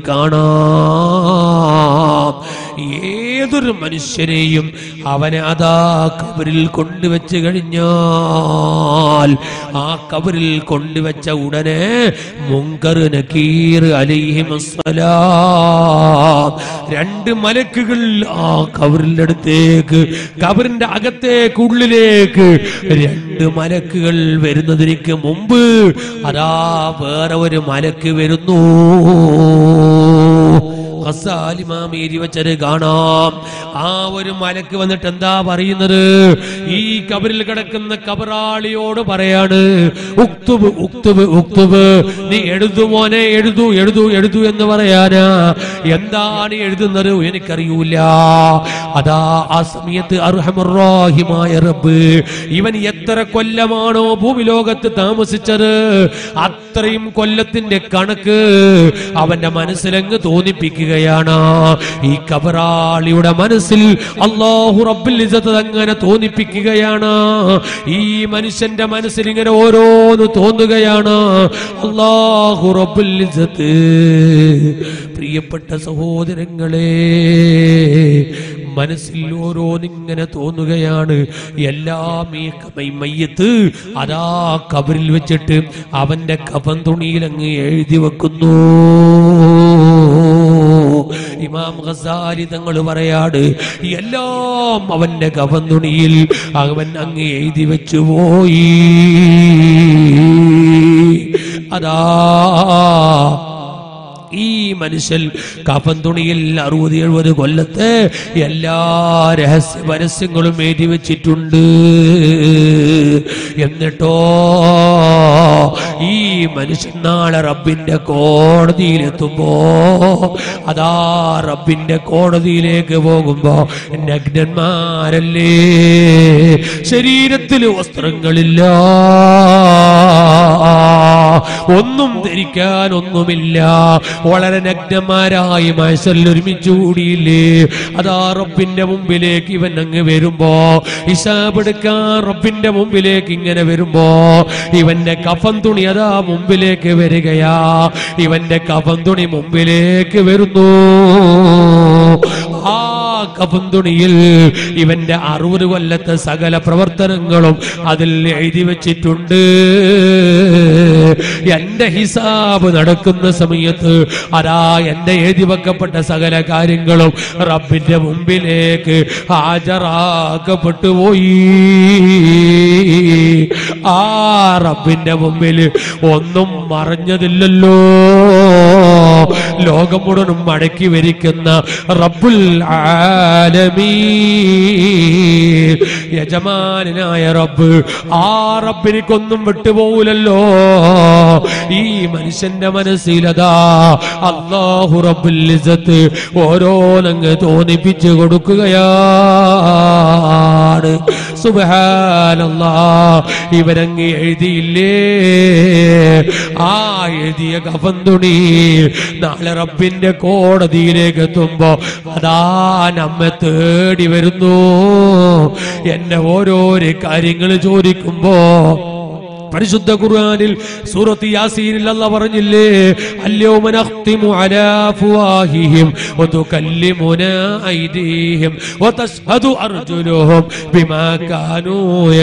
കാണാം ഏതൊരു മനുഷ്യനെയും അവനെ അതാ കബറിൽ കൊണ്ടുവച്ച് കഴിഞ്ഞാൽ ആ കബറിൽ കൊണ്ടുവച്ച ഉടനെ മുങ്കർ നക്കീർ അലിഹിമസ്സലാം രണ്ട് മലക്കുകൾ ആ കബറിന്റെ അടുത്തേക്ക് കബറിന്റെ അകത്തേക്ക് ഉള്ളിലേക്ക് രണ്ട് മലക്കുകൾ വരുന്നതിന് മുമ്പ് അതാ വേറെ ഒരു മലക്ക് വരുന്നു ഖസാലിമാം എഴുതി വെച്ചത് കാണാം ആ ഒരു മലക്ക് വന്നിട്ട് എന്താ പറയുന്നത് ഈ കബറിൽ കിടക്കുന്ന കബറാളിയോട് പറയാണ് ഉക്തുബ് ഉക്തുബ് ഉക്തുബ് നീ എഴുതു മോനെ എഴുതു എഴുതു എഴുതു എന്ന് പറയാനാ എന്താണ് എഴുതുന്നത് എനിക്കറിയൂല അതാ ആ സമയത്ത് അർഹമുറാഹിമായ റബ്ബ് ഇവൻ എത്ര കൊല്ലമാണോ ഭൂമിലോകത്ത് താമസിച്ചത് അത്രയും കൊല്ലത്തിന്റെ കണക്ക് അവന്റെ മനസ്സിലങ്ങ് തോന്നിപ്പിക്കുകയാണ് ഈ കബറാളിയുടെ മനസ്സിൽ അള്ളാഹു റബ്ബിൽ ഇസ്സത്ത് അങ്ങനെ തോന്നിപ്പിക്കുകയാണ് ഈ മനുഷ്യന്റെ മനസ്സിൽ ഇങ്ങനെ ഓരോന്ന് തോന്നുകയാണ് അള്ളാഹു റബ്ബുൽ ഇസ്സത്ത് പ്രിയപ്പെട്ട സഹോദരങ്ങളെ മനസ്സിൽ ഓരോന്നിങ്ങനെ തോന്നുകയാണ് എല്ലാം ഈ കബ- മയ്യത്ത് അതാ കബറിൽ വെച്ചിട്ട് അവന്റെ കഫൻ തുണിയിൽ അങ്ങ് എഴുതി വെക്കുന്നു ഇമാം ഖസാലി തങ്ങൾ പറയാട് എല്ലാം അവന്റെ കഫൻ തുണിയിൽ അവൻ അങ്ങ് എഴുതി വെച്ചു പോയി അതാ ഈ മനുഷ്യൻ കഫൻ തുണിയിൽ അറുപത് എഴുപത് കൊല്ലത്തെ എല്ലാ രഹസ്യ പരസ്യങ്ങളും എഴുതി വെച്ചിട്ടുണ്ട് എന്നിട്ടോ ഈ മനുഷ്യൻ നാളെ റബ്ബിന്റെ കോടതിയിലെത്തുമ്പോ അതാ റബ്ബിന്റെ കോടതിയിലേക്ക് പോകുമ്പോ നഗ്നന്മാരല്ലേ ശരീരത്തിൽ വസ്ത്രങ്ങളില്ല ഒന്നും ധരിക്കാൻ ഒന്നുമില്ല വളരെ നഗ്നന്മാരായി മത്സരിൽ ഒരുമിച്ച് കൂടിയില്ലേ അതാ റബ്ബിന്റെ മുമ്പിലേക്ക് ഇവൻ അങ്ങ് വരുമ്പോ ഹിസാബെടുക്കാൻ റബ്ബിന്റെ മുമ്പിലേക്ക് ഇങ്ങനെ വരുമ്പോ ഇവന്റെ കഫൻ തുണി അതാ മുമ്പിലേക്ക് വരികയാ ഇവന്റെ കഫൻ തുണി മുമ്പിലേക്ക് വരുന്നു ആ കഫൻ തുണിയിൽ ഇവന്റെ അറുപത് കൊല്ലത്തെ സകല പ്രവർത്തനങ്ങളും അതിൽ എഴുതി വെച്ചിട്ടുണ്ട് എന്റെ ഹിസാബ് നടക്കുന്ന സമയത്ത് അതാ എന്റെ എഴുതി വെക്കപ്പെട്ട സകല കാര്യങ്ങളും റബ്ബിന്റെ മുമ്പിലേക്ക് ഹാജരാക്കപ്പെട്ടു പോയി ആ റബ്ബിന്റെ മുമ്പിൽ ഒന്നും മറഞ്ഞതില്ലല്ലോ ലോകം മുഴുവനും മടക്കി വരിക്കുന്ന റബ്ബുൽ ആലമീൻ യജമാനായ റബ്ബ് ആ റബ്ബിനിക്കൊന്നും വിട്ടുപോകൂലല്ലോ ഈ മനുഷ്യന്റെ മനസ്സിലതാ അള്ളാഹു റബ്ബുൽ ഇസ്സത്ത് ഓരോന്നങ്ങ് തോന്നിപ്പിച്ചു കൊടുക്കുകയാണ് സുബഹാനല്ലാ ഇവരങ്ങ് എഴുതിയില്ലേ ആ എഴുതിയ കഫൻ തുണി നാളെ റബ്ബിന്റെ കോടതിയിലേക്ക് എത്തുമ്പോ അതാ നമ്മെ തേടി വരുന്നു എന്നെ ഓരോരോ കാര്യങ്ങൾ ചോദിക്കുമ്പോ പരിശുദ്ധ ഖുർആനിൽ സൂറത്ത് യാസീനിൽ അല്ല പറഞ്ഞില്ലേ അല്യൗമ നഖ്തിമു അലാ അഫ്വാഹിഹിം വതുകല്ലിമുനാ ഐദീഹിം വതശ്ഹദു അർജുലുഹും ബിമാ കാനൂ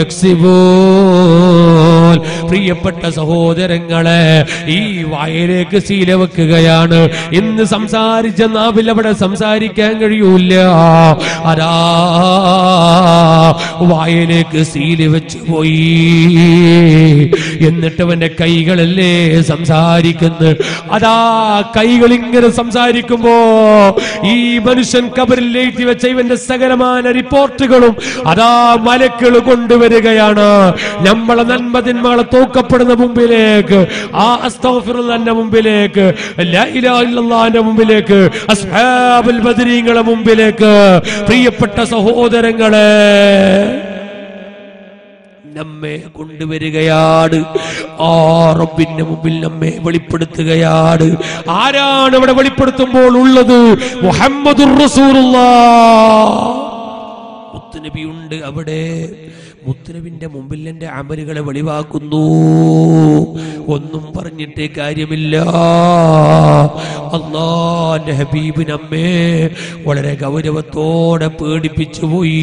യക്സിബൂൻ പ്രിയപ്പെട്ട സഹോദരങ്ങളെ ഈ വായയിലേക്ക് ശീല വെക്കുകയാണ് ഇന്ന് സംസാരിച്ച നാവിൽ അവിടെ സംസാരിക്കാൻ കഴിയൂല അതാ വായയിലേക്ക് സീല് വെച്ച് പോയി എന്നിട്ട് അവന്റെ കൈകളല്ലേ സംസാരിക്കുന്നു അതാ കൈകൾ ഇങ്ങനെ സംസാരിക്കുമ്പോ ഈ മനുഷ്യൻ കബറിൽ എഴുതി വെച്ച ഇവന്റെ സകലമായ റിപ്പോർട്ടുകളും അതാ മലക്കൾ കൊണ്ടുവരികയാണ് നമ്മളെ നന്മതിന്മകളെ തൂക്കപ്പെടുന്ന മുമ്പിലേക്ക് ആ അസ്തഗ്ഫിറുല്ലാന്റെ മുമ്പിലേക്ക് ലാ ഇലാഹ ഇല്ലല്ലാഹിന്റെ മുമ്പിലേക്ക് അസ്ഹാബുൽ ബദരീങ്ങളെ മുമ്പിലേക്ക് പ്രിയപ്പെട്ട സഹോദരങ്ങളെ നമ്മെ കൊണ്ടുവരികയാണ് ആ റബ്ബിന്റെ മുമ്പിൽ നമ്മെ വെളിപ്പെടുത്തുകയാണ് ആരാണ് ഇവിടെ വെളിപ്പെടുത്തുമ്പോൾ ഉള്ളത് മുഹമ്മദുർ റസൂലുള്ളാഹ് മുത്തുനബിയുണ്ട് അവിടെ മുത്തുനബിന്റെ മുമ്പിൽ എന്റെ അമലുകളെ വെളിവാക്കുന്നു ഒന്നും പറഞ്ഞിട്ട് കാര്യമില്ല അള്ളാന്റെ ഹബീബ് നമ്മെ വളരെ ഗൗരവത്തോടെ പേടിപ്പിച്ചു പോയി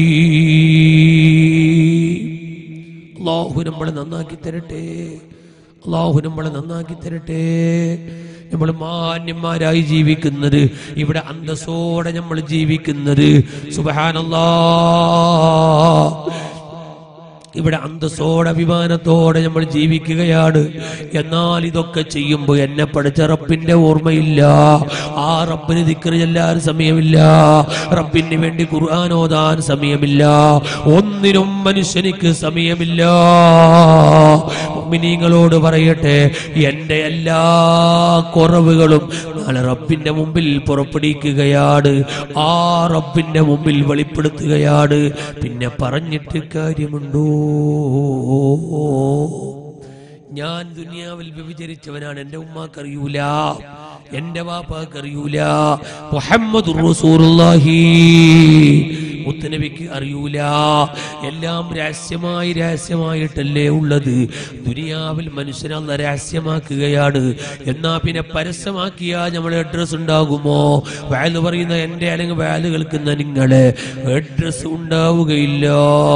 അള്ളാഹു നമ്മളെ നന്നാക്കി തരട്ടെ അള്ളാഹു നമ്മളെ നന്നാക്കി തരട്ടെ നമ്മൾ മാന്യന്മാരായി ജീവിക്കുന്നത് ഇവിടെ അന്തസ്സോടെ നമ്മൾ ജീവിക്കുന്നത് സുബഹാനല്ലാ ഇവിടെ അന്തസ്സോടെ അഭിമാനത്തോടെ നമ്മൾ ജീവിക്കുകയാണ് എന്നാൽ ഇതൊക്കെ ചെയ്യുമ്പോൾ എന്നെ പഠിച്ച റബ്ബിന്റെ ഓർമ്മയില്ല ആ റബ്ബിന് ദിക്കറ് ചെല്ലാൻ സമയമില്ല റബ്ബിന് വേണ്ടി ഖുർആൻ ഓതാൻ സമയമില്ല ഒന്നിനും മനുഷ്യനിക്ക് സമയമില്ല മുഅ്മിനീങ്ങളോട് പറയട്ടെ എന്റെ എല്ലാ കുറവുകളും നാളെ റബ്ബിന്റെ മുമ്പിൽ പുറപ്പെടുവിക്കുകയാണ് ആ റബ്ബിന്റെ മുമ്പിൽ വെളിപ്പെടുത്തുകയാണ് പിന്നെ പറഞ്ഞിട്ട് കാര്യമുണ്ടോ ഞാൻ ദുനിയാവിൽ വ്യഭിചരിച്ചവനാണ് എന്റെ ഉമ്മാക്ക് അറിയൂല എന്റെ വാപ്പാക്ക് അറിയൂല മുഹമ്മദ് റസൂലുള്ളാഹി മുത്തനബിക്ക് അറിയൂല എല്ലാം രഹസ്യമായി രഹസ്യമായിട്ടല്ലേ ഉള്ളത് ദുനിയാവിൽ മനുഷ്യനല്ല രഹസ്യമാക്കുകയാണ് എന്നാ പിന്നെ പരസ്യമാക്കിയാ നമ്മളെ അഡ്രസ് ഉണ്ടാകുമോ വയല് പറയുന്ന എന്റെ അല്ലെങ്കിൽ വയല് കേൾക്കുന്ന നിങ്ങളെ അഡ്രസ് ഉണ്ടാവുകയില്ല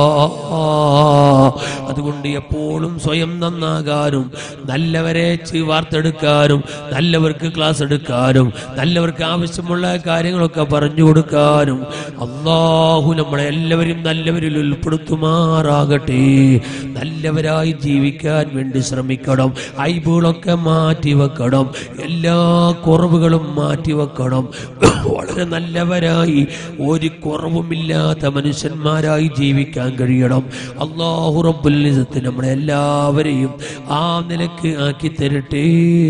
അതുകൊണ്ട് എപ്പോഴും സ്വയം നന്നാകാനും നല്ലവരെ ചി- വാർത്തെടുക്കാനും നല്ലവർക്ക് ക്ലാസ് എടുക്കാനും നല്ലവർക്ക് ആവശ്യമുള്ള കാര്യങ്ങളൊക്കെ പറഞ്ഞു കൊടുക്കാനും അള്ളാഹു നമ്മളെ എല്ലാവരും നല്ലവരിൽ ഉൾപ്പെടുത്തുമാറാകട്ടെ നല്ലവരായി ജീവിക്കാൻ വേണ്ടി ശ്രമിക്കണം ഐബുകളൊക്കെ മാറ്റി വെക്കണം എല്ലാ കുറവുകളും മാറ്റി വെക്കണം വളരെ നല്ലവരായി ഒരു കുറവുമില്ലാത്ത മനുഷ്യന്മാരായി ജീവിക്കാൻ കഴിയണം അള്ളാഹു റബ്ബുൽ ഇസ്സത്ത് നമ്മളെ എല്ലാവരെയും ആ നിലക്ക് ആക്കി തരട്ടെ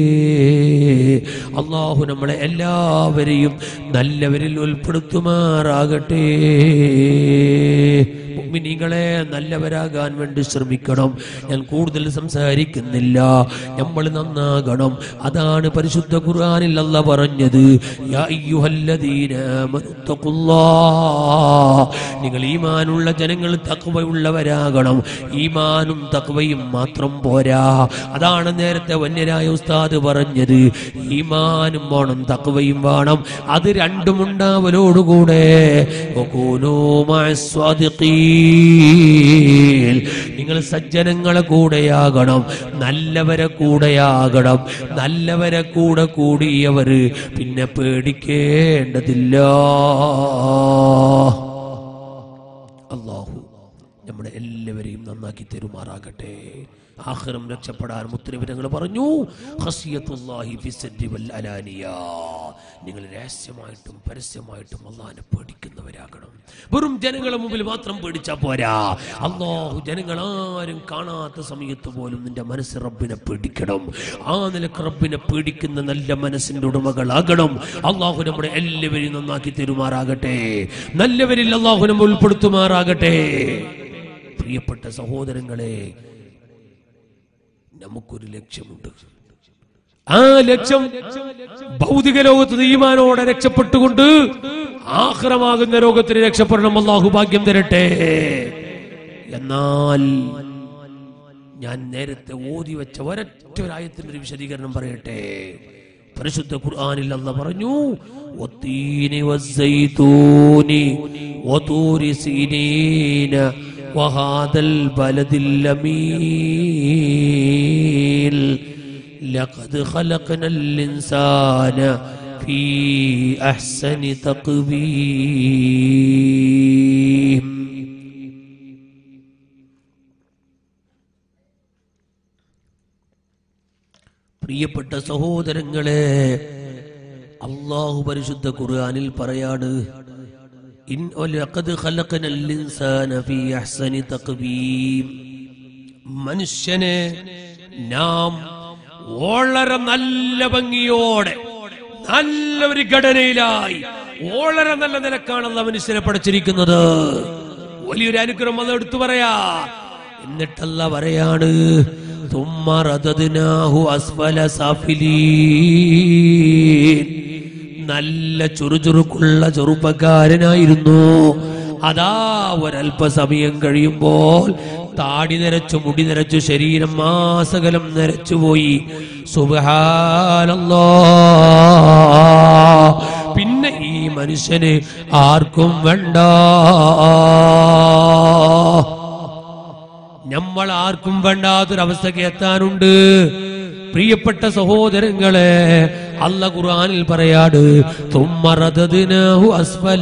അള്ളാഹു നമ്മളെ എല്ലാവരെയും നല്ലവരിൽ ഉൾപ്പെടുത്തുമാറാകട്ടെ മുഅ്മിനീങ്ങളെ നല്ലവരാകാൻ വേണ്ടി ശ്രമിക്കണം ഞാൻ കൂടുതൽ സംസാരിക്കുന്നില്ല നമ്മൾ നന്നാകണം അതാണ് പരിശുദ്ധ ഖുർആനിൽ അല്ല പറഞ്ഞത് യാ അയ്യുഹല്ലദീന ആമനു തഖുല്ലാഹ്. നിങ്ങൾ ഈമാനുള്ള ജനങ്ങൾ തക്വയുള്ളവരാകണം ഈമാനും തക്വയും മാത്രം പോരാ അതാണ് നേരത്തെ വന്യരായ ഉസ്താദ് പറഞ്ഞത് ഈമാനും വേണം തക്വയും വേണം അത് രണ്ടും ഉണ്ടാവലോടുകൂടെ വകൂനൂ മഅസ്വാദിഖീൻ. നിങ്ങൾ സജ്ജനങ്ങളെ കൂടെയാകണം നല്ലവരെ കൂടെയാകണം നല്ലവരെ കൂടെ കൂടിയവര് പിന്നെ പേടിക്കേണ്ടതില്ല അള്ളാഹു നമ്മുടെ എല്ലാവരെയും നന്നാക്കി തെരുമാറാകട്ടെ ആഖിറം രക്ഷപ്പെടാൻ മുത്തരവിധങ്ങൾ പറഞ്ഞു ഖസിയത്തുല്ലാഹി ഫിസ്സരി വൽ അലാനിയ നിങ്ങൾ രഹസ്യമായിട്ടും പരസ്യമായിട്ടും അള്ളാഹിനെ പേടിക്കുന്നവരാകണം വെറും ജനങ്ങളെ മുമ്പിൽ മാത്രം പേടിച്ചാ പോരാ അള്ളാഹു ജനങ്ങൾ ആരും കാണാത്ത സമയത്ത് പോലും നിന്റെ മനസ്സ് റബ്ബിനെ പേടിക്കണം ആ നിലക്ക് റബ്ബിനെ പേടിക്കുന്ന നല്ല മനസ്സിന്റെ ഉടമകളാകണം അള്ളാഹു നമ്മുടെ എല്ലാവരെയും നന്നാക്കി തെരുമാറാകട്ടെ നല്ലവരിൽ അള്ളാഹു നമ്മൾ ഉൾപ്പെടുത്തുമാറാകട്ടെ പ്രിയപ്പെട്ട സഹോദരങ്ങളെ നമുക്കൊരു ലക്ഷ്യമുണ്ട് ആ ലക്ഷ്യം ഭൗതിക ലോകത്ത് ഈമാനോടെ രക്ഷപ്പെട്ടുകൊണ്ട് ആഹ്റമാകുന്ന ലോകത്തിന് രക്ഷപ്പെടണം അള്ളാഹു ഭാഗ്യം തരട്ടെ എന്നാൽ ഞാൻ നേരത്തെ ഓതി വെച്ച ഒരൊറ്റ ഒരായത്തിന്റെ ഒരു വിശദീകരണം പറയട്ടെ പരിശുദ്ധ ഖുർആനിൽ അല്ല പറഞ്ഞു വത്തീനി വസ്സൈതൂനി വതൂരി സീനീന وهذا البلد الأمين لقد خلقنا الإنسان في أحسن تقويم പ്രിയപ്പെട്ട സഹോദരങ്ങളെ അള്ളാഹു പരിശുദ്ധ ഖുർആനിൽ പറയാണ് ഇൻ ലഖദ് ഖലഖനൽ ഇൻസാന ഫീ അഹ്സനി തഖ്വീം മനുഷ്യനെ നാം വളരെ നല്ല ഭംഗിയോടെ നല്ല ഒരു ഘടനയിലായി വളരെ നല്ല നിലക്കാണുള്ള മനുഷ്യനെ പഠിച്ചിരിക്കുന്നത് വലിയൊരു അനുഗ്രഹം അത് എടുത്തു പറയാ എന്നിട്ടല്ല പറയാണ് തുമ്മറതനാഹു അസ്ഫല സാഫിലീൻ നല്ല ചുറുചുറുക്കുള്ള ചെറുപ്പക്കാരനായിരുന്നു അതാ ഒരല്പസമയം കഴിയുമ്പോൾ താടി നരച്ചു മുടി നരച്ചു ശരീരം മാസകലം നരച്ചുപോയി സുബഹാനല്ലാ പിന്നെ ഈ മനുഷ്യന് ആർക്കും വേണ്ട നമ്മൾ ആർക്കും വേണ്ടാത്തൊരവസ്ഥക്ക് എത്താനുണ്ട് പ്രിയപ്പെട്ട സഹോദരങ്ങളെ അല്ല ഖുർആനിൽ പറയാട് തുമ്മറതനാഹു അസ്ഫല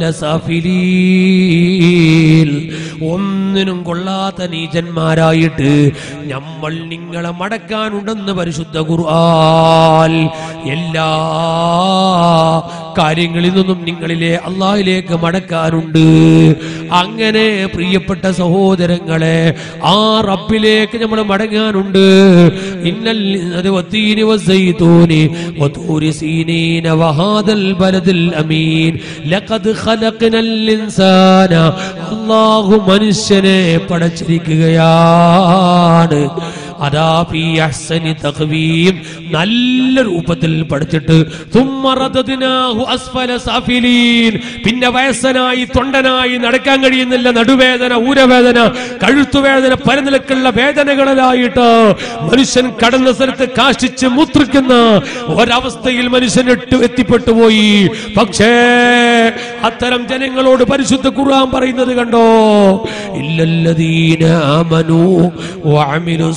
സാഫിലീൽ ഒന്നിനും കൊള്ളാത്ത നീചന്മാരായിട്ട് നമ്മൾ നിങ്ങളെ മടക്കാനുണ്ടെന്ന് പരിശുദ്ധ ഖുർആൻ എല്ലാ കാര്യങ്ങളിൽ നിന്നും നിങ്ങളിലെ അള്ളാഹിലേക്ക് മടക്കാനുണ്ട് അങ്ങനെ പ്രിയപ്പെട്ട സഹോദരങ്ങളെ ആ റബ്ബിലേക്ക് നമ്മൾ മടങ്ങാനുണ്ട് ഇന്നൽ അത് വത്തീനി വസൈതൂനി വതൂരി സീനീന വഹാദൽ ബലദിൽ അമീൻ ലഖദ് ഖലഖനൽ ഇൻസാന അല്ലാഹു മനുഷ്യനെ പടച്ചിരിക്കുകയാണ് അതാ ഫീ അഹ്സനി തഖ്വീം നല്ല രൂപത്തിൽ പഠിച്ചിട്ട് തുമ്മറദനാഹു അസ്ഫല സാഫിലീൻ പിന്നെ വയസ്സനായി തൊണ്ടനായി നടക്കാൻ കഴിയുന്നില്ല നടുവേദന ഊരവേദന കഴുത്തുവേദന പല നിലക്കുള്ള വേദനകളിലായിട്ട് മനുഷ്യൻ കടന്ന സ്ഥലത്ത് കാശിച്ച് മൂത്രിക്കുന്ന ഒരവസ്ഥയിൽ മനുഷ്യൻ ഇട്ട് എത്തിപ്പെട്ടു പോയി പക്ഷേ അത്തരം ജനങ്ങളോട് പരിശുദ്ധ ഖുർആൻ പറയുന്നത് കണ്ടോ ഇല്ലല്ലദീന ആമനു വഅമിലു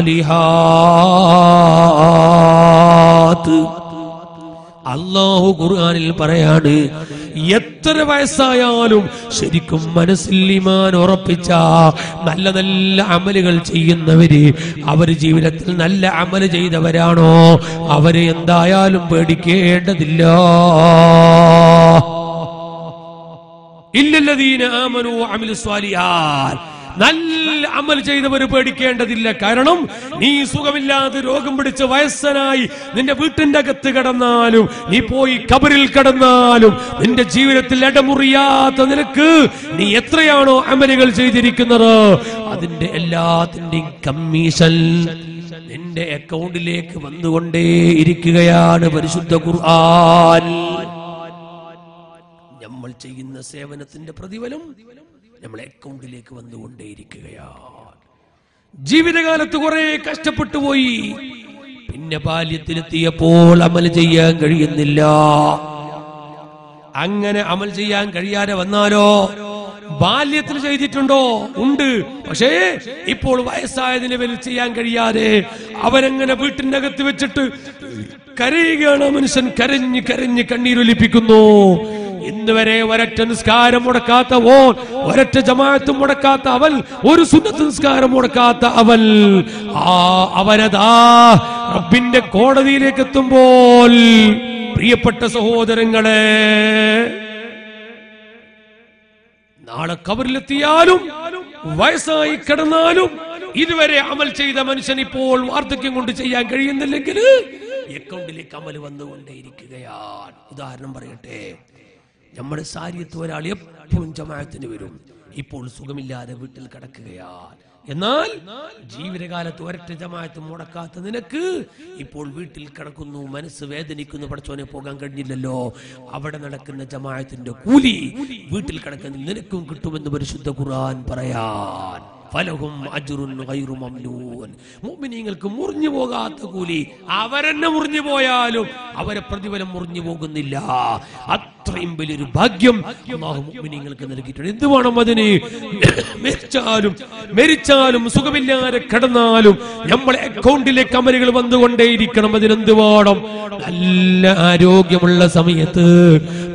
സ്വാലിഹാത്ത് അള്ളാഹു ഖുർആനിൽ പറയാണ് എത്ര വയസ്സായാലും ശരിക്കും മനസ്സിൽ ഈമാൻ ഉറപ്പിച്ച നല്ല നല്ല അമലുകൾ ചെയ്യുന്നവര് അവര് ജീവിതത്തിൽ നല്ല അമല് ചെയ്തവരാണോ അവര് എന്തായാലും പേടിക്കേണ്ടതില്ല ഇല്ലല്ലദീന ആമനു വഅമിലു സ്വാലിഹാത്ത് നല്ല അമൽ ചെയ്തവർ പേടിക്കേണ്ടതില്ല കാരണം നീ സുഖമില്ലാതെ രോഗം പിടിച്ച് വയസ്സനായി നിന്റെ വീട്ടിന്റെ അകത്ത് കിടന്നാലും നീ പോയി കബറിൽ കിടന്നാലും നിന്റെ ജീവിതത്തിൽ ഇടമുറിയാത്ത നിനക്ക് നീ എത്രയാണോ അമലുകൾ ചെയ്തിരിക്കുന്നത് അതിന്റെ എല്ലാത്തിന്റെയും കമ്മീഷൻ നിന്റെ അക്കൗണ്ടിലേക്ക് വന്നുകൊണ്ടേ ഇരിക്കുകയാണ് പരിശുദ്ധ ഖുർആൻ നമ്മൾ ചെയ്യുന്ന സേവനത്തിന്റെ പ്രതിഫലം നമ്മളെ അക്കൗണ്ടിലേക്ക് വന്നുകൊണ്ടേയിരിക്കുകയാണ് ജീവിതകാലത്ത് കുറെ കഷ്ടപ്പെട്ടു പോയി പിന്നെ ബാല്യത്തിലെത്തിയപ്പോൾ അമൽ ചെയ്യാൻ കഴിയുന്നില്ല അങ്ങനെ അമൽ ചെയ്യാൻ കഴിയാതെ വന്നാലോ ബാല്യത്തിൽ ചെയ്തിട്ടുണ്ടോ ഉണ്ട് പക്ഷേ ഇപ്പോൾ വയസ്സായതിന് പേരിൽ ചെയ്യാൻ കഴിയാതെ അവരങ്ങനെ വീട്ടിന്റെ അകത്ത് വെച്ചിട്ട് കരയുകയാണ് ആ മനുഷ്യൻ കരഞ്ഞ് കരഞ്ഞ് കണ്ണീരൊലിപ്പിക്കുന്നു ഇന്ന് വരെ ഒരൊറ്റ നിസ്കാരം മുടക്കാത്ത ഓൻ ഒരൊറ്റ ജമാഅത്തും മുടക്കാത്ത അവൻ ഒരു സുന്നത്ത് നിസ്കാരം മുടക്കാത്ത അവൻ ആ അവനതാ റബ്ബിന്റെ കോടതിയിലേക്ക് എത്തുമ്പോൾ പ്രിയപ്പെട്ട സഹോദരങ്ങളെ നാളെ കബറിലെത്തിയാലും വയസ്സായി കിടന്നാലും ഇതുവരെ അമൽ ചെയ്ത മനുഷ്യൻ ഇപ്പോൾ വാർദ്ധക്യം കൊണ്ട് ചെയ്യാൻ കഴിയുന്നില്ലെങ്കിൽ അക്കൗണ്ടിലേക്ക് അമൽ വന്നുകൊണ്ടേയിരിക്കുകയാണ് ഉദാഹരണം പറയട്ടെ നമ്മുടെ സാരിയത്ത് ഒരാൾ എപ്പോഴും ജമാഅത്തിന് വരും ഇപ്പോൾ സുഖമില്ലാതെ വീട്ടിൽ കിടക്കുകയാണ് എന്നാൽ ജീവിതകാലത്ത് ഒരൊറ്റ ജമാഅത്ത് മുടക്കാത്ത നിനക്ക് ഇപ്പോൾ വീട്ടിൽ കിടക്കുന്നു മനസ്സ് വേദനിക്കുന്നു പഠിച്ചോനെ പോകാൻ കഴിഞ്ഞില്ലല്ലോ അവിടെ നടക്കുന്ന ജമാഅത്തിന്റെ കൂലി വീട്ടിൽ കിടക്കുന്ന നിനക്കും കിട്ടുമെന്ന് പരിശുദ്ധ ഖുർആൻ പറയാൻ ഫലഹും അജ്റുൻ ഗൈറു മംനൂൻ മുഅ്മിനീങ്ങൾക്ക് മുറിഞ്ഞു പോകാത്ത കൂലി അവരെന്നെ മുറിഞ്ഞു പോയാലും അവരെ പ്രതിഫലം മുറിഞ്ഞു പോകുന്നില്ല അത്രയും വലിയൊരു ഭാഗ്യം അള്ളാഹു മുഅ്മിനീങ്ങൾക്ക് നൽകിയിട്ടുണ്ട് എന്ത് വേണം അതിന് മരിച്ചാലും മരിച്ചാലും സുഖമില്ലാതെ കിടന്നാലും നമ്മളെ അക്കൗണ്ടിലേക്ക് അമലുകൾ വന്നുകൊണ്ടേയിരിക്കണം അതിനെന്ത് വേണം നല്ല ആരോഗ്യമുള്ള സമയത്ത്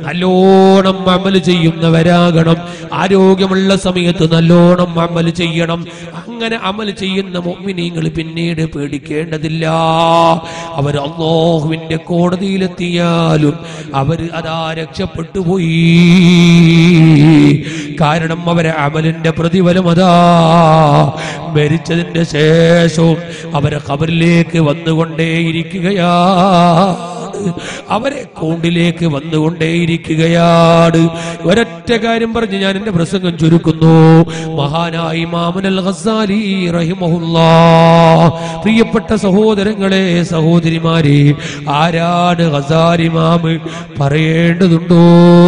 നല്ലോണം അമല് ചെയ്യുന്നവരാകണം ആരോഗ്യമുള്ള സമയത്ത് നല്ലോണം അമല് ചെയ്യണം ചെയ്യണം അങ്ങനെ അമൽ ചെയ്യുന്ന മുഅ്മിനീങ്ങൾ പിന്നീട് പേടിക്കേണ്ടതില്ല അവർ അള്ളാഹുവിന്റെ കോടതിയിലെത്തിയാലും അവര് അതാ രക്ഷപ്പെട്ടു പോയി കാരണം അവരെ അമലിന്റെ പ്രതിഫലം അതാ മരിച്ചതിന്റെ ശേഷവും അവരെ ഖബറിലേക്ക് വന്നുകൊണ്ടേയിരിക്കുകയാണ് അവരെ അക്കൗണ്ടിലേക്ക് വന്നുകൊണ്ടേയിരിക്കുകയാണ് ഒരൊറ്റ കാര്യം പറഞ്ഞ് ഞാൻ എന്റെ പ്രസംഗം ചുരുക്കുന്നു മഹാനായ ഇമാമുൽ അൽ ഖസാലി റഹിമഹുല്ലാ പ്രിയപ്പെട്ട സഹോദരങ്ങളെ സഹോദരിമാരെ ആരാണ് ഖസാലി ഇമാമ് പറയേണ്ടതുണ്ടോ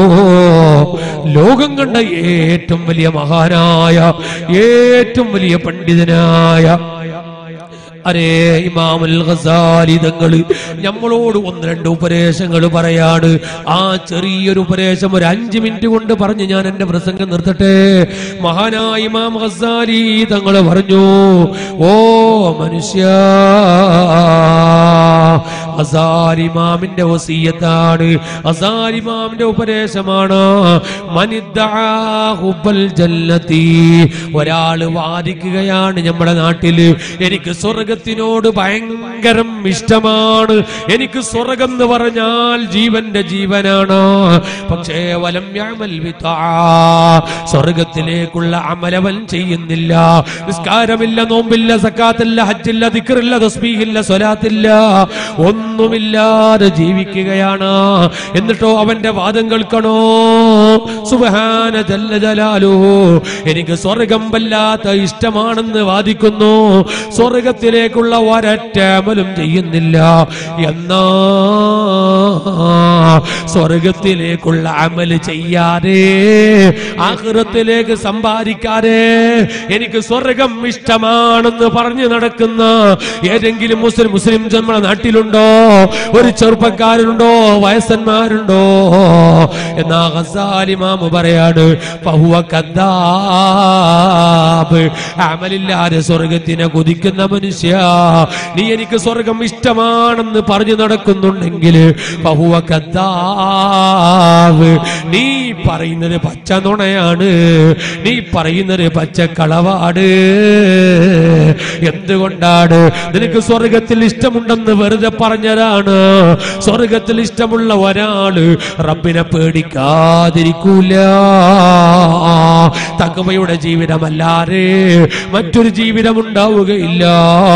ലോകം കണ്ട ഏറ്റവും വലിയ മഹാനായ ഏറ്റവും വലിയ പണ്ഡിതനായ അരേ ഇമാമുൽ ഖസാലി തങ്ങള് നമ്മളോട് ഒന്ന് രണ്ട് ഉപദേശങ്ങൾ പറയാണ് ആ ചെറിയൊരു ഉപദേശം ഒരു അഞ്ച് മിനിറ്റ് കൊണ്ട് പറഞ്ഞ് ഞാൻ എന്റെ പ്രസംഗം നിർത്തട്ടെ മഹാനായ ഇമാം ഖസാലി തങ്ങൾ പറഞ്ഞു ഓ മനുഷ്യ അസാരിമാമിന്റെ വസീയത്താണ് അസാരിമാമിന്റെ ഉപദേശമാണ് മനിദ്ദാ ഹുബ്ബൽ ജന്നത്തി ഒരാള് വാദിക്കുകയാണ് നമ്മുടെ നാട്ടില് എനിക്ക് സ്വർഗത്തിനോട് ഭയങ്കരം ഇഷ്ടമാണ് എനിക്ക് സ്വർഗം എന്ന് പറഞ്ഞാൽ ജീവന്റെ ജീവനാണ് പക്ഷേ വലം യഅമൽ ബിതാ. സ്വർഗത്തിലേക്കുള്ള അമലവൻ ചെയ്യുന്നില്ല നിസ്കാരമില്ല നോമ്പില്ല സക്കാത്തില്ല ഹജ്ജില്ല ദിക്റില്ല തസ്ബീഹില്ല സ്വലാത്തില്ല ഒന്നുമില്ലാതെ ജീവിക്കുകയാണ് എന്നിട്ടോ അവന്റെ വാദം കേൾക്കണോ സുബഹാന ജല്ല ജലാലുഹു എനിക്ക് സ്വർഗം വല്ലാത്ത ഇഷ്ടമാണെന്ന് വാദിക്കുന്നു സ്വർഗത്തിലേക്കുള്ള ഒരൊറ്റ അമലും ചെയ്യുന്നില്ല എന്നാ സ്വർഗത്തിലേക്കുള്ള അമല് ചെയ്യാതെ ആഹൃത്തിലേക്ക് സമ്പാദിക്കാതെ എനിക്ക് സ്വർഗം ഇഷ്ടമാണെന്ന് പറഞ്ഞു നടക്കുന്ന ഏതെങ്കിലും മുസ്ലിം മുസ്ലിം നമ്മുടെ നാട്ടിലുണ്ടോ ഒരു ചെറുപ്പക്കാരുണ്ടോ വയസ്സന്മാരുണ്ടോ എന്നാ ഹസാലിമാമ് പറയാണ് പഹുവ കദ്ദാബ് അമലില്ലാതെ സ്വർഗത്തിനെ കൊതിക്കുന്ന മനുഷ്യ നീ എനിക്ക് സ്വർഗം ഇഷ്ടമാണെന്ന് പറഞ്ഞു നടക്കുന്നുണ്ടെങ്കിൽ പഹുവ കദ്ദാബ് നീ പറയുന്നത് പച്ച നുണയാണ് നീ പറയുന്നത് പച്ച കളവാട് എന്തുകൊണ്ടാണ് നിനക്ക് സ്വർഗത്തിൽ ഇഷ്ടമുണ്ടെന്ന് വെറുതെ പറഞ്ഞതാണ് സ്വർഗത്തിൽ ഇഷ്ടമുള്ള ഒരാള് റബ്ബിനെ പേടിക്കാതിരിക്കൂല തകവയുടെ ജീവിതമല്ലാതെ മറ്റൊരു ജീവിതം ഉണ്ടാവുകയില്ല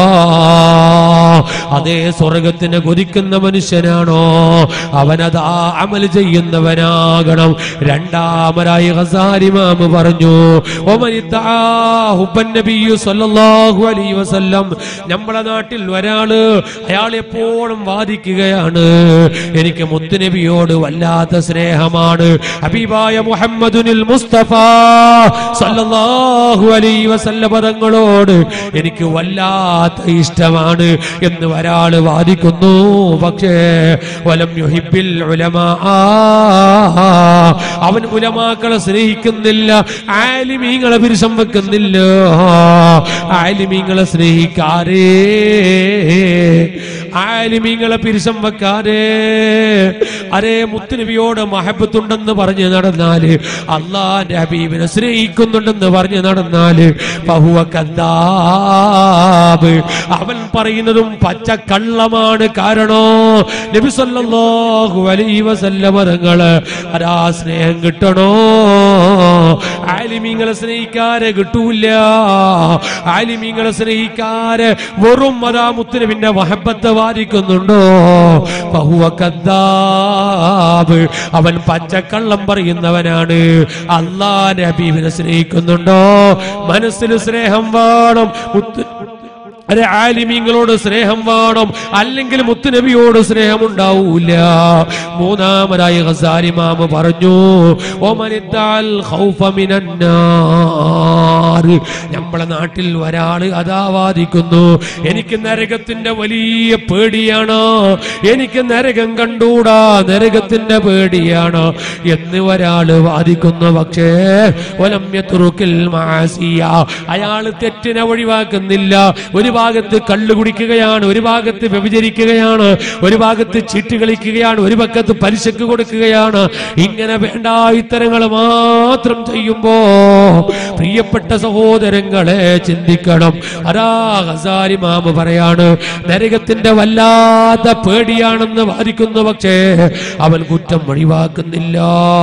അതേ സ്വർഗത്തിന് കൊതിക്കുന്ന മനുഷ്യനാണോ അവനതാ അമൽ ചെയ്യുന്നവനാകണം രണ്ടാമരായി ഹസാരിമാമ് പറഞ്ഞു ഒമനിദ്ദാ ഹുബ്ബൻ നബിയ്യു സ്വല്ലല്ലാഹു അലൈഹി വസല്ലം നമ്മുടെ നാട്ടിൽ ഒരാള് അയാൾ എപ്പോഴും വാദിക്കുകയാണ് എനിക്ക് മുത്തുനബിയോട് വല്ലാത്ത സ്നേഹമാണ് ഹബീബായ മുഹമ്മദുനിൽ മുസ്തഫ സല്ലല്ലാഹു അലൈഹി വസല്ലം പദങ്ങളോട് എനിക്ക് വല്ലാത്ത ഇഷ്ടമാണ് എന്ന് ഒരാള് വാദിക്കുന്നു പക്ഷേ വലം യുഹിബിൽ ഉലമാ അവൻ ഉലമാക്കളെ സ്നേഹിക്കുന്നില്ല ആലിമീങ്ങളെ പിരിശം വെക്കുന്നില്ല ആലിമീങ്ങളെ സ്നേഹിക്കാരേ ആലിമീങ്ങളെ പിരിശം വെക്കാരേ അരേ മുത്തുനബിയോട് മഹബത്തുണ്ടെന്ന് പറഞ്ഞ് നടന്നാല് അള്ളാന്റെ ഹബീബിനെ സ്നേഹിക്കുന്നുണ്ടെന്ന് പറഞ്ഞ് നടന്നാല് ബഹുവ കദ്ദാബ് അവൻ പറയുന്നതും പച്ച കള്ളമാണ് കാരണോ നബി സല്ലല്ലാഹു അലൈഹി വസല്ലമ തങ്ങള് അതാ സ്നേഹം കിട്ടണോ ആലിമീങ്ങളെ സ്നേഹിക്കാരെ കിട്ടൂല ആലിമീങ്ങളെ സ്നേഹിക്കാരെ വെറും അതാ മുത്തുനബിന്റെ മഹബത്ത് വാദിക്കുന്നുണ്ടോ ബഹുവ കദ്ദാബ് അവൻ പച്ചക്കള്ളം പറയുന്നവനാണ് അള്ളാന്റെ ഹബീബിനെ സ്നേഹിക്കുന്നുണ്ടോ മനസ്സിൽ സ്നേഹം വേണം മുത്ത് അരെ ആലിമീങ്ങളോട് സ്നേഹം വേണം അല്ലെങ്കിൽ മുത്തുനബിയോട് സ്നേഹം ഉണ്ടാവൂല മൂന്നാമതായി ഹസാരിമാമ് പറഞ്ഞു ഓമനിത്താൽ ഖൗഫ മിനന്നാർ നമ്മളെ നാട്ടിൽ ഒരാള് അതാ വാദിക്കുന്നു എനിക്ക് നരകത്തിന്റെ വലിയ പേടിയാണ് എനിക്ക് നരകം കണ്ടൂടാ നരകത്തിന്റെ പേടിയാണ് എന്ന് ഒരാള് വാദിക്കുന്നു പക്ഷേ ഒലമ്യത്തുറുക്കിൽ മാസിയ അയാള് തെറ്റിനെ ഒഴിവാക്കുന്നില്ല ഒരു ഭാഗത്ത് കള്ളു കുടിക്കുകയാണ് ഒരു ഭാഗത്ത് വ്യഭിചരിക്കുകയാണ് ഒരു ഭാഗത്ത് ചീട്ട് കളിക്കുകയാണ് ഒരു പക്കത്ത് പലിശക്ക് കൊടുക്കുകയാണ് ഇങ്ങനെ വേണ്ട ഇത്തരങ്ങൾ മാത്രം ചെയ്യുമ്പോ പ്രിയപ്പെട്ട സഹോദരങ്ങളെ ചിന്തിക്കണം അതാ ഹസാരി മാമ പറയാണ് നരകത്തിന്റെ വല്ലാത്ത പേടിയാണെന്ന് വാദിക്കുന്നു പക്ഷേ അവൻ കുറ്റം ഒഴിവാക്കുന്നില്ല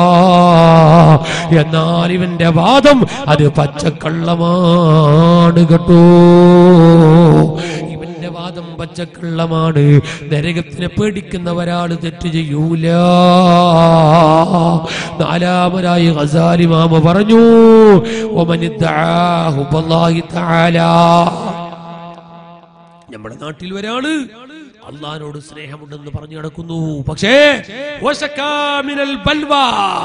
എന്നാൽ ഇവന്റെ വാദം അത് പച്ചക്കള്ളമാണ് കേട്ടോ ഇവന്റെ വാദം പച്ചക്കള്ളമാണ് നരകത്തിനെ പേടിക്കുന്ന ഒരാള് തെറ്റ് ചെയ്യൂല നാലാമതായി ഹസാലി മാമ പറഞ്ഞു ഒമനിദ്ദാഹു ബല്ലാഹി തആല നമ്മുടെ നാട്ടിൽ ഒരാള് അള്ളഹാനോട് സ്നേഹമുണ്ടെന്ന് പറഞ്ഞു നടക്കുന്നു പക്ഷേ വശക്കാമിനൽ ബൽവ.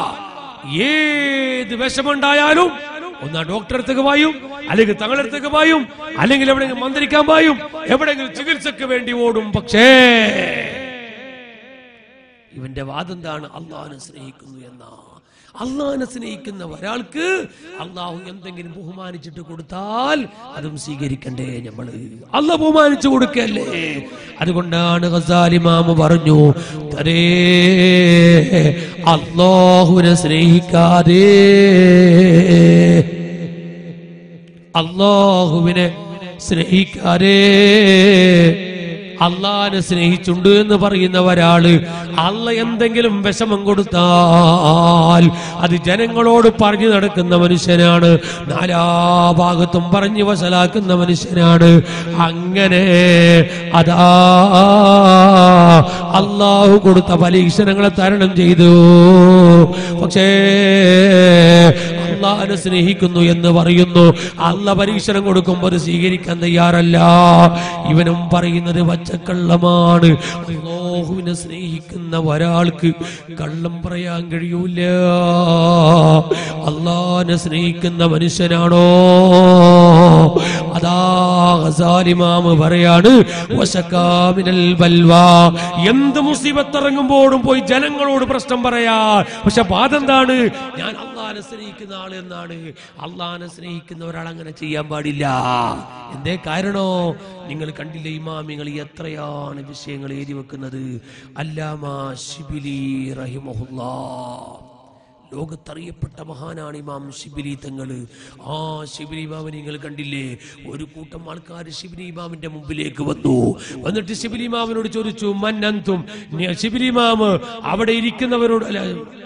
ഏത് വിഷമുണ്ടായാലും ഒന്നാ ഡോക്ടറെ അടുത്തേക്ക് പായും അല്ലെങ്കിൽ തങ്ങളുടെ അടുത്തേക്ക് പായും അല്ലെങ്കിൽ എവിടെയെങ്കിലും മന്ത്രിക്കാൻ പായും എവിടെയെങ്കിലും ചികിത്സക്ക് വേണ്ടി ഓടും പക്ഷേ ഇവന്റെ വാദം എന്താണ് അള്ളാഹിനെ സ്നേഹിക്കുന്നു എന്നാ അള്ളാഹിനെ സ്നേഹിക്കുന്ന ഒരാൾക്ക് അള്ളാഹു എന്തെങ്കിലും ബഹുമാനിച്ചിട്ട് കൊടുത്താൽ അതും സ്വീകരിക്കണ്ടേ നമ്മള് അല്ല ബഹുമാനിച്ചു കൊടുക്കല്ലേ അതുകൊണ്ടാണ് ഖസാലി മാമ പറഞ്ഞു തരേ അള്ളാഹുവിനെ സ്നേഹിക്കാതെ അള്ളാഹുവിനെ സ്നേഹിക്കാതെ അള്ളാഹിനെ സ്നേഹിച്ചുണ്ട് എന്ന് പറയുന്ന ഒരാള് അള്ള എന്തെങ്കിലും വിഷമം കൊടുത്താൽ അത് ജനങ്ങളോട് പറഞ്ഞു നടക്കുന്ന മനുഷ്യനാണ് നാലാ ഭാഗത്തും പറഞ്ഞു വശലാക്കുന്ന മനുഷ്യനാണ് അങ്ങനെ അതാ അള്ളാഹു കൊടുത്ത പരീക്ഷണങ്ങളെ തരണം ചെയ്തു പക്ഷേ അള്ളാഹിനെ സ്നേഹിക്കുന്നു എന്ന് പറയുന്നു അല്ല പരീക്ഷണം കൊടുക്കുമ്പോൾ അത് സ്വീകരിക്കാൻ തയ്യാറല്ല ഇവനും പറയുന്നത് പച്ചക്കള്ളമാണ് അള്ളാഹുവിനെ സ്നേഹിക്കുന്ന ഒരാൾക്ക് കള്ളം പറയാൻ കഴിയൂല അള്ളാഹിനെ സ്നേഹിക്കുന്ന മനുഷ്യനാണോ അതാ ഹസാലിമാമ് പറയാണ് വശക്കാമിനൽ ബൽവാ എന്ത് മുസീബത്ത് ഇറങ്ങുമ്പോഴും പോയി ജനങ്ങളോട് പ്രശ്നം പറയാ പക്ഷെ ബാധ എന്താണ് ഞാൻ അള്ളാഹിനെ സ്നേഹിക്കുന്ന ആള് എന്നാണ് അള്ളാഹിനെ സ്നേഹിക്കുന്ന ഒരാൾ അങ്ങനെ ചെയ്യാൻ പാടില്ല എന്തേ കാരണോ നിങ്ങൾ കണ്ടില്ലേ ഇമാമിങ്ങൾ എത്രയാണ് വിഷയങ്ങൾ എഴുതി വെക്കുന്നത് അല്ലാമ ഷിബിലി റഹിമഹുല്ലാ ലോകത്തറിയപ്പെട്ട മഹാനാണ് ഇമാം ഷിബിലി തങ്ങള് ആ ഷിബിലി ഇമാമിനെ നിങ്ങൾ കണ്ടില്ലേ ഒരു കൂട്ടം ആൾക്കാർ ഷിബിലി ഇമാമിന്റെ മുമ്പിലേക്ക് വന്നു വന്നിട്ട് ഷിബിലി ഇമാമിനോട് ചോദിച്ചു മന്നന്തും ഷിബിലി ഇമാമ് അവിടെ ഇരിക്കുന്നവരോട് അല്ല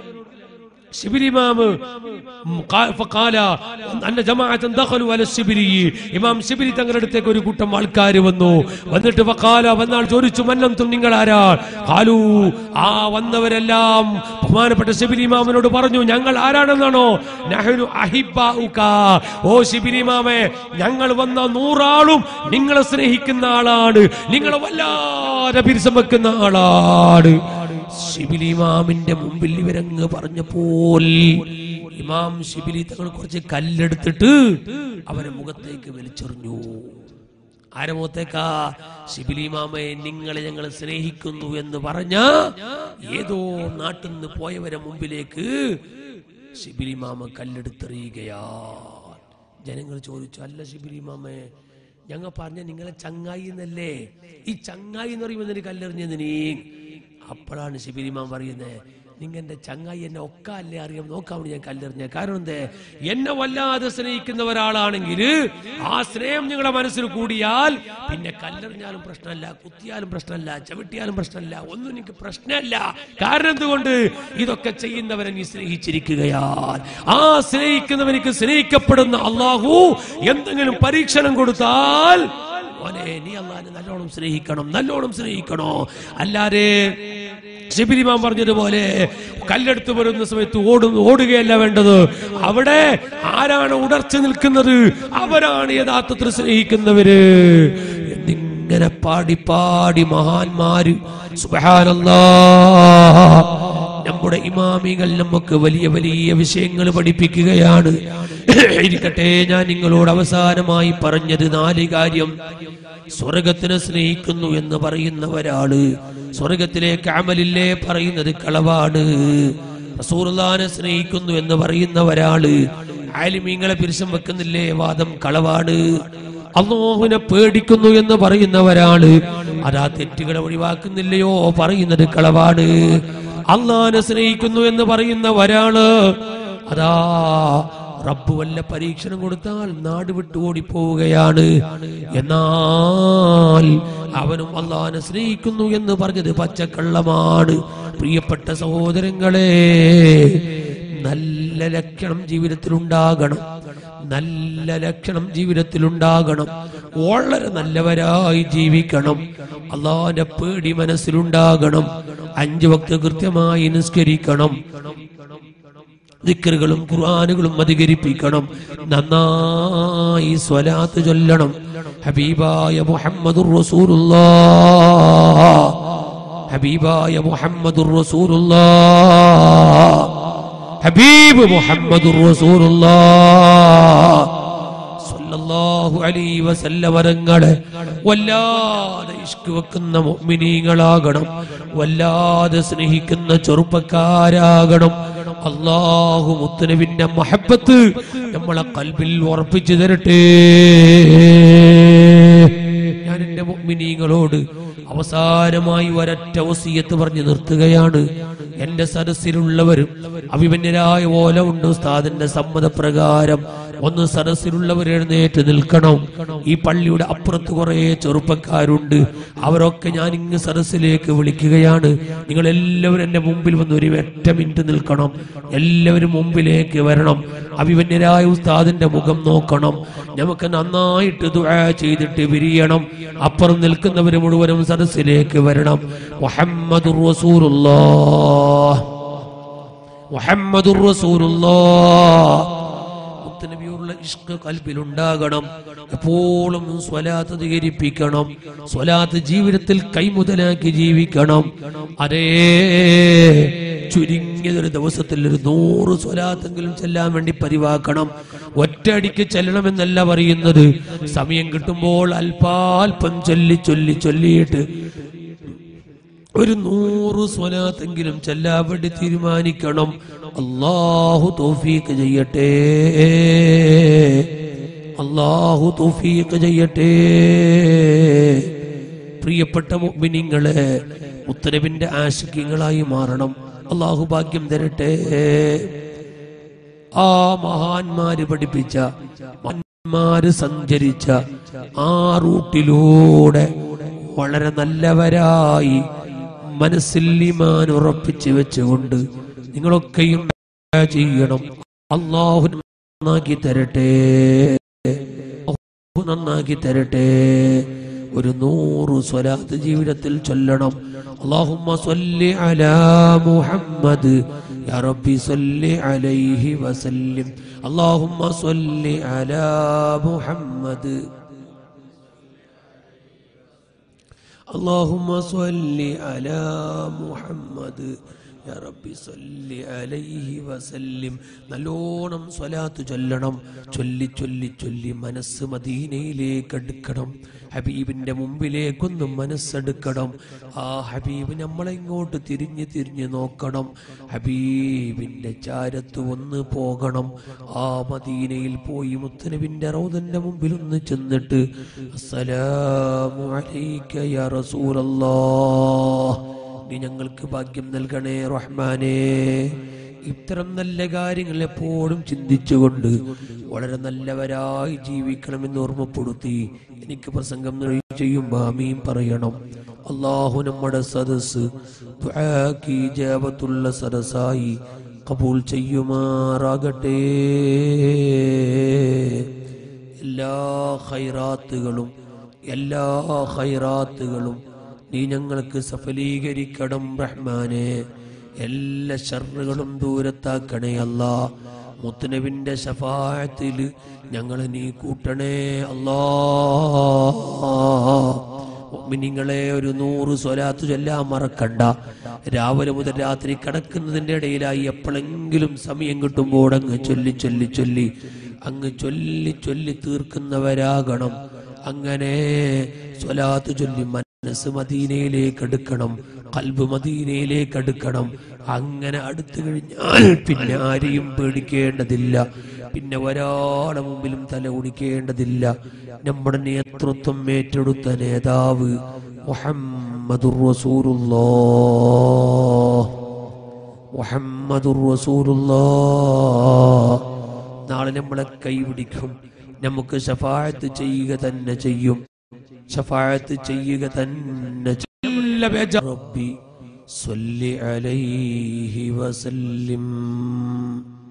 ശിബിരി ഇമാമ് ഖാ- ഫഖാല അന്ന ജമാഅത്തൻ ദഖലു അല ശിബിരി ഇമാം ശിബിരി തങ്ങളുടെ അടുത്തേക്ക് ഒരു കൂട്ടം ആൾക്കാർ വന്നു വന്നിട്ട് ഫഖാല വന്നാൾ ചോദിച്ചു മന്നന്തും നിങ്ങൾ ആരാ ഖാലു ആ വന്നവരെല്ലാം ബഹുമാനപ്പെട്ട ശിബിരി ഇമാമിനോട് പറഞ്ഞു ഞങ്ങൾ ആരാണെന്നാണോ നഹ്നു അഹിബ്ബാഉക ഓ ശിബിരി ഇമാമേ ഞങ്ങൾ വന്ന നൂറാളും നിങ്ങളെ സ്നേഹിക്കുന്ന ആളാണ് നിങ്ങളെ വല്ലാതെ പിരിസം വെക്കുന്ന ആളാണ് ശിബിലി ഇമാമിന്റെ മുമ്പിൽ ഇവരങ്ങ് പറഞ്ഞപ്പോൾ ഇമാം ശിബിലി തങ്ങൾ കുറച്ച് കല്ലെടുത്തിട്ട് അവരെ മുഖത്തേക്ക് വലിച്ചെറിഞ്ഞു ആരെ മുഖത്തേക്കാ ശിബിലി ഇമാമയെ നിങ്ങളെ ഞങ്ങൾ സ്നേഹിക്കുന്നു എന്ന് പറഞ്ഞ ഏതോ നാട്ടിൽ നിന്ന് പോയവരെ മുമ്പിലേക്ക് ശിബിലി മാമ കല്ലെടുത്തെറിയുകയാ ജനങ്ങൾ ചോദിച്ചു അല്ല ശിബിലി മാമേ ഞങ്ങൾ പറഞ്ഞ നിങ്ങളെ ചങ്ങായി എന്നല്ലേ ഈ ചങ്ങായി എന്ന് പറയുമ്പോൾ നിനക്ക് കല്ലെറിഞ്ഞത് നീ അപ്പോഴാണ് ശിബിരിമാൻ പറയുന്നത് നിങ്ങൾ എന്റെ ചങ്ങായി എന്നെ ഒക്കെ അല്ലേ അറിയാം നോക്കാൻ വേണ്ടി ഞാൻ കല്ലെറിഞ്ഞ കാരണം എന്തേ എന്നെ വല്ലാതെ സ്നേഹിക്കുന്ന ഒരാളാണെങ്കിൽ ആ സ്നേഹം നിങ്ങളുടെ മനസ്സിൽ കൂടിയാൽ പിന്നെ കല്ലെറിഞ്ഞാലും പ്രശ്നമല്ല കുത്തിയാലും പ്രശ്നമല്ല ചവിട്ടിയാലും പ്രശ്നമല്ല ഒന്നും എനിക്ക് പ്രശ്നമല്ല കാരണം എന്തുകൊണ്ട് ഇതൊക്കെ ചെയ്യുന്നവരെ നീ സ്നേഹിച്ചിരിക്കുകയാൽ ആ സ്നേഹിക്കുന്നവനിക്ക് സ്നേഹിക്കപ്പെടുന്ന അള്ളാഹു എന്തെങ്കിലും പരീക്ഷണം കൊടുത്താൽ മോനെ നീ അള്ളാഹിനെ നല്ലോണം സ്നേഹിക്കണം നല്ലോണം സ്നേഹിക്കണോ അല്ലാതെ ശിബിരിമാൻ പറഞ്ഞതുപോലെ കല്ലെടുത്ത് വരുന്ന സമയത്ത് ഓടും ഓടുകയല്ല വേണ്ടത് അവിടെ ആരാണ് ഉടർച്ച നിൽക്കുന്നത് അവരാണ് യഥാർത്ഥത്തിൽ സ്നേഹിക്കുന്നവര് എന്നിങ്ങനെ പാടി പാടി മഹാന്മാര് സുബ്ഹാനല്ലാ നമ്മുടെ ഇമാമികൾ നമുക്ക് വലിയ വലിയ വിഷയങ്ങൾ പഠിപ്പിക്കുകയാണ് ഇരിക്കട്ടെ ഞാൻ നിങ്ങളോട് അവസാനമായി പറഞ്ഞത് നാല് കാര്യം സ്വർഗത്തിനെ സ്നേഹിക്കുന്നു എന്ന് പറയുന്ന ഒരാള് സ്വർഗത്തിലേക്ക് അമലില്ലേ പറയുന്നത് കളവാണ് റസൂർലാനെ സ്നേഹിക്കുന്നു എന്ന് പറയുന്ന ഒരാള് ആലിമീങ്ങളെ പിരിശം വെക്കുന്നില്ലേ വാദം കളവാണ് അള്ളാഹുവിനെ പേടിക്കുന്നു എന്ന് പറയുന്നവരാണ് അതാ തെറ്റുകളെ ഒഴിവാക്കുന്നില്ലയോ പറയുന്നത് കളവാണ് അള്ളാഹിനെ സ്നേഹിക്കുന്നു എന്ന് പറയുന്ന ഒരാള് അതാ റബ്ബ് വല്ല പരീക്ഷണം കൊടുത്താൽ നാട് വിട്ടു ഓടിപ്പോവുകയാണ് എന്നാൽ അവനും അള്ളാഹിനെ സ്നേഹിക്കുന്നു എന്ന് പറഞ്ഞത് പച്ചക്കള്ളമാണ് പ്രിയപ്പെട്ട സഹോദരങ്ങളെ നല്ല ലക്ഷണം ജീവിതത്തിലുണ്ടാകണം നല്ല ലക്ഷണം ജീവിതത്തിലുണ്ടാകണം വളരെ നല്ലവരായി ജീവിക്കണം അള്ളാഹിന്റെ പേടി മനസ്സിലുണ്ടാകണം അഞ്ചു വക്ത് കൃത്യമായി നിസ്കരിക്കണം ദിക്കറുകളും ഖുർആാനുകളും അധികരിപ്പിക്കണം നന്നായി സ്വലാത്ത് ചൊല്ലണം ഹബീബായ മുഹമ്മദുർ റസൂലുള്ളാ ഹബീബായ മുഹമ്മദുർ റസൂലുള്ളാ ഹബീബ് മുഹമ്മദുർ റസൂലുള്ളാ സല്ലല്ലാഹു അലൈഹി വസല്ലമരങ്ങളെ വല്ലാതെ ഇഷ്ക് വെക്കുന്ന മുഅ്മിനീങ്ങളാകണം വല്ലാതെ സ്നേഹിക്കുന്ന ചെറുപ്പക്കാരാകണം അള്ളാഹു മുത്തനബിന്റെ മഹബത്ത് നമ്മളെ കൽബിൽ ഉറപ്പിച്ചു തരട്ടെ ഞാൻ എന്റെ മുഅ്മിനീങ്ങളോട് അവസാനമായി ഒരൊറ്റ വസീയത്ത് പറഞ്ഞു നിർത്തുകയാണ് എന്റെ സദസ്സിലുള്ളവരും അഭിമന്യരായ ഓല ഉണ്ട് ഉസ്താദിന്റെ സമ്മതപ്രകാരം ഒന്ന് സദസ്സിലുള്ളവർ എഴുന്നേറ്റ് നിൽക്കണം ഈ പള്ളിയുടെ അപ്പുറത്ത് കുറെ ചെറുപ്പക്കാരുണ്ട് അവരൊക്കെ ഞാൻ ഇങ്ങ് സദസ്സിലേക്ക് വിളിക്കുകയാണ് നിങ്ങൾ എല്ലാവരും എന്റെ മുമ്പിൽ വന്ന് ഒരു ഒറ്റ മിനിറ്റ് നിൽക്കണം എല്ലാവരും മുമ്പിലേക്ക് വരണം അഭിമന്യരായ ഉസ്താദിന്റെ മുഖം നോക്കണം നമുക്ക് നന്നായിട്ട് ദുആ ചെയ്തിട്ട് വിരിയണം അപ്പുറം നിൽക്കുന്നവർ മുഴുവനും സദസ്സിലേക്ക് വരണം മുഹമ്മദുർ റസൂലുള്ളാഹ് മുഹമ്മദുർ റസൂലുള്ളാഹ് മുത്തനബിയുള്ള ഇഷ്ക് കൽബിലുണ്ടാകണം എപ്പോഴും സ്വലാത്ത് അധികരിപ്പിക്കണം സ്വലാത്ത് ജീവിതത്തിൽ കൈമുതലാക്കി ജീവിക്കണം അതേ ചുരുങ്ങിയതൊരു ദിവസത്തിൽ ഒരു നൂറ് സ്വലാത്തെങ്കിലും ചെല്ലാൻ വേണ്ടി പരിവാക്കണം ഒറ്റയടിക്ക് ചെല്ലണമെന്നല്ല പറയുന്നത് സമയം കിട്ടുമ്പോൾ അല്പാൽപ്പം ചൊല്ലി ചൊല്ലി ചൊല്ലിയിട്ട് ഒരു നൂറ് സ്വലാത്തെങ്കിലും ചെല്ലാൻ വേണ്ടി തീരുമാനിക്കണം അള്ളാഹു തൗഫീക്ക് ചെയ്യട്ടെ അള്ളാഹു തൗഫീക്ക് ചെയ്യട്ടെ പ്രിയപ്പെട്ട മുഅ്മിനീങ്ങളെ മുത്തനബിന്റെ ആശിക്യങ്ങളായി മാറണം അള്ളാഹു ഭാഗ്യം തരട്ടെ ആ മഹാന്മാര് പഠിപ്പിച്ച മഹാന്മാര് സഞ്ചരിച്ച ആ റൂട്ടിലൂടെ വളരെ നല്ലവരായി മനസ്സിൽ ഈമാൻ ഉറപ്പിച്ചു വെച്ചുകൊണ്ട് നിങ്ങളൊക്കെയും ചെയ്യണം അള്ളാഹു നന്നാക്കി തരട്ടെ അല്ലാഹു നന്നാക്കി തരട്ടെ ഒരു നൂറ് സ്വലാത്ത് ജീവിതത്തിൽ ചൊല്ലണം അള്ളാഹുമ്മ സ്വല്ലി അലാ മുഹമ്മദ് യാ റബ്ബി സ്വല്ലി അലൈഹി വസല്ലിം അള്ളാഹുമ്മ സ്വല്ലി അലാ മുഹമ്മദ് اللهم صل على محمد യാ റബ്ബി സല്ലി അലൈഹി വസല്ലിം നല്ലോണം സ്വലാത്ത് ചൊല്ലണം ചൊല്ലി ചൊല്ലി ചൊല്ലി മനസ്സ് മദീനയിലേക്ക് അടുക്കണം ഹബീബിന്റെ മുമ്പിലേക്കൊന്ന് മനസ്സെടുക്കണം ആ ഹബീബ് നമ്മളെ ഇങ്ങോട്ട് തിരിഞ്ഞ് തിരിഞ്ഞ് നോക്കണം ഹബീബിന്റെ ചാരത്ത് ഒന്ന് പോകണം ആ മദീനയിൽ പോയി മുത്തനബിന്റെ റൗദന്റെ മുമ്പിൽ ഒന്ന് ചെന്നിട്ട് അസ്സലാമു അലൈക യാ റസൂലല്ലാഹ് നീ ഞങ്ങൾക്ക് ഭാഗ്യം നൽകണേ റഹ്മാനേ ഇത്തരം നല്ല കാര്യങ്ങൾ എപ്പോഴും ചിന്തിച്ചുകൊണ്ട് വളരെ നല്ലവരായി ജീവിക്കണമെന്ന് ഓർമ്മപ്പെടുത്തി എനിക്ക് പ്രസംഗം ചെയ്യുമ്പോൾ ആമീൻ പറയണം അള്ളാഹു നമ്മുടെ സദസ് ദുആക്ക് ഇജാബത്തുള്ള സദസ്സായി കബൂൽ ചെയ്യുമാറാകട്ടെ എല്ലാ ഖൈറാത്തുകളും എല്ലാ ഖൈറാത്തുകളും നീ ഞങ്ങൾക്ക് സഫലീകരിക്കണം റഹ്മാനെ എല്ലാ ഷറുകളും ദൂരത്താക്കണേ അല്ലാ മുത്തനബിന്റെ ശഫായത്തിൽ ഞങ്ങളെ നീ കൂട്ടണേ അല്ലാ നിങ്ങളെ ഒരു നൂറ് സ്വലാത്ത് ചൊല്ലാൻ മറക്കണ്ട രാവിലെ മുതൽ രാത്രി കിടക്കുന്നതിന്റെ ഇടയിലായി എപ്പോഴെങ്കിലും സമയം കിട്ടുമ്പോൾ അങ്ങ് ചൊല്ലി ചൊല്ലി ചൊല്ലി അങ്ങ് ചൊല്ലി ചൊല്ലി തീർക്കുന്നവരാകണം അങ്ങനെ സ്വലാത്ത് ചൊല്ലി മനസ്സ് മദീനയിലേക്ക് അടുക്കണം കൽബ് മദീനയിലേക്ക് അടുക്കണം അങ്ങനെ അടുത്തു കഴിഞ്ഞാൽ പിന്നെ ആരെയും പേടിക്കേണ്ടതില്ല പിന്നെ ഒരാളെ മുമ്പിലും തല കുടിക്കേണ്ടതില്ല നമ്മുടെ നേതൃത്വം ഏറ്റെടുത്ത നേതാവ് മുഹമ്മദുർ റസൂലുള്ളാഹ് മുഹമ്മദുർ റസൂലുള്ളാഹ് നാളെ നമ്മളെ കൈപിടിക്കും നമുക്ക് ഷഫായത്ത് ചെയ്യുക തന്നെ ചെയ്യും ഷഫായത്ത് ചെയ്യുക തന്നെ ചെയ്യും എല്ലാ ബേജാ- ربي صل عليه وسلم